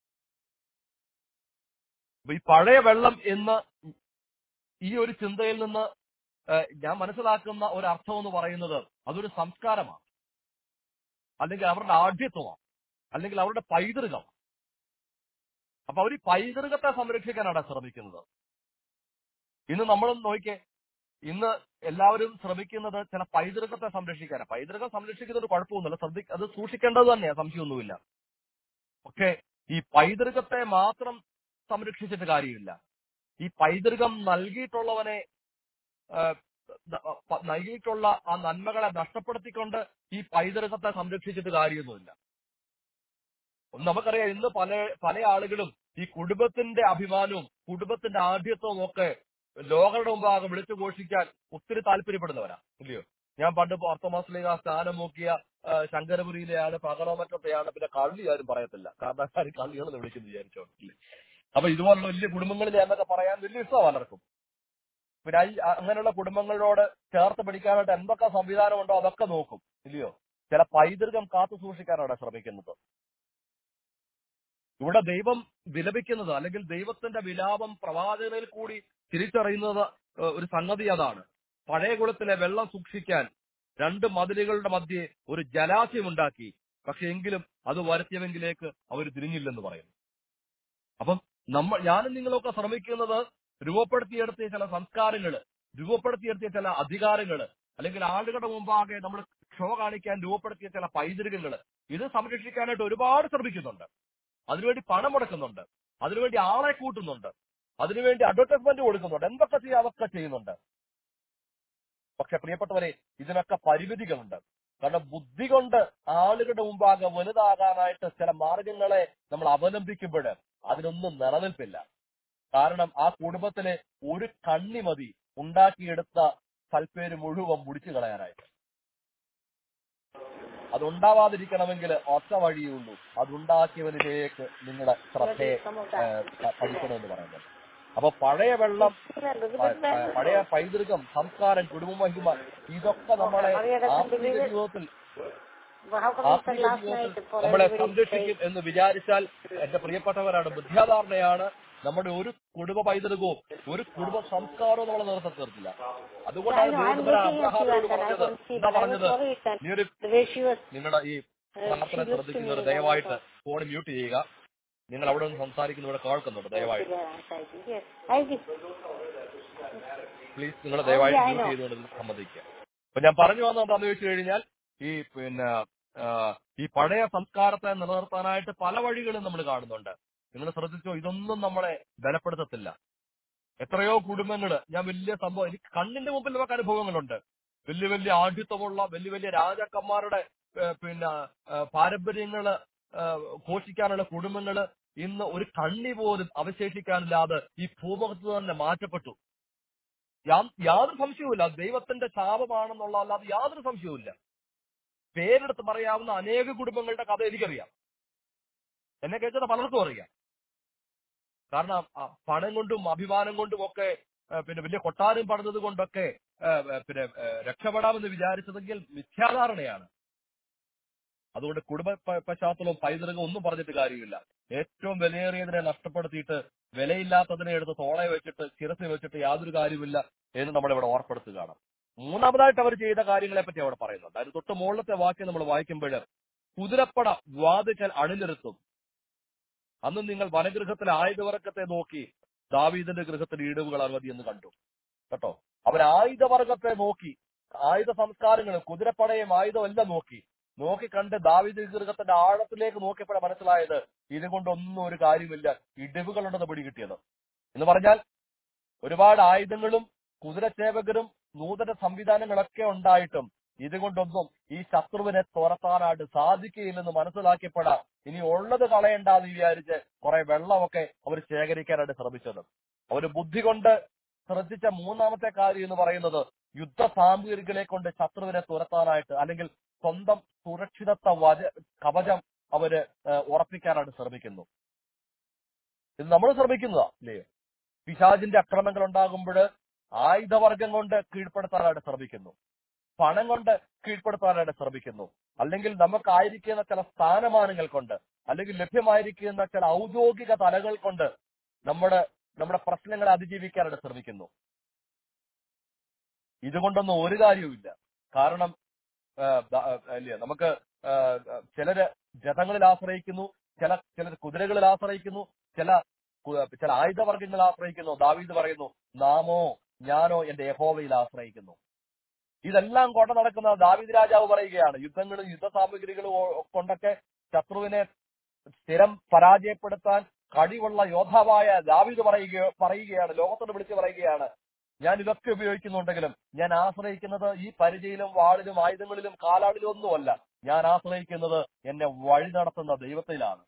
അപ്പൊ ഈ പഴയ വെള്ളം എന്ന് ഈ ഒരു ചിന്തയിൽ നിന്ന് ഏഹ്, ഞാൻ മനസ്സിലാക്കുന്ന ഒരു അർത്ഥം എന്ന് പറയുന്നത് അതൊരു സംസ്കാരമാണ് അല്ലെങ്കിൽ അവരുടെ ആഢ്യത്വമാണ് അല്ലെങ്കിൽ അവരുടെ പൈതൃകം അപ്പൊ അവർ ഈ പൈതൃകത്തെ സംരക്ഷിക്കാനാണ് ശ്രമിക്കുന്നത് ഇന്ന് നമ്മളും നോക്കിയേ ഇന്ന് എല്ലാവരും ശ്രമിക്കുന്നത് ചില പൈതൃകത്തെ സംരക്ഷിക്കാനാണ് പൈതൃകം സംരക്ഷിക്കുന്നത് കുഴപ്പമൊന്നുമില്ല ശ്രദ്ധി അത് സൂക്ഷിക്കേണ്ടത് തന്നെയാണ് സംശയമൊന്നുമില്ല പക്ഷേ ഈ പൈതൃകത്തെ മാത്രം സംരക്ഷിച്ചിട്ട് കാര്യമില്ല ഈ പൈതൃകം നൽകിയിട്ടുള്ളവനെ ആ, ന- പ- നൽകിയിട്ടുള്ള ആ നന്മകളെ നഷ്ടപ്പെടുത്തിക്കൊണ്ട് ഈ പൈതൃകത്തെ സംരക്ഷിച്ചിട്ട് കാര്യമൊന്നുമില്ല നമുക്കറിയാം ഇന്ന് പല പല ആളുകളും ഈ കുടുംബത്തിന്റെ അഭിമാനവും കുടുംബത്തിന്റെ ആഢ്യത്വവും ഒക്കെ ലോകരുടെ മുമ്പാകെ വിളിച്ചു ഘോഷിക്കാൻ ഒത്തിരി താല്പര്യപ്പെടുന്നവരാ ഇല്ലയോ ഞാൻ പണ്ട് അർത്ഥമാസത്തിലേക്ക് സ്ഥാനം നോക്കിയ ആ, ശങ്കരപുരിയിലെയാണ് പകടമറ്റത്തെയാണ് പിന്നെ കള്ളി ആരും പറയത്തില്ല കാരണം ആരും കള്ളികളെന്ന് വിളിക്കുന്നു വിചാരിച്ചോണ്ടില്ലേ അപ്പൊ ഇതുപോലുള്ള വലിയ കുടുംബങ്ങളിൽ എന്നൊക്കെ പറയാൻ വലിയ ഇഷ്ടമാണ് പലർക്കും പിന്നെ ഈ അ- അങ്ങനെയുള്ള കുടുംബങ്ങളോട് ചേർത്ത് പിടിക്കാനായിട്ട് എന്തൊക്കെ സംവിധാനമുണ്ടോ അതൊക്കെ നോക്കും ഇല്ലയോ ചില പൈതൃകം കാത്തു സൂക്ഷിക്കാനാണ് ശ്രമിക്കുന്നത് ഇവിടെ ദൈവം വിലപിക്കുന്നത് അല്ലെങ്കിൽ ദൈവത്തിന്റെ വിലാപം പ്രവാചകനിൽ കൂടി തിരിച്ചറിയുന്നത് ഏഹ്, ഒരു സംഗതി അതാണ് പഴയ കുളത്തിലെ വെള്ളം സൂക്ഷിക്കാൻ രണ്ട് മതിലുകളുടെ മധ്യേ ഒരു ജലാശയം ഉണ്ടാക്കി പക്ഷെ എങ്കിലും അത് വരുത്തിയവെങ്കിലേക്ക് അവർ തിരിഞ്ഞില്ലെന്ന് പറയുന്നു അപ്പം നമ്മൾ ഞാനും നിങ്ങളൊക്കെ ശ്രമിക്കുന്നത് രൂപപ്പെടുത്തിയെടുത്തിയ ചില സംസ്കാരങ്ങള് രൂപപ്പെടുത്തിയെടുത്തിയ ചില അധികാരങ്ങള് അല്ലെങ്കിൽ ആളുകളുടെ മുമ്പാകെ നമ്മൾ ഷോ കാണിക്കാൻ രൂപപ്പെടുത്തിയ ചില പൈതൃകങ്ങള് ഇത് സംരക്ഷിക്കാനായിട്ട് ഒരുപാട് ശ്രമിക്കുന്നുണ്ട് അതിനുവേണ്ടി പണം മുടക്കുന്നുണ്ട് അതിനുവേണ്ടി ആളെ കൂട്ടുന്നുണ്ട് അതിനുവേണ്ടി അഡ്വർടൈസ്മെന്റ് കൊടുക്കുന്നുണ്ട് എന്തൊക്കെ ചെയ്യാം അതൊക്കെ ചെയ്യുന്നുണ്ട് പക്ഷെ പ്രിയപ്പെട്ടവരെ ഇതിനൊക്കെ പരിമിതികളുണ്ട് കാരണം ബുദ്ധി കൊണ്ട് ആളുകളുടെ മുമ്പാകെ വലുതാകാനായിട്ട് ചില മാർഗങ്ങളെ നമ്മൾ അവലംബിക്കുമ്പോൾ അതിനൊന്നും നിലനിൽപ്പില്ല കാരണം ആ കുടുംബത്തിലെ ഒരു കണ്ണി മതി ഉണ്ടാക്കിയെടുത്ത സൽപ്പേര് മുഴുവൻ മുടിച്ചു കളയാനായിട്ട് അതുണ്ടാവാതിരിക്കണമെങ്കിൽ ഒറ്റ വഴിയേ ഉള്ളൂ അതുണ്ടാക്കിയവനിലേക്ക് നിങ്ങളുടെ ശ്രദ്ധയെ ഏഹ്, പ- പതിക്കണമെന്ന് പറയുന്നത് അപ്പൊ പഴയ വെള്ളം പ- പ- പഴയ പൈതൃകം സംസ്കാരം കുടുംബ മഹിമ ഇതൊക്കെ നമ്മളെ ആത്മീയ ജീവിതത്തിൽ ആത്മീയ ജീവിതത്തിൽ നമ്മളെ സംരക്ഷിക്കും എന്ന് വിചാരിച്ചാൽ എന്റെ പ്രിയപ്പെട്ടവരാണ് ബുദ്ധ്യാധാരണയാണ് നമ്മുടെ ഒരു കുടുംബ പൈതൃകവും ഒരു കുടുംബ സംസ്കാരവും നമ്മളെ നിർത്തി തീർത്തില്ല അതുകൊണ്ടാണ് ദൈവം അബ്രഹാമിനോട് പറഞ്ഞത് എന്താ പറഞ്ഞത് നീ ഒരു നിങ്ങളുടെ ഈ പ്രാർത്ഥന ശ്രദ്ധിക്കുന്നവർ ദയവായിട്ട് ഫോൺ മ്യൂട്ട് ചെയ്യുക നിങ്ങൾ അവിടെ നിന്ന് സംസാരിക്കുന്നവരെ കേൾക്കുന്നുണ്ട് ദയവായിട്ട് പ്ലീസ് നിങ്ങൾ ദയവായിട്ട് മ്യൂട്ട് ചെയ്തുകൊണ്ട് ഇത് സമ്മതിക്കുക അപ്പൊ ഞാൻ പറഞ്ഞു വന്നത് എന്താണെന്ന് ചോദിച്ചു കഴിഞ്ഞാൽ ഈ പിന്നെ ആ, ഈ പഴയ സംസ്കാരത്തെ നിലനിർത്താനായിട്ട് പല വഴികളും നമ്മൾ കാണുന്നുണ്ട് നിങ്ങൾ ശ്രദ്ധിച്ചോ ഇതൊന്നും നമ്മളെ ബലപ്പെടുത്തത്തില്ല എത്രയോ കുടുംബങ്ങള് ഞാൻ വലിയ സംഭവം എനിക്ക് കണ്ണിന്റെ മുമ്പിൽ നമുക്ക് അനുഭവങ്ങളുണ്ട് വലിയ വലിയ ആഢ്യത്വമുള്ള വലിയ വലിയ രാജാക്കന്മാരുടെ ഏ, പിന്നെ ഏ, പാരമ്പര്യങ്ങള് ഏ, ഘോഷിക്കാനുള്ള കുടുംബങ്ങള് ഇന്ന് ഒരു കണ്ണി പോലും അവശേഷിക്കാനില്ലാതെ ഈ ഭൂമുഖത്ത് തന്നെ മാറ്റപ്പെട്ടു യാ- യാതൊരു സംശയവുമില്ല അത് ദൈവത്തിന്റെ ശാപമാണെന്നുള്ള അല്ലാതെ യാതൊരു സംശയവുമില്ല പേരെടുത്ത് പറയാവുന്ന അനേക കുടുംബങ്ങളുടെ കഥ എനിക്കറിയാം എന്നെ കേൾക്കുന്ന പലർക്കും അറിയാം കാരണം ആ, പണം കൊണ്ടും അഭിമാനം കൊണ്ടും ഒക്കെ ആ, പിന്നെ വലിയ കൊട്ടാരം പണിതത് കൊണ്ടൊക്കെ ആ, ആ, പിന്നെ ആ, രക്ഷപ്പെടാമെന്ന് വിചാരിച്ചതെങ്കിൽ മിഥ്യാധാരണയാണ് അതുകൊണ്ട് കുടുംബ പ- പശ്ചാത്തലവും പൈതൃകവും ഒന്നും പറഞ്ഞിട്ട് കാര്യമില്ല ഏറ്റവും വിലയേറിയതിനെ നഷ്ടപ്പെടുത്തിയിട്ട് വിലയില്ലാത്തതിനെ എടുത്ത് തോളെ വെച്ചിട്ട് ശിരസിൽ വെച്ചിട്ട് യാതൊരു കാര്യമില്ല എന്ന് നമ്മളിവിടെ ഓർപ്പെടുത്തുകയാണ് മൂന്നാമതായിട്ട് അവർ ചെയ്ത കാര്യങ്ങളെ പറ്റി അവിടെ പറയുന്നുണ്ട് അതിന് തൊട്ട് മുകളിലത്തെ വാക്യം നമ്മൾ വായിക്കുമ്പോൾ കുതിരപ്പട വാതിക്കൽ അണിനിരത്തും അന്ന് നിങ്ങൾ വനഗൃഹത്തിലെ ആയുധവർഗത്തെ നോക്കി ദാവീദിന്റെ ഗൃഹത്തിന് ഈടുവുകൾ അറുപതി എന്ന് കണ്ടു കേട്ടോ അവർ ആയുധവർഗത്തെ നോക്കി ആയുധ സംസ്കാരങ്ങൾ കുതിരപ്പടയും ആയുധം എല്ലാം നോക്കി നോക്കി കണ്ട് ദാവീദ് ഗൃഹത്തിന്റെ ആഴത്തിലേക്ക് നോക്കിയപ്പോഴാണ് മനസ്സിലായത് ഇതുകൊണ്ടൊന്നും ഒരു കാര്യമില്ല ഇടിവുകളുണ്ടെന്ന് പിടി കിട്ടിയത് എന്ന് പറഞ്ഞാൽ ഒരുപാട് ആയുധങ്ങളും കുതിരസേവകരും നൂതന സംവിധാനങ്ങളൊക്കെ ഉണ്ടായിട്ടും ഇതുകൊണ്ടൊന്നും ഈ ശത്രുവിനെ തുരത്താനായിട്ട് സാധിക്കുകയില്ലെന്ന് മനസ്സിലാക്കിയപ്പോഴാ ഇനി ഉള്ളത് കളയണ്ടെന്ന് വിചാരിച്ച് കുറെ വെള്ളമൊക്കെ അവർ ശേഖരിക്കാനായിട്ട് ശ്രമിച്ചത് അവർ ബുദ്ധി കൊണ്ട് ശ്രദ്ധിച്ച മൂന്നാമത്തെ കാര്യം എന്ന് പറയുന്നത് യുദ്ധ സാമഗ്രികളെ കൊണ്ട് ശത്രുവിനെ തുരത്താനായിട്ട് അല്ലെങ്കിൽ സ്വന്തം സുരക്ഷിതത്വ വജ കവചം അവര് ഏഹ്, ഉറപ്പിക്കാനായിട്ട് ശ്രമിക്കുന്നു ഇത് നമ്മൾ ശ്രമിക്കുന്നതാ അല്ലേ പിശാചിന്റെ അക്രമങ്ങൾ ഉണ്ടാകുമ്പോൾ ആയുധവർഗം കൊണ്ട് കീഴ്പ്പെടുത്താനായിട്ട് ശ്രമിക്കുന്നു പണം കൊണ്ട് കീഴ്പ്പെടുത്താനായിട്ട് ശ്രമിക്കുന്നു അല്ലെങ്കിൽ നമുക്കായിരിക്കുന്ന ചില സ്ഥാനമാനങ്ങൾ കൊണ്ട് അല്ലെങ്കിൽ ലഭ്യമായിരിക്കുന്ന ചില ഔദ്യോഗിക തലകൾ കൊണ്ട് നമ്മുടെ നമ്മുടെ പ്രശ്നങ്ങളെ അതിജീവിക്കാനായിട്ട് ശ്രമിക്കുന്നു ഇതുകൊണ്ടൊന്നും ഒരു കാര്യവുമില്ല കാരണം ആ, ദ- ആ, അല്ലേ നമുക്ക് ആ, ആ, ചിലര് രഥങ്ങളിൽ ആശ്രയിക്കുന്നു ചില ചിലർ കുതിരകളിൽ ആശ്രയിക്കുന്നു ചില കു- ചില ആയുധവർഗങ്ങളിൽ ആശ്രയിക്കുന്നു ദാവീദ് പറയുന്നു നാമോ ഞാനോ എന്റെ യഹോവയിൽ ആശ്രയിക്കുന്നു ഇതെല്ലാം കൊണ്ട നടക്കുന്ന ദാവീദ് രാജാവ് പറയുകയാണ് യുദ്ധങ്ങളും യുദ്ധ സാമഗ്രികളും ഒ- കൊണ്ടൊക്കെ ശത്രുവിനെ സ്ഥിരം പരാജയപ്പെടുത്താൻ കഴിവുള്ള യോദ്ധാവായ ദാവീദ് പറയുക പറയുകയാണ് ലോകത്തോട് വിളിച്ചു പറയുകയാണ് ഞാൻ ഇതൊക്കെ ഉപയോഗിക്കുന്നുണ്ടെങ്കിലും ഞാൻ ആശ്രയിക്കുന്നത് ഈ പരിചയിലും വാളിലും ആയുധങ്ങളിലും കാലാടിലും ഒന്നുമല്ല ഞാൻ ആശ്രയിക്കുന്നത് എന്നെ വഴി നടത്തുന്ന ദൈവത്തിലാണ്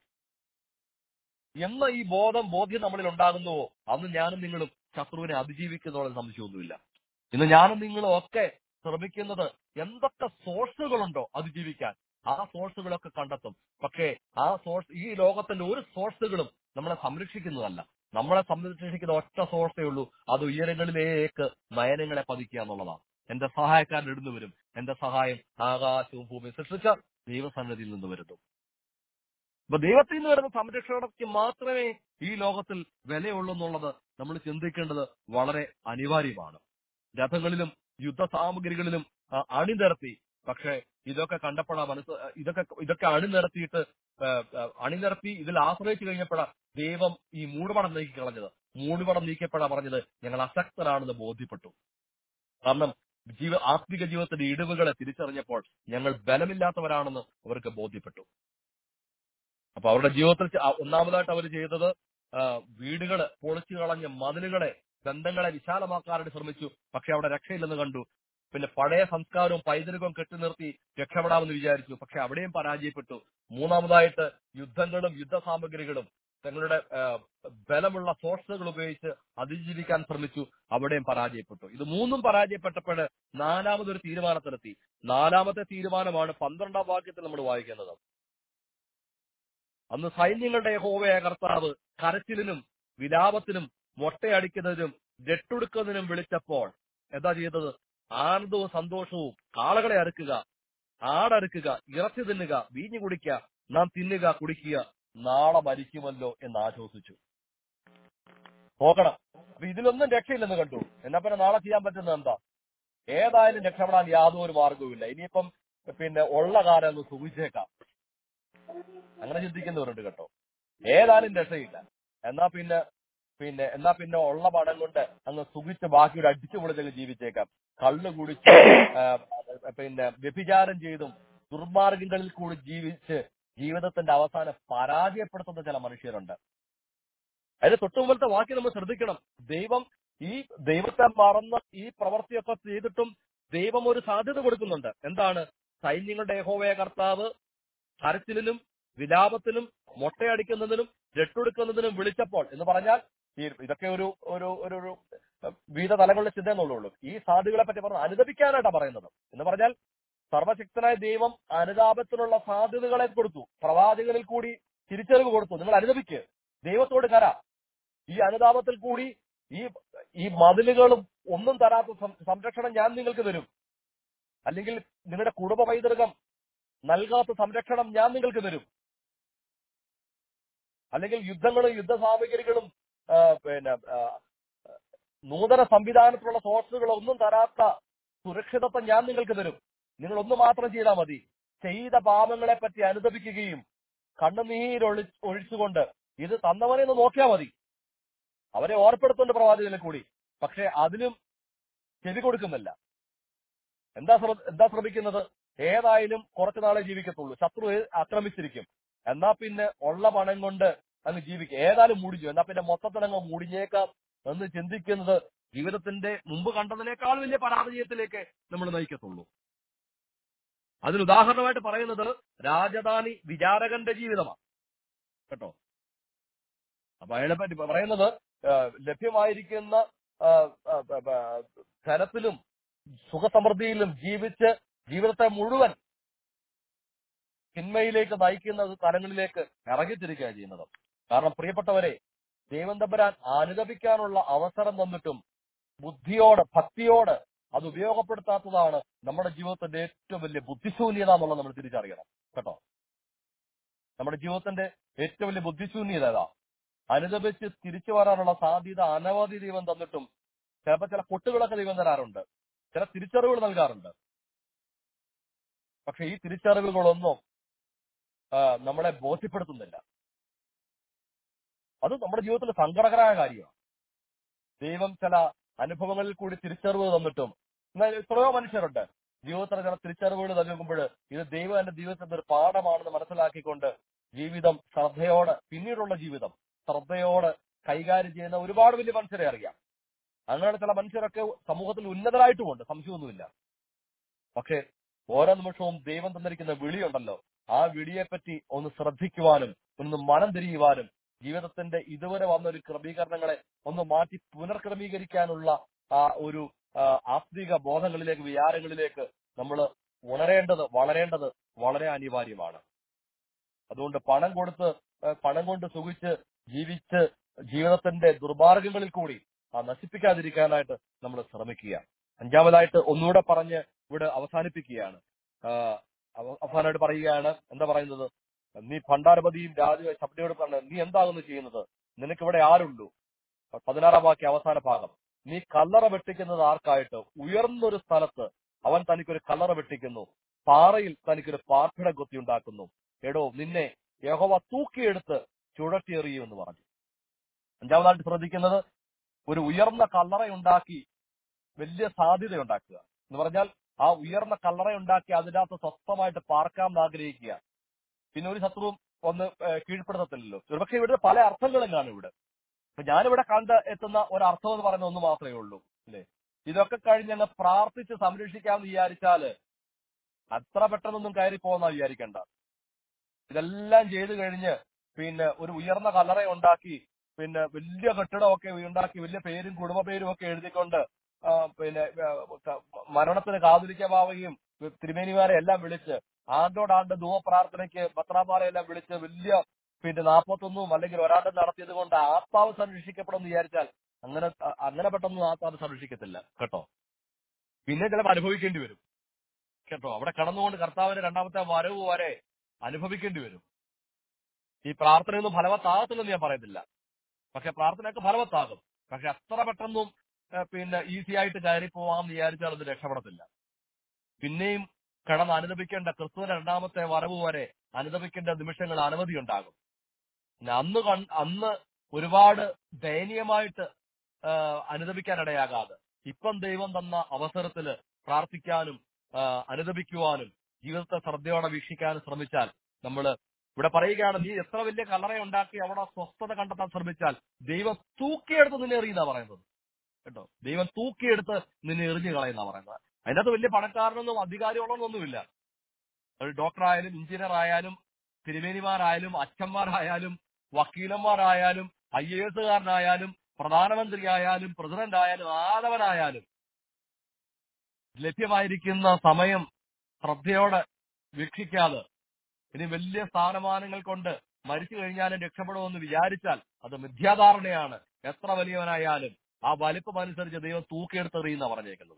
എന്ന ഈ ബോധം ബോധ്യം നമ്മളിൽ ഉണ്ടാകുന്നുവോ അന്ന് ഞാനും നിങ്ങളും ശത്രുവിനെ അതിജീവിക്കുന്നതോളം സംശയമൊന്നുമില്ല ഇന്ന് ഞാനും നിങ്ങളും ഒക്കെ ശ്രമിക്കുന്നത് എന്തൊക്കെ സോഴ്സുകളുണ്ടോ അത് ജീവിക്കാൻ ആ സോഴ്സുകളൊക്കെ കണ്ടെത്തും പക്ഷേ ആ സോഴ്സ് ഈ ലോകത്തിന്റെ ഒരു സോഴ്സുകളും നമ്മളെ സംരക്ഷിക്കുന്നതല്ല നമ്മളെ സംരക്ഷിക്കുന്ന ഒറ്റ സോഴ്സേ ഉള്ളൂ അത് ഉയരങ്ങളിലേക്ക് നയനങ്ങളെ പതിക്കുക എന്നുള്ളതാണ് എന്റെ സഹായക്കാരൻ ഇടുന്നു വരും എന്റെ സഹായം ആകാശവും ഭൂമിയും സൃഷ്ടിച്ച ദൈവസന്നിധിയിൽ നിന്ന് വരുന്നു അപ്പൊ ദൈവത്തിൽ നിന്ന് വരുന്ന സംരക്ഷണയ്ക്ക് മാത്രമേ ഈ ലോകത്തിൽ വിലയുള്ളൂ എന്നുള്ളത് നമ്മൾ ചിന്തിക്കേണ്ടത് വളരെ അനിവാര്യമാണ് രഥങ്ങളിലും യുദ്ധ സാമഗ്രികളിലും ആ, അണിനിരത്തി പക്ഷെ ഇതൊക്കെ കണ്ടപ്പോഴാ മനസ്സ് ഇതൊക്കെ ഇതൊക്കെ അണിനിരത്തിയിട്ട് ആ, ആ, അണിനിരത്തി ഇതിൽ ആശ്രയിച്ചു കഴിഞ്ഞപ്പോഴാ ദൈവം ഈ മൂടുപടം നീക്കി കളഞ്ഞത് മൂടുപടം നീക്കിയപ്പോഴാ പറഞ്ഞത് ഞങ്ങൾ അശക്തരാണെന്ന് ബോധ്യപ്പെട്ടു കാരണം ജീവ ആത്മിക ജീവിതത്തിന്റെ ഇടിവുകളെ തിരിച്ചറിഞ്ഞപ്പോൾ ഞങ്ങൾ ബലമില്ലാത്തവരാണെന്ന് അവർക്ക് ബോധ്യപ്പെട്ടു അപ്പൊ അവരുടെ ജീവിതത്തിൽ ചെ- ആ, ഒന്നാമതായിട്ട് അവർ ചെയ്തത് ആ, വീടുകള് പൊളിച്ചു കളഞ്ഞ് മതിലുകളെ ബന്ധങ്ങളെ വിശാലമാക്കാനായിട്ട് ശ്രമിച്ചു പക്ഷെ അവിടെ രക്ഷയില്ലെന്ന് കണ്ടു പിന്നെ പഴയ സംസ്കാരവും പൈതൃകവും കെട്ടി നിർത്തി രക്ഷപ്പെടാമെന്ന് വിചാരിച്ചു പക്ഷെ അവിടെയും പരാജയപ്പെട്ടു മൂന്നാമതായിട്ട് യുദ്ധങ്ങളും യുദ്ധ സാമഗ്രികളും തങ്ങളുടെ ആ, ബലമുള്ള സോഴ്സുകൾ ഉപയോഗിച്ച് അതിജീവിക്കാൻ ശ്രമിച്ചു അവിടെയും പരാജയപ്പെട്ടു ഇത് മൂന്നും പരാജയപ്പെട്ടപ്പോൾ നാലാമതൊരു തീരുമാനത്തിലെത്തി നാലാമത്തെ തീരുമാനമാണ് പന്ത്രണ്ടാം വാക്യത്തിൽ നമ്മൾ വായിക്കുന്നത് അന്ന് സൈന്യങ്ങളുടെ യഹോവയായ കർത്താവ് കരച്ചിലിനും വിലാപത്തിനും മൊട്ടയടിക്കുന്നതിനും രട്ടുടുക്കുന്നതിനും വിളിച്ചപ്പോൾ എന്താ ചെയ്തത് ആനന്ദവും സന്തോഷവും കാളകളെ അറുക്കുക ആടറുക്കുക ഇറച്ചി തിന്നുക വീഞ്ഞു കുടിക്കുക നാം തിന്നുക കുടിക്കുക നാളെ മരിക്കുമല്ലോ എന്ന് ആശ്വസിച്ചു നോക്കണം അപ്പൊ ഇതിലൊന്നും രക്ഷയില്ലെന്ന് കണ്ടു എന്നാ പിന്നെ നാളെ ചെയ്യാൻ പറ്റുന്നത് എന്താ ഏതായാലും രക്ഷപ്പെടാൻ യാതൊരു മാർഗവുമില്ല ഇനിയിപ്പം പിന്നെ ഉള്ള കാലം ഒന്ന് സുഖിച്ചേക്കാം അങ്ങനെ ചിന്തിക്കുന്നവരുണ്ട് കേട്ടോ ഏതായാലും രക്ഷയില്ല എന്നാ പിന്നെ പിന്നെ എന്നാ പിന്നെ ഉള്ള പണം കൊണ്ട് അങ്ങ് സുഖിച്ച് ബാക്കിയുടെ അടിച്ചു പൊളിച്ചങ്ങ് ജീവിച്ചേക്കാം കള്ള് കുടിച്ച് ആ, പിന്നെ വ്യഭിചാരം ചെയ്തും ദുർമാർഗങ്ങളിൽ കൂടി ജീവിച്ച് ജീവിതത്തിന്റെ അവസാനം പരാജയപ്പെടുത്തുന്ന ചില മനുഷ്യരുണ്ട് അതിന് തൊട്ടു മുമ്പത്തെ വാക്യം നമ്മൾ ശ്രദ്ധിക്കണം ദൈവം ഈ ദൈവത്തെ മറന്ന് ഈ പ്രവൃത്തിയൊക്കെ ചെയ്തിട്ടും ദൈവം ഒരു സാധ്യത കൊടുക്കുന്നുണ്ട് എന്താണ് സൈന്യങ്ങളുടെ യഹോവയ കർത്താവ് കരച്ചിലിനും വിലാപത്തിനും മൊട്ടയടിക്കുന്നതിനും രട്ടുടുക്കുന്നതിനും വിളിച്ചപ്പോൾ എന്ന് പറഞ്ഞാൽ ഈ ഇതൊക്കെ ഒരു ഒരു ഒരു ഒരു വിവിധ തലങ്ങളിലെ ചിന്ത എന്നുള്ളൂ ഈ സാധുകളെ പറ്റി പറഞ്ഞ അനുദപിക്കാനായിട്ടാ പറയുന്നത് എന്ന് പറഞ്ഞാൽ സർവശക്തനായ ദൈവം അനുതാപത്തിനുള്ള സാധ്യതകളെ കൊടുത്തു പ്രവാചകനിൽ കൂടി തിരിച്ചറിവ് കൊടുത്തു നിങ്ങൾ അനുദപിക്ക് ദൈവത്തോട് കര ഈ അനുതാപത്തിൽ കൂടി ഈ ഈ മതിലുകളും ഒന്നും തരാത്ത സം- സംരക്ഷണം ഞാൻ നിങ്ങൾക്ക് തരും അല്ലെങ്കിൽ നിങ്ങളുടെ കുടുംബ പൈതൃകം നൽകാത്ത സംരക്ഷണം ഞാൻ നിങ്ങൾക്ക് തരും അല്ലെങ്കിൽ യുദ്ധങ്ങളും യുദ്ധ സാമഗ്രികളും ആ, പിന്നെ ആ, നൂതന സംവിധാനത്തിലുള്ള സോഴ്സുകൾ ഒന്നും തരാത്ത സുരക്ഷിതത്വം ഞാൻ നിങ്ങൾക്ക് തരും നിങ്ങൾ ഒന്ന് മാത്രം ചെയ്താൽ മതി ചെയ്ത പാപങ്ങളെ പറ്റി അനുദപിക്കുകയും കണ്ണുനീരൊളി ഒഴിച്ചുകൊണ്ട് ഇത് തന്നവനെ ഒന്ന് നോക്കിയാൽ മതി അവരെ ഓർപ്പെടുത്തുന്നുണ്ട് പ്രവാചകനെ കൂടി പക്ഷെ അതിനും ചെവി കൊടുക്കുന്നില്ല എന്താ ശ്ര- എന്താ ശ്രമിക്കുന്നത് ഏതായാലും കുറച്ചു നാളെ ജീവിക്കത്തുള്ളൂ ശത്രു ആക്രമിച്ചിരിക്കും എന്നാ പിന്നെ ഉള്ള പണം കൊണ്ട് അങ്ങ് ജീവിക്കുക ഏതായാലും മുടിഞ്ഞു എന്നാ പിന്നെ മൊത്തത്തിൽ അങ്ങ് മുടിഞ്ഞേക്കാം എന്ന് ചിന്തിക്കുന്നത് ജീവിതത്തിന്റെ മുമ്പ് കണ്ടതിനേക്കാൾ വലിയ പരാജയത്തിലേക്ക് നമ്മൾ നയിക്കത്തുള്ളൂ അതിന് ഉദാഹരണമായിട്ട് പറയുന്നത് രാജധാനി വിചാരകന്റെ ജീവിതമാണ് കേട്ടോ അപ്പൊ അയാളെ പറ്റി പറയുന്നത് ആ, ലഭ്യമായിരിക്കുന്ന ആ, ആ, ആ, ആ, ധനത്തിലും സുഖസമൃദ്ധിയിലും ജീവിച്ച് ജീവിതത്തെ മുഴുവൻ തിന്മയിലേക്ക് നയിക്കുന്ന തലങ്ങളിലേക്ക് ഇറങ്ങിത്തിരിക്കുക ചെയ്യുന്നത് കാരണം പ്രിയപ്പെട്ടവരെ ദൈവം തമ്പരാൻ അനുദപിക്കാനുള്ള അവസരം തന്നിട്ടും ബുദ്ധിയോട് ഭക്തിയോട് അത് ഉപയോഗപ്പെടുത്താത്തതാണ് നമ്മുടെ ജീവിതത്തിന്റെ ഏറ്റവും വലിയ ബുദ്ധിശൂന്യത എന്നുള്ളത് നമ്മൾ തിരിച്ചറിയണം കേട്ടോ നമ്മുടെ ജീവിതത്തിന്റെ ഏറ്റവും വലിയ ബുദ്ധിശൂന്യത ഏതാ അനുദപിച്ച് തിരിച്ചു വരാനുള്ള സാധ്യത അനവധി ദൈവം തന്നിട്ടും ചിലപ്പോൾ ചില പൊട്ടുകളൊക്കെ ദൈവം തരാറുണ്ട് ചില തിരിച്ചറിവുകൾ നൽകാറുണ്ട് പക്ഷെ ഈ തിരിച്ചറിവുകളൊന്നും ആ, നമ്മളെ ബോധ്യപ്പെടുത്തുന്നില്ല അത് നമ്മുടെ ജീവിതത്തിൽ സങ്കടകരമായ കാര്യമാണ് ദൈവം ചില അനുഭവങ്ങളിൽ കൂടി തിരിച്ചറിവ് തന്നിട്ടും എന്നാൽ എത്രയോ മനുഷ്യരുണ്ട് ജീവിതത്തിൽ ചില തിരിച്ചറിവുകൾ നൽകുമ്പോൾ ഇത് ദൈവം എന്റെ ജീവിതത്തിന്റെ ഒരു പാഠമാണെന്ന് മനസ്സിലാക്കിക്കൊണ്ട് ജീവിതം ശ്രദ്ധയോടെ പിന്നീടുള്ള ജീവിതം ശ്രദ്ധയോടെ കൈകാര്യം ചെയ്യുന്ന ഒരുപാട് വലിയ മനുഷ്യരെ അറിയാം അങ്ങനെ ചില മനുഷ്യരൊക്കെ സമൂഹത്തിൽ ഉന്നതരായിട്ടുമുണ്ട് സംശയമൊന്നുമില്ല പക്ഷെ ഓരോ നിമിഷവും ദൈവം തന്നിരിക്കുന്ന വിളിയുണ്ടല്ലോ ആ വിളിയെപ്പറ്റി ഒന്ന് ശ്രദ്ധിക്കുവാനും ഒന്ന് മനം തിരിയുവാനും ജീവിതത്തിന്റെ ഇതുവരെ വന്ന ഒരു ക്രമീകരണങ്ങളെ ഒന്ന് മാറ്റി പുനർക്രമീകരിക്കാനുള്ള ആ ഒരു ആ, ആത്മീക ബോധങ്ങളിലേക്ക് വിചാരങ്ങളിലേക്ക് നമ്മൾ ഉണരേണ്ടത് വളരേണ്ടത് വളരെ അനിവാര്യമാണ് അതുകൊണ്ട് പണം കൊടുത്ത് ആ, പണം കൊണ്ട് സുഖിച്ച് ജീവിച്ച് ജീവിതത്തിന്റെ ദുർമാർഗങ്ങളിൽ കൂടി ആ നശിപ്പിക്കാതിരിക്കാനായിട്ട് നമ്മൾ ശ്രമിക്കുക അഞ്ചാമതായിട്ട് ഒന്നുകൂടെ പറഞ്ഞ് ഇവിടെ അവസാനിപ്പിക്കുകയാണ് ആ, അവ- അവസാനമായിട്ട് പറയുകയാണ് എന്താ പറയുന്നത് നീ ഭണ്ഡാരപതിയും രാജ ശബ്ദയോട് പറഞ്ഞ നീ എന്താകുന്നു ചെയ്യുന്നത് നിനക്ക് ഇവിടെ ആരുള്ളൂ പതിനാറാം വാക്യ അവസാന ഭാഗം നീ കല്ലറ വെട്ടിക്കുന്നത് ആർക്കായിട്ട് ഉയർന്നൊരു സ്ഥലത്ത് അവൻ തനിക്കൊരു കല്ലറ വെട്ടിക്കുന്നു പാറയിൽ തനിക്കൊരു പാർപ്പിട കൊത്തി ഉണ്ടാക്കുന്നു എടോ നിന്നെ യഹോവ തൂക്കിയെടുത്ത് ചുഴറ്റിയെറിയുമെന്ന് പറഞ്ഞു അഞ്ചാമതായിട്ട് ശ്രദ്ധിക്കുന്നത് ഒരു ഉയർന്ന കല്ലറ ഉണ്ടാക്കി വലിയ സാധ്യത ഉണ്ടാക്കുക എന്ന് പറഞ്ഞാൽ ആ ഉയർന്ന കല്ലറ ഉണ്ടാക്കി അതിനകത്ത് സ്വസ്ഥമായിട്ട് പാർക്കാൻ ആഗ്രഹിക്കുക പിന്നെ ഒരു ശത്രുവും ഒന്ന് ഏഹ്, കീഴ്പ്പെടുത്തത്തില്ലല്ലോ ഒരുപക്ഷെ ഇവിടെ പല അർത്ഥങ്ങളും കാണും ഇവിടെ അപ്പൊ ഞാനിവിടെ കണ്ട് എത്തുന്ന ഒരർത്ഥം എന്ന് പറയുന്ന ഒന്ന് മാത്രമേ ഉള്ളൂ അല്ലേ ഇതൊക്കെ കഴിഞ്ഞ് അങ്ങ് പ്രാർത്ഥിച്ച് സംരക്ഷിക്കാമെന്ന് വിചാരിച്ചാല് അത്ര പെട്ടെന്നൊന്നും കയറി പോകുന്ന വിചാരിക്കണ്ട ഇതെല്ലാം ചെയ്തു കഴിഞ്ഞ് പിന്നെ ഒരു ഉയർന്ന കല്ലറ ഉണ്ടാക്കി പിന്നെ വലിയ കെട്ടിടമൊക്കെ ഉണ്ടാക്കി വലിയ പേരും കുടുംബ പേരും ഒക്കെ എഴുതിക്കൊണ്ട് ആ, പിന്നെ ആ, ക- മരണത്തിന് കാതുലിക്കമാവുകയും തിരുമേനിമാരെ എല്ലാം വിളിച്ച് ആണ്ടോടാണ്ട് ധൂവപ്രാർത്ഥനയ്ക്ക് പത്രാമാരെ എല്ലാം വിളിച്ച് വലിയ പിന്നെ നാൽപ്പത്തൊന്നും അല്ലെങ്കിൽ ഒരാണ്ടും നടത്തിയത് കൊണ്ട് ആത്മാവ് സംരക്ഷിക്കപ്പെടുമെന്ന് വിചാരിച്ചാൽ അങ്ങനെ അ- അങ്ങനെ പെട്ടെന്ന് ആത്മാവ് സംരക്ഷിക്കത്തില്ല കേട്ടോ പിന്നെ ചിലപ്പോൾ അനുഭവിക്കേണ്ടി വരും കേട്ടോ അവിടെ കടന്നുകൊണ്ട് കർത്താവിന്റെ രണ്ടാമത്തെ വരവ് വരെ അനുഭവിക്കേണ്ടി വരും ഈ പ്രാർത്ഥനയൊന്നും ഫലവത്താകത്തില്ലെന്ന് ഞാൻ പറയുന്നില്ല പക്ഷെ പ്രാർത്ഥനയൊക്കെ ഫലവത്താകും പക്ഷെ അത്ര പെട്ടെന്നും ഏഹ്, പിന്നെ ഈസി ആയിട്ട് കയറി പോവാമെന്ന് വിചാരിച്ചാൽ അത് രക്ഷപ്പെടത്തില്ല പിന്നെയും കടന്ന് അനുദപിക്കേണ്ട ക്രിസ്തുവിന്റെ രണ്ടാമത്തെ വരവ് വരെ അനുദപിക്കേണ്ട നിമിഷങ്ങൾ അനവധി ഉണ്ടാകും പിന്നെ അന്ന് കൺ- അന്ന് ഒരുപാട് ദയനീയമായിട്ട് ആ, അനുദപിക്കാനിടയാകാതെ ഇപ്പം ദൈവം തന്ന അവസരത്തില് പ്രാർത്ഥിക്കാനും ആ, അനുദപിക്കുവാനും ജീവിതത്തെ ശ്രദ്ധയോടെ വീക്ഷിക്കാനും ശ്രമിച്ചാൽ നമ്മൾ ഇവിടെ പറയുകയാണ് നീ എത്ര വലിയ കലറ ഉണ്ടാക്കി അവിടെ സ്വസ്ഥത കണ്ടെത്താൻ ശ്രമിച്ചാൽ ദൈവം തൂക്കിയെടുത്ത് നിന്നെ എറിയുന്ന പറയുന്നത് കേട്ടോ ദൈവം തൂക്കിയെടുത്ത് നിന്നെ എറിഞ്ഞു കളയുന്ന പറയുന്നത് അതിനകത്ത് വലിയ പണക്കാരനൊന്നും അധികാരികളൊന്നുമില്ല ഒരു ഡോക്ടർ ആയാലും എഞ്ചിനീയർ ആയാലും തിരുമേനിമാരായാലും അച്ഛന്മാരായാലും വക്കീലന്മാരായാലും ഐ എ എസുകാരനായാലും പ്രധാനമന്ത്രി ആയാലും പ്രസിഡന്റ് ആയാലും ആദവനായാലും ലഭ്യമായിരിക്കുന്ന സമയം ശ്രദ്ധയോടെ വീക്ഷിക്കാതെ ഇനി വലിയ സ്ഥാനമാനങ്ങൾ കൊണ്ട് മരിച്ചു കഴിഞ്ഞാലും രക്ഷപ്പെടുമെന്ന് വിചാരിച്ചാൽ അത് മിഥ്യാധാരണയാണ് എത്ര വലിയവനായാലും ആ വലിപ്പം അനുസരിച്ച് ദൈവം തൂക്കിയെടുത്തെറിയുന്ന പറഞ്ഞേക്കുന്നത്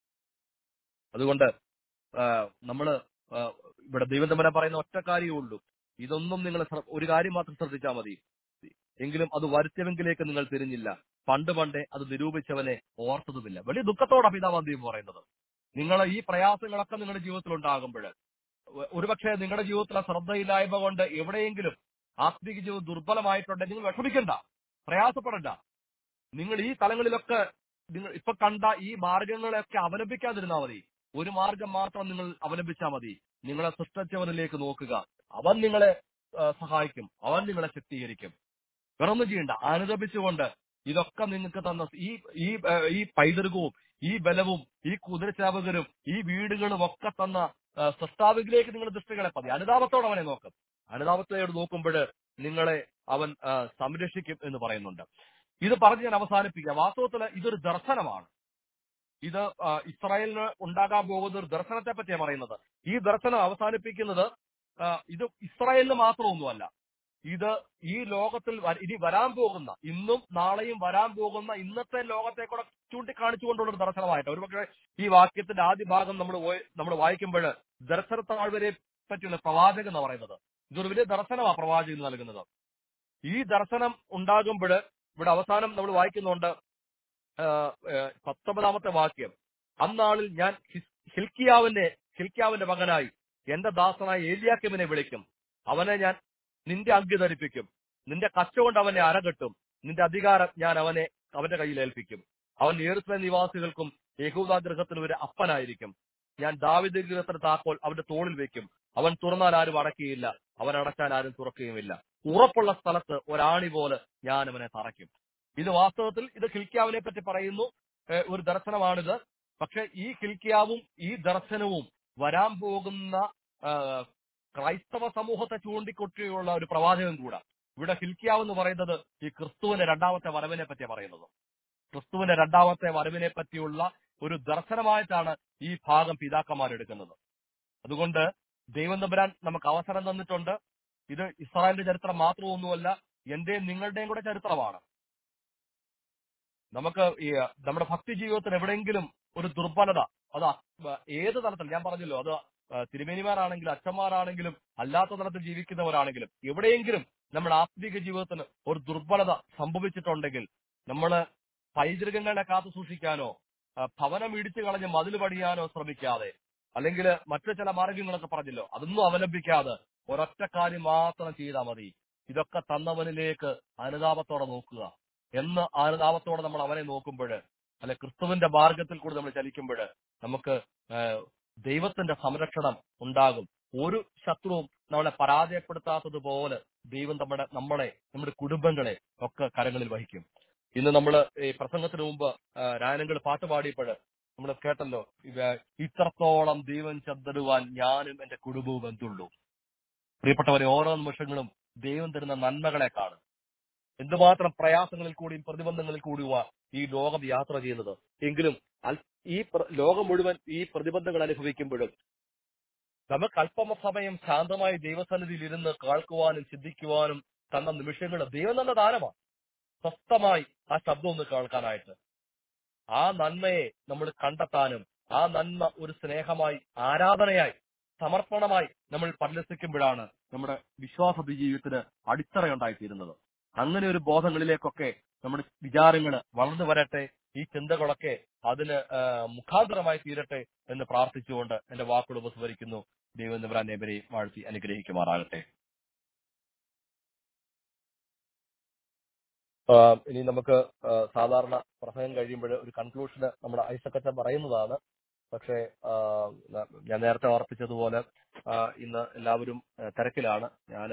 അതുകൊണ്ട് ആ, നമ്മള് ആ, ഇവിടെ ദൈവം തമ്മിലെ പറയുന്ന ഒറ്റ കാര്യമേ ഉള്ളൂ ഇതൊന്നും നിങ്ങൾ ശ്ര- ഒരു കാര്യം മാത്രം ശ്രദ്ധിച്ചാൽ മതി എങ്കിലും അത് വരുത്തിയവെങ്കിലേക്ക് നിങ്ങൾ തിരിഞ്ഞില്ല പണ്ട് പണ്ടേ അത് നിരൂപിച്ചവനെ ഓർത്തതുമില്ല വലിയ ദുഃഖത്തോടെ പിതാവാൻ ദൈവം പറയുന്നത് നിങ്ങൾ ഈ പ്രയാസങ്ങളൊക്കെ നിങ്ങളുടെ ജീവിതത്തിൽ ഉണ്ടാകുമ്പോൾ ഒരുപക്ഷെ നിങ്ങളുടെ ജീവിതത്തിലെ ശ്രദ്ധയില്ലായ്മ കൊണ്ട് എവിടെയെങ്കിലും ആത്മീക ജീവിതം ദുർബലമായിട്ടുണ്ടെങ്കിൽ നിങ്ങൾ വിഷമിക്കണ്ട പ്രയാസപ്പെടണ്ട നിങ്ങൾ ഈ തലങ്ങളിലൊക്കെ നിങ്ങൾ ഇപ്പൊ കണ്ട ഈ മാർഗങ്ങളെയൊക്കെ അവലംബിക്കാതിരുന്നാൽ മതി ഒരു മാർഗം മാത്രം നിങ്ങൾ അവലംബിച്ചാൽ മതി നിങ്ങളെ സൃഷ്ടിച്ചവനിലേക്ക് നോക്കുക അവൻ നിങ്ങളെ ആ, സഹായിക്കും അവൻ നിങ്ങളെ ശക്തീകരിക്കും വേറൊന്നും ചെയ്യണ്ട അനുദപിച്ചുകൊണ്ട് ഇതൊക്കെ നിങ്ങൾക്ക് തന്ന ഈ ഈ ആ, ഈ പൈതൃകവും ഈ ബലവും ഈ കുതിരച്ചാപകരും ഈ വീടുകളും ഒക്കെ തന്ന ആ, സൃഷ്ടാവിലേക്ക് നിങ്ങൾ ദൃഷ്ടികളെ പതി അനുതാപത്തോടെ അവനെ നോക്കും അനുതാപത്തോട് നോക്കുമ്പോൾ നിങ്ങളെ അവൻ ആ, സംരക്ഷിക്കും എന്ന് പറയുന്നുണ്ട് ഇത് പറഞ്ഞ് ഞാൻ അവസാനിപ്പിക്കാം വാസ്തവത്തിൽ ഇതൊരു ദർശനമാണ് ഇത് ആ, ഇസ്രായേലിന് ഉണ്ടാകാൻ പോകുന്ന ഒരു ദർശനത്തെ പറ്റിയാണ് പറയുന്നത് ഈ ദർശനം അവസാനിപ്പിക്കുന്നത് ആ, ഇത് ഇസ്രായേലിന് മാത്രമൊന്നുമല്ല ഇത് ഈ ലോകത്തിൽ വ- ഇനി വരാൻ പോകുന്ന ഇന്നും നാളെയും വരാൻ പോകുന്ന ഇന്നത്തെ ലോകത്തെ കൂടെ ചൂണ്ടിക്കാണിച്ചുകൊണ്ടുള്ള ഒരു ദർശനമായിട്ട് ഒരുപക്ഷെ ഈ വാക്യത്തിന്റെ ആദ്യ ഭാഗം നമ്മൾ നമ്മൾ വായിക്കുമ്പോൾ ദർശനത്താഴ്വരെ പറ്റിയുള്ള പ്രവാചകൻ എന്ന് പറയുന്നത് ഇതൊരു വലിയ ദർശനമാണ് പ്രവാചകൻ നൽകുന്നത് ഈ ദർശനം ഉണ്ടാകുമ്പോൾ ഇവിടെ അവസാനം നമ്മൾ വായിക്കുന്നുണ്ട് ആ, ആ, പത്തൊമ്പതാമത്തെ വാക്യം അന്നാളിൽ ഞാൻ ഹിസ്- ഹിൽക്കിയാവിന്റെ ഹിൽക്കിയാവിന്റെ മകനായി എന്റെ ദാസനായ ഏലിയാക്കിമിനെ വിളിക്കും അവനെ ഞാൻ നിന്റെ അങ്കി ധരിപ്പിക്കും നിന്റെ കച്ച കൊണ്ട് അവനെ അരകെട്ടും നിന്റെ അധികാരം ഞാൻ അവനെ അവന്റെ കയ്യിൽ ഏൽപ്പിക്കും അവൻ ഏറുസ്ലേം നിവാസികൾക്കും യഹൂദ ഗൃഹത്തിനും ഒരു അപ്പനായിരിക്കും ഞാൻ ദാവിദ് ഗൃഹത്തിന് താക്കോൽ അവന്റെ തോളിൽ വെക്കും അവൻ തുറന്നാൽ ആരും അടക്കുകയില്ല അവൻ അടച്ചാൽ ആരും തുറക്കുകയുമില്ല ഉറപ്പുള്ള സ്ഥലത്ത് ഒരാണി പോലെ ഞാൻ അവനെ തറയ്ക്കും ഇത് വാസ്തവത്തിൽ ഇത് ഹിൽക്കിയാവിനെ പറ്റി പറയുന്നു ഏഹ് ഒരു ദർശനമാണിത് പക്ഷെ ഈ ഹിൽക്കിയാവും ഈ ദർശനവും വരാൻ പോകുന്ന ആ, ക്രൈസ്തവ സമൂഹത്തെ ചൂണ്ടിക്കൊട്ടിയുള്ള ഒരു പ്രവാചകൻ കൂടെ ഇവിടെ ഹിൽക്കിയാവ് എന്ന് പറയുന്നത് ഈ ക്രിസ്തുവിന്റെ രണ്ടാമത്തെ വരവിനെ പറ്റിയാണ് പറയുന്നത് ക്രിസ്തുവിന്റെ രണ്ടാമത്തെ വരവിനെ പറ്റിയുള്ള ഒരു ദർശനമായിട്ടാണ് ഈ ഭാഗം പിതാക്കന്മാർ എടുക്കുന്നത് അതുകൊണ്ട് ദൈവം തമ്പുരാൻ നമുക്ക് അവസരം തന്നിട്ടുണ്ട് ഇത് ഇസ്രായേലിന്റെ ചരിത്രം മാത്രമൊന്നുമല്ല എന്റെയും നിങ്ങളുടെയും കൂടെ ചരിത്രമാണ് നമുക്ക് ഈ നമ്മുടെ ഭക്തി ജീവിതത്തിൽ എവിടെയെങ്കിലും ഒരു ദുർബലത അത് അ- ഏത് തലത്തിൽ ഞാൻ പറഞ്ഞല്ലോ അത് ആ, തിരുമേനിമാരാണെങ്കിലും അച്ഛന്മാരാണെങ്കിലും അല്ലാത്ത തലത്തിൽ ജീവിക്കുന്നവരാണെങ്കിലും എവിടെയെങ്കിലും നമ്മുടെ ആത്മീക ജീവിതത്തിന് ഒരു ദുർബലത സംഭവിച്ചിട്ടുണ്ടെങ്കിൽ നമ്മൾ പൈതൃകങ്ങളെ കാത്തു സൂക്ഷിക്കാനോ ആ, ഭവനം ഇടിച്ചു കളഞ്ഞ് മതിൽ പണിയാനോ ശ്രമിക്കാതെ അല്ലെങ്കിൽ മറ്റു ചില മാർഗങ്ങളൊക്കെ പറഞ്ഞല്ലോ അതൊന്നും അവലംബിക്കാതെ ഒരൊറ്റ കാര്യം മാത്രം ചെയ്താൽ മതി ഇതൊക്കെ തന്നവനിലേക്ക് അനുതാപത്തോടെ നോക്കുക എന്ന് അനുതാപത്തോടെ നമ്മൾ അവനെ നോക്കുമ്പോൾ അല്ലെ ക്രിസ്തുവിന്റെ മാർഗത്തിൽ കൂടി നമ്മൾ ചലിക്കുമ്പോൾ നമുക്ക് ആ, ദൈവത്തിന്റെ സംരക്ഷണം ഉണ്ടാകും ഒരു ശത്രുവും നമ്മളെ പരാജയപ്പെടുത്താത്തതുപോലെ ദൈവം നമ്മുടെ നമ്മളെ നമ്മുടെ കുടുംബങ്ങളെ ഒക്കെ കരങ്ങളിൽ വഹിക്കും ഇന്ന് നമ്മൾ ഈ പ്രസംഗത്തിന് മുമ്പ് രായനങ്ങൾ പാട്ട് പാടിയപ്പോൾ നമ്മൾ കേട്ടല്ലോ ഇവ- ഇത്രത്തോളം ദൈവം ചെന്നിടുവാൻ ഞാനും എന്റെ കുടുംബവും എന്തുള്ളൂ പ്രിയപ്പെട്ടവരെ ഓരോ നിമിഷങ്ങളും ദൈവം തരുന്ന നന്മകളെ കാണും എന്തുമാത്രം പ്രയാസങ്ങളിൽ കൂടിയും പ്രതിബന്ധങ്ങളിൽ കൂടിയുമാ ഈ ലോകം യാത്ര ചെയ്യുന്നത് എങ്കിലും അൽ- ഈ പ്ര- ലോകം മുഴുവൻ ഈ പ്രതിബന്ധങ്ങൾ അനുഭവിക്കുമ്പോഴും നമുക്ക് അല്പമ സമയം ശാന്തമായി ദൈവസന്നിധിയിൽ ഇരുന്ന് കേൾക്കുവാനും ചിന്തിക്കുവാനും തന്ന നിമിഷങ്ങൾ ദൈവം തന്ന ദാനമാണ് സ്വസ്ഥമായി ആ ശബ്ദം ഒന്ന് കേൾക്കാനായിട്ട് ആ നന്മയെ നമ്മൾ കണ്ടെത്താനും ആ നന്മ ഒരു സ്നേഹമായി ആരാധനയായി സമർപ്പണമായി നമ്മൾ പരിലസിക്കുമ്പോഴാണ് നമ്മുടെ വിശ്വാസ ജീവിതത്തിന് അടിത്തറയുണ്ടായിത്തീരുന്നത് അങ്ങനെ ഒരു ബോധങ്ങളിലേക്കൊക്കെ നമ്മുടെ വിചാരങ്ങൾ വളർന്നു വരട്ടെ ഈ ചിന്തകളൊക്കെ അതിന് ആ, മുഖാന്തരമായി തീരട്ടെ എന്ന് പ്രാർത്ഥിച്ചുകൊണ്ട് എന്റെ വാക്കുകൾ ഉപസ്മരിക്കുന്നു ദൈവം നിവരാൻ എവരെ വാഴ്ത്തി അനുഗ്രഹിക്കുമാറാകട്ടെ ആ, ഇനി നമുക്ക് ആ, സാധാരണ പ്രസംഗം കഴിയുമ്പോൾ ഒരു കൺക്ലൂഷന് നമ്മുടെ ഐസക്കച്ചൻ പറയുന്നതാണ് പക്ഷേ ആ, ന- ഞാൻ നേരത്തെ ഓർപ്പിച്ചതുപോലെ ആ, ഇന്ന് എല്ലാവരും ആ, തിരക്കിലാണ് ഞാൻ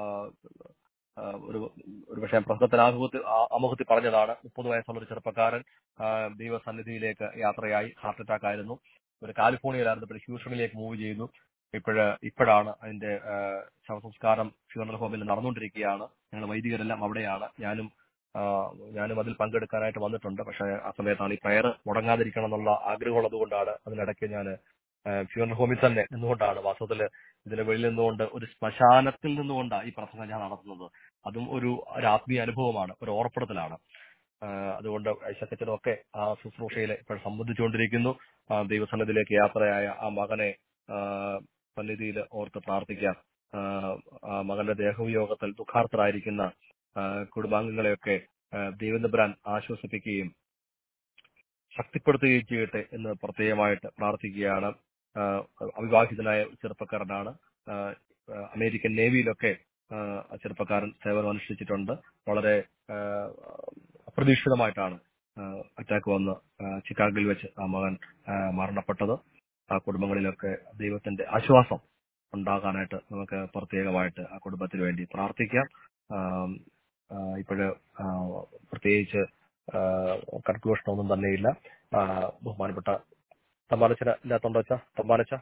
ഒരു ഒരു പക്ഷേ പ്രസംഗത്തിന് ആമുഖത്തിൽ ആ- ആമുഖത്തിൽ പറഞ്ഞതാണ് മുപ്പത് വയസ്സുള്ള ഒരു ചെറുപ്പക്കാരൻ ആ, ദൈവസന്നിധിയിലേക്ക് യാത്രയായി ഹാർട്ട് അറ്റാക്ക് ആയിരുന്നു ഒരു കാലിഫോർണിയയിലായിരുന്നു ഇപ്പോൾ ഹ്യൂസ്റ്റണിലേക്ക് മൂവ് ചെയ്തു ഇപ്പോഴ് ഇപ്പോഴാണ് അതിന്റെ ആ, ശവസംസ്കാരം ഫ്യൂണറൽ ഹോമിൽ നടന്നുകൊണ്ടിരിക്കുകയാണ് ഞങ്ങൾ വൈദികരെല്ലാം അവിടെയാണ് ഞാനും ആ, ഞാനും അതിൽ പങ്കെടുക്കാനായിട്ട് വന്നിട്ടുണ്ട് പക്ഷേ ആ സമയത്താണ് ഈ പ്രയർ മുടങ്ങാതിരിക്കണം എന്നുള്ള ആഗ്രഹമുള്ളത് കൊണ്ടാണ് അതിനിടയ്ക്ക് ഞാൻ ഫ്യൂണറൽ ഹോമിൽ തന്നെ നിന്നുകൊണ്ടാണ് വാസ്തവത്തിൽ ഇതിന് വെളിയിൽ നിന്നുകൊണ്ട് ഒരു ശ്മശാനത്തിൽ നിന്നുകൊണ്ടാണ് ഈ പ്രസംഗം ഞാൻ നടത്തുന്നത് അതും ഒരു ഒരു ആത്മീയ അനുഭവമാണ് ഒരു ഓർപ്പെടുത്തലാണ് ആ, അതുകൊണ്ട് ഐശക്കച്ചനും ഒക്കെ ആ ശുശ്രൂഷയിൽ ഇപ്പോൾ സംബന്ധിച്ചുകൊണ്ടിരിക്കുന്നു ആ, ദൈവസന്നിധിയിലേക്ക് യാത്രയായ ആ മകനെ സന്നിധിയിൽ ഓർത്ത് പ്രാർത്ഥിക്കാം ആ, ആ മകന്റെ ദേഹവിയോഗത്തിൽ ദുഃഖാർത്ഥരായിരിക്കുന്ന ആ, കുടുംബാംഗങ്ങളെയൊക്കെ ആ, ദൈവനബ്രാൻ ആശ്വസിപ്പിക്കുകയും ശക്തിപ്പെടുത്തുകയും ചെയ്യട്ടെ എന്ന് പ്രത്യേകമായിട്ട് പ്രാർത്ഥിക്കുകയാണ് ആ, അവിവാഹിതനായ ഒരു ചെറുപ്പക്കാരനാണ് ആ, ആ, അമേരിക്കൻ നേവിയിലൊക്കെ ആ, ആ ചെറുപ്പക്കാരൻ സേവനം അനുഷ്ഠിച്ചിട്ടുണ്ട് വളരെ ആ, അപ്രതീക്ഷിതമായിട്ടാണ് അറ്റാക്ക് വന്ന് ആ, ചിക്കാഗോയിൽ വെച്ച് ആ മകൻ ആ, മരണപ്പെട്ടത് ആ കുടുംബങ്ങളിലൊക്കെ ദൈവത്തിന്റെ ആശ്വാസം ഉണ്ടാകാനായിട്ട് നമുക്ക് പ്രത്യേകമായിട്ട് ആ കുടുംബത്തിന് വേണ്ടി പ്രാർത്ഥിക്കാം ആം, ആ, ഇപ്പോഴ് ആ, പ്രത്യേകിച്ച് കൺക്ലൂഷൻ ഒന്നും തന്നെയില്ല ആ, ബഹുമാനപ്പെട്ട തമ്പാനച്ചന ഇല്ലാത്തോണ്ടോ വെച്ചാ തമ്പാനച്ച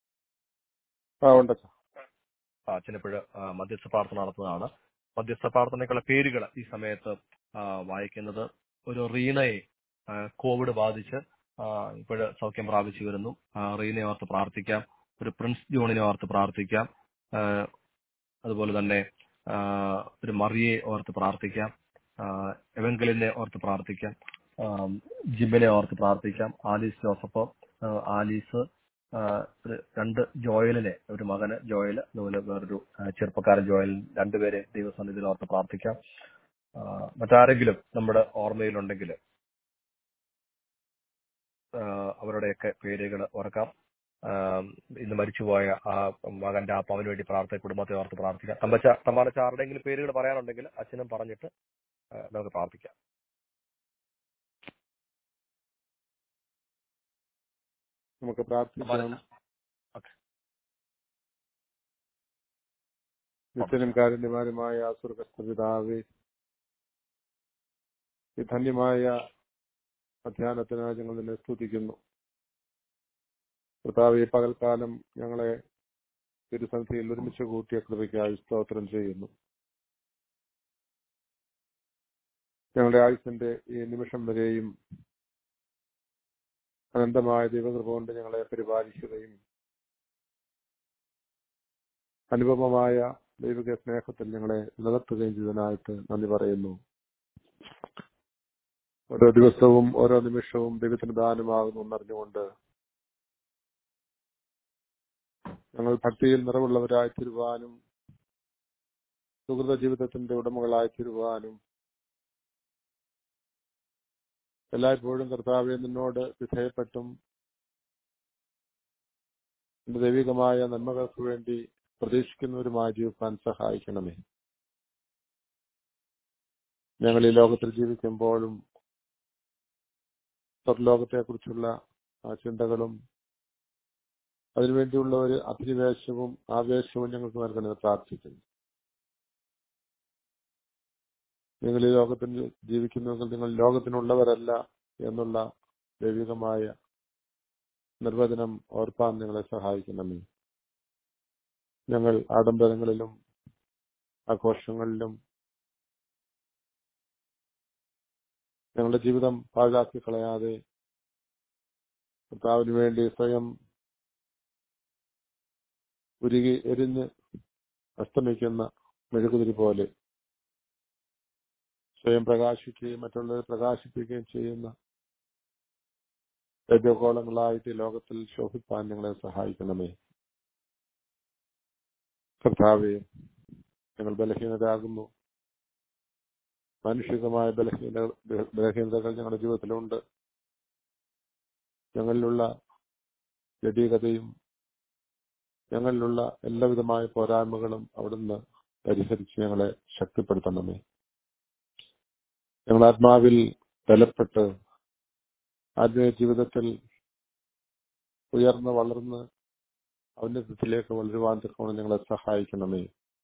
ആ ഉണ്ട് അച്ഛാ. ആ ചിലപ്പോഴ് മധ്യസ്ഥ പ്രാർത്ഥന നടത്തുന്നതാണ് മധ്യസ്ഥ പ്രാർത്ഥനയ്ക്കുള്ള പേരുകൾ ഈ സമയത്ത് ആ, വായിക്കുന്നത് ഒരു റീനയെ ആ, കോവിഡ് ബാധിച്ച് ഇപ്പോഴ് സൗഖ്യം പ്രാപിച്ചു വരുന്നു ആ, റീനയെ ഓർത്ത് പ്രാർത്ഥിക്കാം ഒരു പ്രിൻസ് ജോണിനെ ഓർത്ത് പ്രാർത്ഥിക്കാം ആ, അതുപോലെ തന്നെ ആ, ഒരു മറിയെ ഓർത്ത് പ്രാർത്ഥിക്കാം ആ, എവങ്കലിനെ ഓർത്ത് പ്രാർത്ഥിക്കാം ആ, ജിമ്മിനെ ഓർത്ത് പ്രാർത്ഥിക്കാം ആലീസ് ജോസഫ് ആ, ആലീസ് ആ, ഒരു രണ്ട് ജോയലിനെ ഒരു മകന് ജോയൽ അതുപോലെ വേറൊരു ആ, ചെറുപ്പക്കാരൻ ജോയൽ രണ്ടുപേരെ ദൈവസന്നിധിയിൽ ഓർത്ത് പ്രാർത്ഥിക്കാം ആ, മറ്റാരെങ്കിലും നമ്മുടെ ഓർമ്മയിലുണ്ടെങ്കിൽ ആ, അവരുടെയൊക്കെ പേരുകൾ ഓർക്കാം ആ, ഇന്ന് മരിച്ചുപോയ ആ മകന്റെ ആ പവന് വേണ്ടി പ്രാർത്ഥന കുടുംബത്തെ ഓർത്ത് പ്രാർത്ഥിക്കാം തമ്പച്ച തമ്പാനച്ച ആരുടെയെങ്കിലും പേരുകൾ പറയാനുണ്ടെങ്കിൽ അച്ഛനും പറഞ്ഞിട്ട് ആ, നമുക്ക് പ്രാർത്ഥിക്കാം നമുക്ക് പ്രാർത്ഥിക്കാം തമ്പാനച്ച ഓക്കെ നിത്യനും കാരുണ്യമാനുമായ സ്വർഗസ്ഥ പിതാവേ ഈ ധന്യമായ അധ്യാനത്തിനായി ഞങ്ങൾ നിന്നെ സ്തുതിക്കുന്നു കർത്താവ് ഈ പകൽക്കാലം ഞങ്ങളെ തിരുസന്ധിയിൽ ഒരുമിച്ച് കൂട്ടിയ കൃപയ്ക്കായി സ്തോത്രം ചെയ്യുന്നു ഞങ്ങളുടെ ആയുസിന്റെ ഈ നിമിഷം വരെയും അനന്തമായ ദൈവകൃപ കൊണ്ട് ഞങ്ങളെ പരിപാലിക്കുകയും അനുപമമായ ദൈവിക സ്നേഹത്തിൽ ഞങ്ങളെ നിലനിർത്തുകയും ചെയ്തതിനായിട്ട് നന്ദി പറയുന്നു ഓരോ ദിവസവും ഓരോ നിമിഷവും ദൈവത്തിന് ദാനമാകുന്നു എന്നറിഞ്ഞുകൊണ്ട് ഞങ്ങൾ ഭക്തിയിൽ നിറവുള്ളവരായി തീരുവാനും സുഹൃത ജീവിതത്തിന്റെ ഉടമകളായി തീരുവാനും എല്ലായ്പ്പോഴും കർത്താവെ നിന്നോട് വിധേയപ്പെട്ടും എന്റെ ദൈവികമായ നന്മകൾക്ക് വേണ്ടി പ്രതീക്ഷിക്കുന്നവരുമായി ജീവിക്കാൻ സഹായിക്കണമേ ഞങ്ങൾ ഈ ലോകത്തിൽ ജീവിക്കുമ്പോഴും സ്വർലോകത്തെക്കുറിച്ചുള്ള ആ ചിന്തകളും അതിനുവേണ്ടിയുള്ള ഒരു അഭിനിവേശവും ആവേശവും ഞങ്ങൾക്ക് നൽകണമെന്ന് പ്രാർത്ഥിക്കുന്നു നിങ്ങൾ ഈ ലോകത്തിൽ ജീവിക്കുന്നുവെങ്കിൽ നിങ്ങൾ ലോകത്തിനുള്ളവരല്ല എന്നുള്ള ദൈവികമായ നിർവചനം ഓർപ്പാൻ നിങ്ങളെ സഹായിക്കണമേ ഞങ്ങൾ ആഡംബരങ്ങളിലും ആഘോഷങ്ങളിലും ഞങ്ങളുടെ ജീവിതം പാഴാക്കി കളയാതെ കർത്താവിന് വേണ്ടി സ്വയം ഉരുകി എരിഞ്ഞ് അസ്തമിക്കുന്ന മെഴുകുതിരി പോലെ സ്വയം പ്രകാശിക്കുകയും മറ്റുള്ളവരെ പ്രകാശിപ്പിക്കുകയും ചെയ്യുന്ന രജഗോളങ്ങളായിട്ട് ഈ ലോകത്തിൽ ശോഭിപ്പാൻ ഞങ്ങളെ സഹായിക്കണമേ കർത്താവെ ഞങ്ങൾ ബലഹീനരാകുന്നു മാനുഷികമായ ബലഹീന ബലഹീനതകൾ ഞങ്ങളുടെ ജീവിതത്തിലുണ്ട് ഞങ്ങളിലുള്ള ജഡീകതയും ഞങ്ങളിലുള്ള എല്ലാവിധമായ പോരായ്മകളും അവിടുന്ന് പരിഹരിച്ച് ഞങ്ങളെ ശക്തിപ്പെടുത്തണമേ ഞങ്ങൾ ആത്മാവിൽ ബലപ്പെട്ട് ആത്മീയ ജീവിതത്തിൽ ഉയർന്ന് വളർന്ന് ഔന്നത്യത്തിലേക്ക് വളരുവാൻ തക്കവണ്ണം ഞങ്ങളെ സഹായിക്കണമേ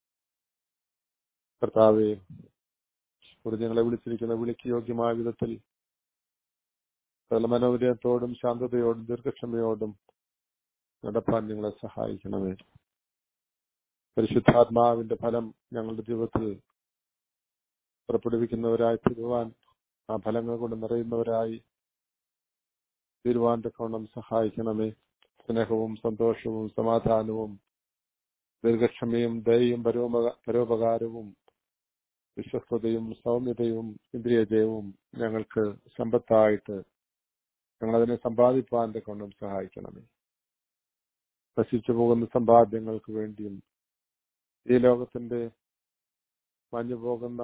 കർത്താവെ ഒരു ഞങ്ങളെ വിളിച്ചിരിക്കുന്ന വിളിക്ക് യോഗ്യമായ വിധത്തിൽ സകല മനോവിനയത്തോടും ശാന്തതയോടും ദീർഘക്ഷമയോടും നടപ്പാൻ നിങ്ങളെ സഹായിക്കണമേ പരിശുദ്ധാത്മാവിന്റെ ഫലം ഞങ്ങളുടെ ജീവിതത്തിൽ പുറപ്പെടുവിക്കുന്നവരായി തീരുവാൻ ആ ഫലങ്ങൾ കൊണ്ട് നിറയുന്നവരായി തീരുവാൻ തക്കവണ്ണം സഹായിക്കണമേ സ്നേഹവും സന്തോഷവും സമാധാനവും ദീർഘക്ഷമയും ദയയും പരോപക- പരോപകാരവും വിശ്വസ്തതയും സൗമ്യതയും ഇന്ദ്രിയജയവും ഞങ്ങൾക്ക് സമ്പത്തായിട്ട് ഞങ്ങളതിനെ സമ്പാദിപ്പാൻ തക്കവണ്ണം സഹായിക്കണമേ നശിച്ചു പോകുന്ന സമ്പാദ്യങ്ങൾക്ക് വേണ്ടിയും ഈ ലോകത്തിന്റെ മഞ്ഞു പോകുന്ന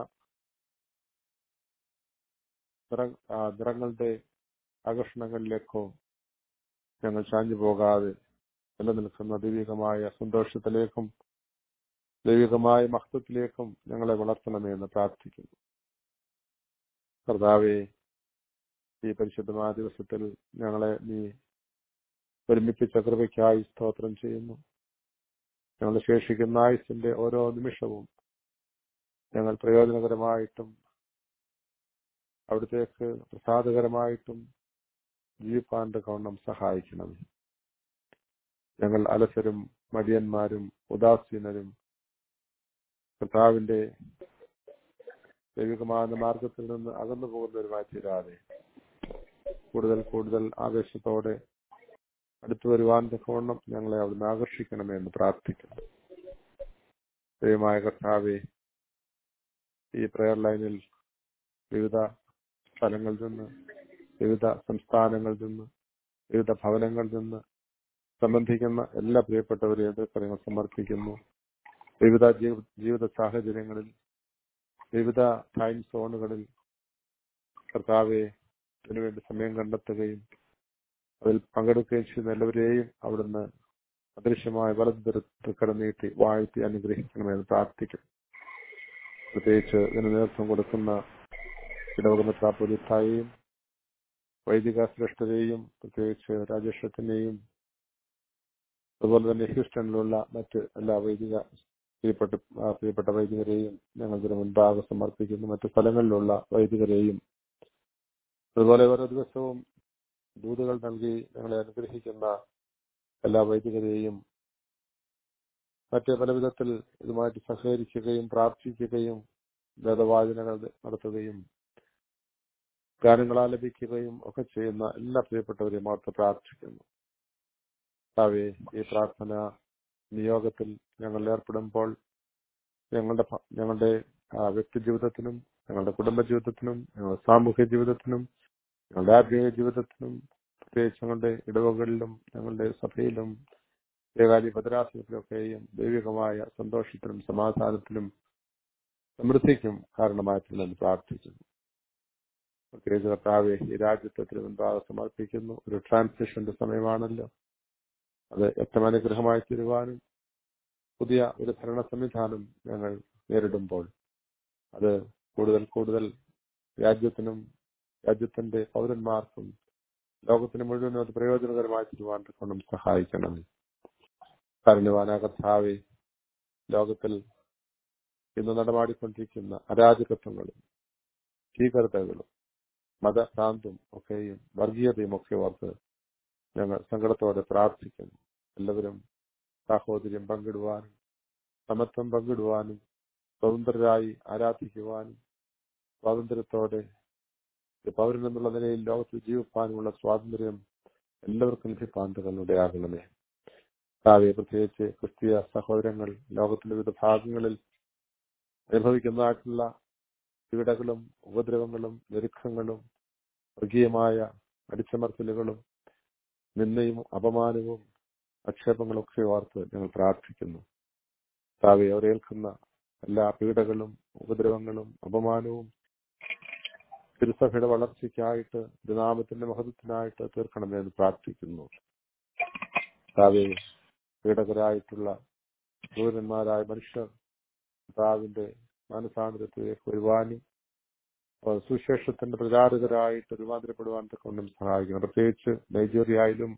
നിറ- ആ, നിറങ്ങളുടെ ആകർഷണങ്ങളിലേക്കോ ഞങ്ങൾ ചാഞ്ഞു പോകാതെ നിലനിൽക്കുന്ന ദൈവികമായ സന്തോഷത്തിലേക്കും ദൈവികമായ മഹത്വത്തിലേക്കും ഞങ്ങളെ വളർത്തണമേ എന്ന് പ്രാർത്ഥിക്കുന്നു കർത്താവെ ഈ പരിശുദ്ധമായ ദിവസത്തിൽ ഞങ്ങളെ നീ ഒരുമിപ്പിച്ച കൃപയ്ക്കായി സ്തോത്രം ചെയ്യുന്നു ഞങ്ങളുടെ ശേഷിക്കുന്ന ആയുസിന്റെ ഓരോ നിമിഷവും ഞങ്ങൾ പ്രയോജനകരമായിട്ടും അവിടത്തേക്ക് പ്രസാദകരമായിട്ടും ജീവിപ്പാന്റെ കൗണ്ണം സഹായിക്കണം ഞങ്ങൾ അലസരും മടിയന്മാരും ഉദാസീനരും കർത്താവിന്റെ ദൈവികമായ മാർഗത്തിൽ നിന്ന് അകന്നു പോകുന്നവരുമായി തീരാതെ കൂടുതൽ കൂടുതൽ ആവേശത്തോടെ അടുത്തു വരുവാൻ തക്കവണ്ണം ഞങ്ങളെ അവിടുന്ന് ആകർഷിക്കണമേ എന്ന് പ്രാർത്ഥിക്കുന്നു ദൈവമായ കർത്താവെ ഈ പ്രയർ ലൈനിൽ വിവിധ സ്ഥലങ്ങളിൽ നിന്ന് വിവിധ സംസ്ഥാനങ്ങളിൽ നിന്ന് വിവിധ ഭവനങ്ങളിൽ നിന്ന് സംബന്ധിക്കുന്ന എല്ലാ പ്രിയപ്പെട്ടവരെയും കാര്യങ്ങൾ സമർപ്പിക്കുന്നു വിവിധ ജീവ- ജീവിത സാഹചര്യങ്ങളിൽ വിവിധ ടൈം സോണുകളിൽ കർത്താവെ ഇതിനുവേണ്ടി സമയം കണ്ടെത്തുകയും അതിൽ പങ്കെടുക്കുകയും ചെയ്യുന്ന എല്ലാവരെയും അവിടുന്ന് അദൃശ്യമായ വലതുതരത്ത് കടനീട്ടി വാഴ്ത്തി അനുഗ്രഹിക്കണമെന്ന് പ്രാർത്ഥിക്കും പ്രത്യേകിച്ച് ഇതിന് നേതൃത്വം കൊടുക്കുന്ന ഇടവകമെത്രാപ്പൊലിത്തായെയും വൈദിക ശ്രേഷ്ഠരെയും പ്രത്യേകിച്ച് രാജേഷത്തിനെയും അതുപോലെ തന്നെ ഹ്യൂസ്റ്റണിലുള്ള മറ്റ് എല്ലാ വൈദിക പ്രിയപ്പെട്ട ആ, പ്രിയപ്പെട്ട വൈദികരെയും ഞങ്ങൾ ഇതിനു മുൻപാകെ സമർപ്പിക്കുന്നു മറ്റു സ്ഥലങ്ങളിലുള്ള വൈദികരെയും അതുപോലെ ഓരോ ദിവസവും ദൂതുകൾ നൽകി ഞങ്ങളെ അനുഗ്രഹിക്കുന്ന എല്ലാ വൈദികരെയും മറ്റ് പല വിധത്തിൽ ഇതുമായിട്ട് സഹകരിക്കുകയും പ്രാർത്ഥിക്കുകയും വേദവാചനകൾ നടത്തുകയും ഗാനങ്ങൾ ആലപിക്കുകയും ഒക്കെ ചെയ്യുന്ന എല്ലാ പ്രിയപ്പെട്ടവരെയും ഓർത്ത് പ്രാർത്ഥിക്കുന്നു കർത്താവേ ഈ പ്രാർത്ഥന നിയോഗത്തിൽ ഞങ്ങൾ ഏർപ്പെടുമ്പോൾ ഞങ്ങളുടെ ഭ- ഞങ്ങളുടെ ആ, വ്യക്തി ജീവിതത്തിനും ഞങ്ങളുടെ കുടുംബ ജീവിതത്തിനും ഞങ്ങളുടെ സാമൂഹ്യ ജീവിതത്തിനും ഞങ്ങളുടെ ആത്മീയ ജീവിതത്തിനും പ്രത്യേകിച്ച് ഞങ്ങളുടെ ഇടവകളിലും ഞങ്ങളുടെ സഭയിലും ഏകാലി ഭദ്രാസനത്തിലൊക്കെയും ദൈവികമായ സന്തോഷത്തിനും സമാധാനത്തിനും സമൃദ്ധിക്കും കാരണമായിട്ടില്ലെന്ന് പ്രാർത്ഥിക്കുന്നു പ്രത്യേകിച്ച് കർത്താവെ ഈ രാജ്യത്തെ തിരുവനന്തപുരം സമർപ്പിക്കുന്നു ഒരു ട്രാൻസിഷന്റെ സമയമാണല്ലോ അത് ഏറ്റവും അനുഗ്രഹമായി തീരുവാനും പുതിയ ഒരു ഭരണ സംവിധാനം ഞങ്ങൾ നേരിടുമ്പോൾ അത് കൂടുതൽ കൂടുതൽ രാജ്യത്തിനും രാജ്യത്തിന്റെ പൗരന്മാർക്കും ലോകത്തിന് മുഴുവനും അത് പ്രയോജനകരമായി തീരുവാൻ കൊണ്ടും സഹായിക്കണം കാരണവാന കർത്താവെ ലോകത്തിൽ ഇന്ന് നടമാടിക്കൊണ്ടിരിക്കുന്ന അരാജകത്വങ്ങളും ഭീകരതകളും മതഭ്രാന്തും ഒക്കെയും വർഗീയതയും ഒക്കെ ഓർത്ത് ഞങ്ങൾ സങ്കടത്തോടെ പ്രാർത്ഥിക്കുന്നു എല്ലാവരും സാഹോദര്യം പങ്കിടുവാനും സമത്വം പങ്കിടുവാനും സ്വതന്ത്രരായി ആരാധിക്കുവാനും സ്വാതന്ത്ര്യത്തോടെ ഒരു പൗരൻ എന്നുള്ള നിലയിൽ ലോകത്തിൽ ജീവിക്കാനുമുള്ള സ്വാതന്ത്ര്യം എല്ലാവർക്കും ലഭിപ്പാൻ തങ്ങളുടെ കാവ്യ പ്രത്യേകിച്ച് ക്രിസ്തീയ സഹോദരങ്ങൾ ലോകത്തിലെ വിവിധ ഭാഗങ്ങളിൽ അനുഭവിക്കുന്നതായിട്ടുള്ള പീഡകളും ഉപദ്രവങ്ങളും ഞെരുക്കങ്ങളും വർഗീയമായ അടിച്ചമർത്തലുകളും നിന്നയും അപമാനവും ആക്ഷേപങ്ങളും ഒക്കെ ഓർത്ത് ഞങ്ങൾ പ്രാർത്ഥിക്കുന്നു താവെ അവരേൽക്കുന്ന എല്ലാ പീഡകളും ഉപദ്രവങ്ങളും അപമാനവും തിരുസഭയുടെ വളർച്ചയ്ക്കായിട്ട് തിരുനാമത്തിന്റെ മഹത്വത്തിനായിട്ട് തീർക്കണമെന്ന് പ്രാർത്ഥിക്കുന്നു താവെ പീഡകരായിട്ടുള്ള ക്രൂരന്മാരായ മനുഷ്യർ കർത്താവിന്റെ മാനസാന്തരത്തിലേക്ക് വരുവാനും അവർ സുവിശേഷത്തിന്റെ പ്രചാരകരായിട്ട് രൂപാന്തരപ്പെടുവാൻ കൊണ്ടും സഹായിക്കണം പ്രത്യേകിച്ച് നൈജീരിയയിലും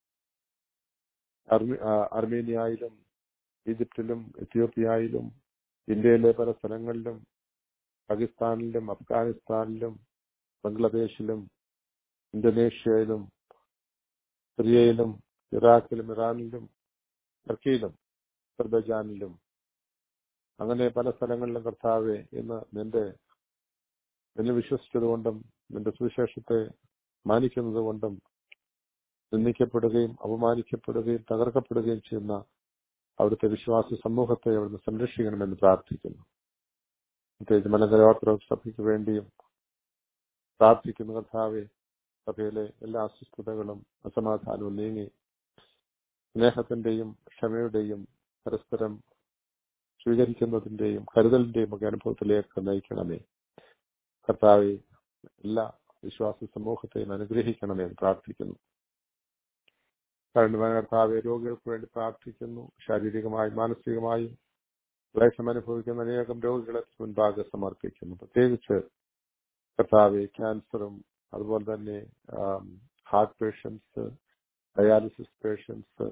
അർമി- ആ, അർമേനിയയിലും ഈജിപ്തിലും എത്യോപ്യയിലും ഇന്ത്യയിലെ പല സ്ഥലങ്ങളിലും പാകിസ്ഥാനിലും അഫ്ഗാനിസ്ഥാനിലും ബംഗ്ലാദേശിലും ഇന്തോനേഷ്യയിലും സിറിയയിലും ഇറാഖിലും ഇറാനിലും ടർക്കിയിലും അസർബൈജാനിലും അങ്ങനെ പല സ്ഥലങ്ങളിലും കർത്താവെ ഇന്ന് നിന്റെ നിന്നെ വിശ്വസിച്ചതുകൊണ്ടും നിന്റെ സുവിശേഷത്തെ മാനിക്കുന്നത് കൊണ്ടും നിന്ദിക്കപ്പെടുകയും അപമാനിക്കപ്പെടുകയും തകർക്കപ്പെടുകയും ചെയ്യുന്ന അവിടുത്തെ വിശ്വാസ സമൂഹത്തെ അവിടുന്ന് സംരക്ഷിക്കണമെന്ന് പ്രാർത്ഥിക്കുന്നു പ്രത്യേകിച്ച് മലങ്കര ഓർത്തഡോക്സ് സഭയ്ക്ക് വേണ്ടിയും പ്രാർത്ഥിക്കുന്ന കർത്താവെ സഭയിലെ എല്ലാ അസ്വസ്ഥതകളും അസമാധാനവും നീങ്ങി സ്നേഹത്തിന്റെയും ക്ഷമയുടെയും പരസ്പരം സ്വീകരിക്കുന്നതിന്റെയും കരുതലിന്റെയും ഒക്കെ അനുഭവത്തിലേക്ക് നയിക്കണമേ കർത്താവെ എല്ലാ വിശ്വാസ സമൂഹത്തെയും അനുഗ്രഹിക്കണമേ എന്ന് പ്രാർത്ഥിക്കുന്നു കാരണവാൻ കർത്താവെ രോഗികൾക്ക് വേണ്ടി പ്രാർത്ഥിക്കുന്നു ശാരീരികമായും മാനസികമായും ക്ലേശം അനുഭവിക്കുന്ന അനേകം രോഗികളെ മുൻപാകെ സമർപ്പിക്കുന്നു പ്രത്യേകിച്ച് കർത്താവെ ക്യാൻസറും അതുപോലെ തന്നെ ഹാർട്ട് പേഷ്യൻസ് ഡയാലിസിസ് പേഷ്യൻസ്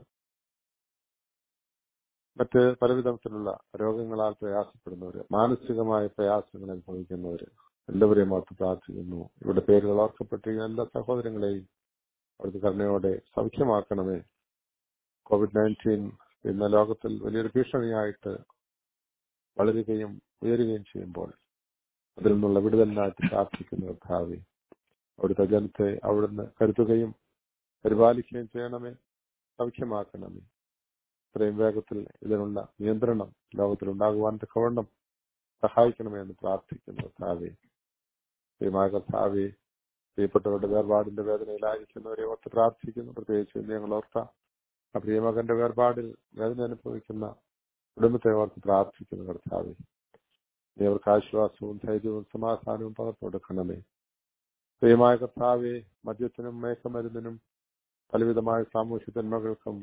മറ്റ് പലവിധത്തിലുള്ള രോഗങ്ങളാൽ പ്രയാസപ്പെടുന്നവര് മാനസികമായ പ്രയാസങ്ങൾ അനുഭവിക്കുന്നവര് എല്ലാവരെയും ഓർത്ത് പ്രാർത്ഥിക്കുന്നു ഇവിടെ പേരുകൾ ഓർക്കപ്പെട്ടിരിക്കുന്ന എല്ലാ സഹോദരങ്ങളെയും അവിടുത്തെ കരുണയോടെ സൗഖ്യമാക്കണമേ കോവിഡ് നയൻറ്റീൻ ഇന്ന് ലോകത്തിൽ വലിയൊരു ഭീഷണിയായിട്ട് വളരുകയും ഉയരുകയും ചെയ്യുമ്പോൾ അതിൽ നിന്നുള്ള വിടുതലിനായിട്ട് പ്രാർത്ഥിക്കുന്ന കർത്താവെ അവിടുത്തെ ജനത്തെ അവിടുന്ന് കരുതുകയും പരിപാലിക്കുകയും ചെയ്യണമേ സൗഖ്യമാക്കണമേ ഇത്രയും വേഗത്തിൽ ഇതിനുള്ള നിയന്ത്രണം ലോകത്തിൽ ഉണ്ടാകുവാൻ തക്കവണ്ണം സഹായിക്കണമേ എന്ന് പ്രാർത്ഥിക്കുന്നു കർത്താവെ പ്രിയമായ കർത്താവെ പ്രിയപ്പെട്ടവരുടെ വേർപാടിന്റെ വേദനയിലായിരിക്കുന്നവരെ ഓർത്ത് പ്രാർത്ഥിക്കുന്നു പ്രത്യേകിച്ച് ഇന്ന് ഞങ്ങൾ ഓർത്ത ആ പ്രിയമകന്റെ വേർപാടിൽ വേദന അനുഭവിക്കുന്ന കുടുംബത്തെ ഓർത്ത് പ്രാർത്ഥിക്കുന്നു കർത്താവെ നീ അവർക്ക് ആശ്വാസവും ധൈര്യവും സമാധാനവും പകർന്നു കൊടുക്കണമേ പ്രിയമായ കർത്താവെ മദ്യത്തിനും മയക്കമരുന്നിനും പലവിധമായ സാമൂഹ്യ തിന്മകൾക്കും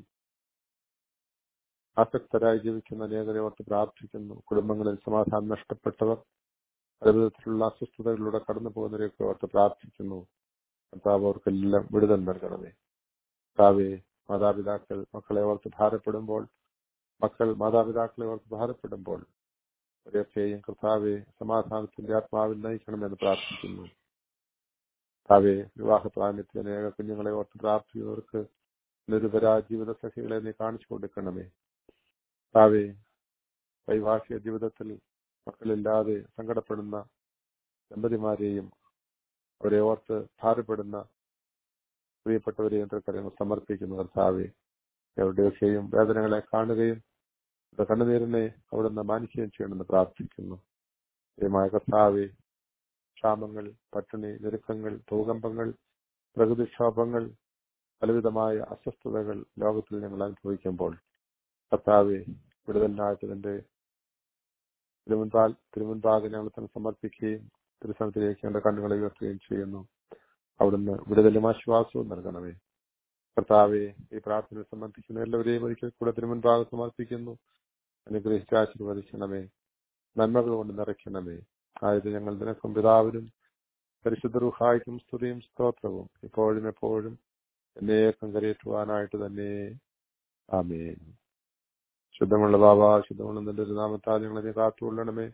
ആസക്തരായി ജീവിക്കുന്ന അനേകരെ ഓർത്ത് പ്രാർത്ഥിക്കുന്നു കുടുംബങ്ങളിൽ സമാധാനം നഷ്ടപ്പെട്ടവർ പലവിധത്തിലുള്ള അസ്വസ്ഥതകളിലൂടെ കടന്നു പോകുന്നവരെയൊക്കെ ഓർത്ത് പ്രാർത്ഥിക്കുന്നു കർത്താവ് അവർക്കെല്ലാം വിടുതൽ നൽകണമേ കർത്താവെ മാതാപിതാക്കൾ മക്കളെ ഓർത്ത് ഭാരപ്പെടുമ്പോൾ മക്കൾ മാതാപിതാക്കളെ ഓർത്ത് ഭാരപ്പെടുമ്പോൾ അവരെയൊക്കെയും കർത്താവെ സമാധാനത്തിന്റെ ആത്മാവിൽ നയിക്കണമെന്ന് പ്രാർത്ഥിക്കുന്നു കർത്താവെ വിവാഹ പ്രായത്തിൽ അനേക കുഞ്ഞുങ്ങളെ ഓർത്ത് പ്രാർത്ഥിക്കുന്നവർക്ക് നിരുപരാ ജീവിത സഖികളെ നീ കാണിച്ചു കൊടുക്കണമേ കർത്താവെ വൈവാഹിക ജീവിതത്തിൽ മക്കളില്ലാതെ സങ്കടപ്പെടുന്ന ദമ്പതിമാരെയും അവരെ ഓർത്ത് ഭാരപ്പെടുന്ന പ്രിയപ്പെട്ടവരെയും തൃക്കരങ്ങൾ സമർപ്പിക്കുന്നു കർത്താവെ അവരുടെയൊക്കെയും വേദനകളെ കാണുകയും അവരുടെ കണ്ണുനീരിനെ അവിടുന്ന് മാനിക്കുകയും ചെയ്യണമെന്ന് പ്രാർത്ഥിക്കുന്നു ദൈവമായ കർത്താവെ ക്ഷാമങ്ങൾ പട്ടിണി ഞെരുക്കങ്ങൾ ഭൂകമ്പങ്ങൾ പ്രകൃതിക്ഷോഭങ്ങൾ പലവിധമായ അസ്വസ്ഥതകൾ ലോകത്തിൽ ഞങ്ങൾ അനുഭവിക്കുമ്പോൾ കർത്താവെ വിടുതലിനായിട്ട് നിന്റെ തിരുമുൻപാൽ തിരുമുൻപാകെ ഞങ്ങൾ തന്നെ സമർപ്പിക്കുകയും തിരുസനത്തിലേക്ക് ഞങ്ങളുടെ കണ്ണുകളെ ഉയർത്തുകയും ചെയ്യുന്നു അവിടുന്ന് വിടുതലും ആശ്വാസവും നൽകണമേ കർത്താവെ ഈ പ്രാർത്ഥന സംബന്ധിക്കുന്ന എല്ലാവരെയും ഒരിക്കൽ കൂടെ തിരുമുൻപാകെ സമർപ്പിക്കുന്നു അനുഗ്രഹിച്ച് ആശീർവദിക്കണമേ നന്മകൾ കൊണ്ട് നിറയ്ക്കണമേ ആയത് ഞങ്ങൾ നിനക്കും പിതാവിനും പരിശുദ്ധ റുഹായ്ക്കും സ്തുതിയും സ്തോത്രവും ഇപ്പോഴും എപ്പോഴും എന്നേക്കും കരയേറ്റുവാനായിട്ട് തന്നെ ആമേൻ ശുദ്ധമുള്ള ബാബ ശുദ്ധമുള്ള നിന്റെ ഒരു നാമത്താൽ ഞങ്ങളെ നീ കാത്തുകൊള്ളണമേ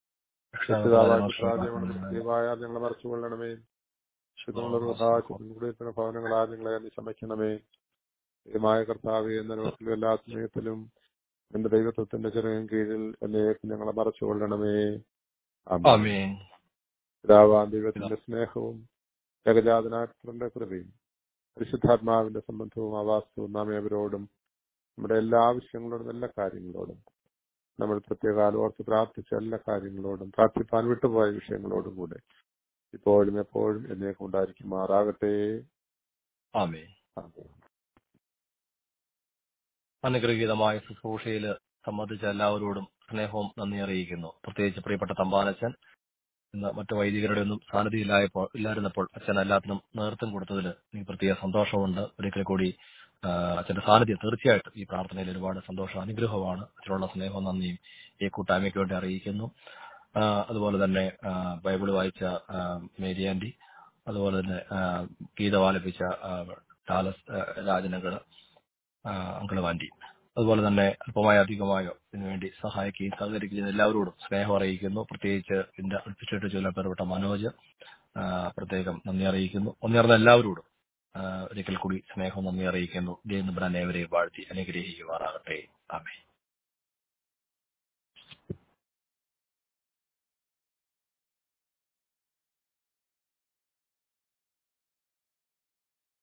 ദൈവമായ ഞങ്ങളെ മറച്ചുകൊള്ളണമേ ശുദ്ധമുള്ള റുഹാ ശുദ്ധം കുടിയത്തിന് ഭവനങ്ങളാൽ ഞങ്ങളെ നീ ശമിക്കണമേ ദൈവമായ കർത്താവ് എന്ന ലോകത്തിലും എല്ലാ സമയത്തിലും എന്റെ ദൈവത്വത്തിന്റെ ചെറിയ കീഴിൽ എന്നേക്കും ഞങ്ങളെ മറച്ചുകൊള്ളണമേ ആമേൻ ആമേൻ പിതാവാം ദൈവത്തിന്റെ സ്നേഹവും ജഗജാതനാഥന്റെ കൃപയും പരിശുദ്ധാത്മാവിന്റെ സംബന്ധവും ആവാസവും നാം ഏവരോടും നമ്മുടെ എല്ലാ ആവശ്യങ്ങളോടും എല്ലാ കാര്യങ്ങളോടും നമ്മൾ പ്രത്യേക ഓർത്ത് പ്രാർത്ഥിച്ച എല്ലാ കാര്യങ്ങളോടും പ്രാർത്ഥിപ്പാൻ വിട്ടുപോയ വിഷയങ്ങളോടും കൂടെ ഇപ്പോഴും എപ്പോഴും എന്നേക്കും ഉണ്ടായിരിക്കുമാറാകട്ടെ ആമേൻ ആമേൻ. അനുഗ്രഹീതമായ ശുശ്രൂഷയിൽ സംബന്ധിച്ച എല്ലാവരോടും സ്നേഹവും നന്ദി അറിയിക്കുന്നു പ്രത്യേകിച്ച് പ്രിയപ്പെട്ട തമ്പാനച്ചൻ ഇന്ന് മറ്റു വൈദികരുടെ ഒന്നും സാന്നിധ്യമില്ലായപ്പോൾ ഇല്ലായിരുന്നപ്പോൾ അച്ഛൻ എല്ലാത്തിനും നേതൃത്വം കൊടുത്തതിൽ എനിക്ക് പ്രത്യേക സന്തോഷമുണ്ട് ഒരിക്കൽ കൂടി ആ, അച്ഛന്റെ സാന്നിധ്യം തീർച്ചയായിട്ടും ഈ പ്രാർത്ഥനയിൽ ഒരുപാട് സന്തോഷം അനുഗ്രഹമാണ് അച്ഛനുള്ള സ്നേഹവും നന്ദിയും ഈ കൂട്ടായ്മയ്ക്ക് വേണ്ടി അറിയിക്കുന്നു ആ, അതുപോലെ തന്നെ ആ, ബൈബിൾ വായിച്ച ആ, മേരി ആന്റി അതുപോലെ തന്നെ ആ, ഗീതം ആലപിച്ച ആ, ടാലസ് ആ, രാജനഗർ അങ്കിളും ആന്റി അതുപോലെ തന്നെ അല്പമായോ അധികമായോ ഇതിനുവേണ്ടി സഹായിക്കുകയും സഹകരിക്കുകയും ചെയ്യുന്ന എല്ലാവരോടും സ്നേഹം അറിയിക്കുന്നു പ്രത്യേകിച്ച് എന്റെ അടുപ്പിച്ചിട്ട് ചൊല്ലപ്പെട്ട മനോജ് ആ, പ്രത്യേകം നന്ദി അറിയിക്കുന്നു ഒന്നേർന്ന എല്ലാവരോടും ആ, ഒരിക്കൽ കൂടി സ്നേഹം നന്ദി അറിയിക്കുന്നു ദൈവം ഏവരെയും വാഴ്ത്തി അനുഗ്രഹിക്കുമാറാകട്ടെ ആമേ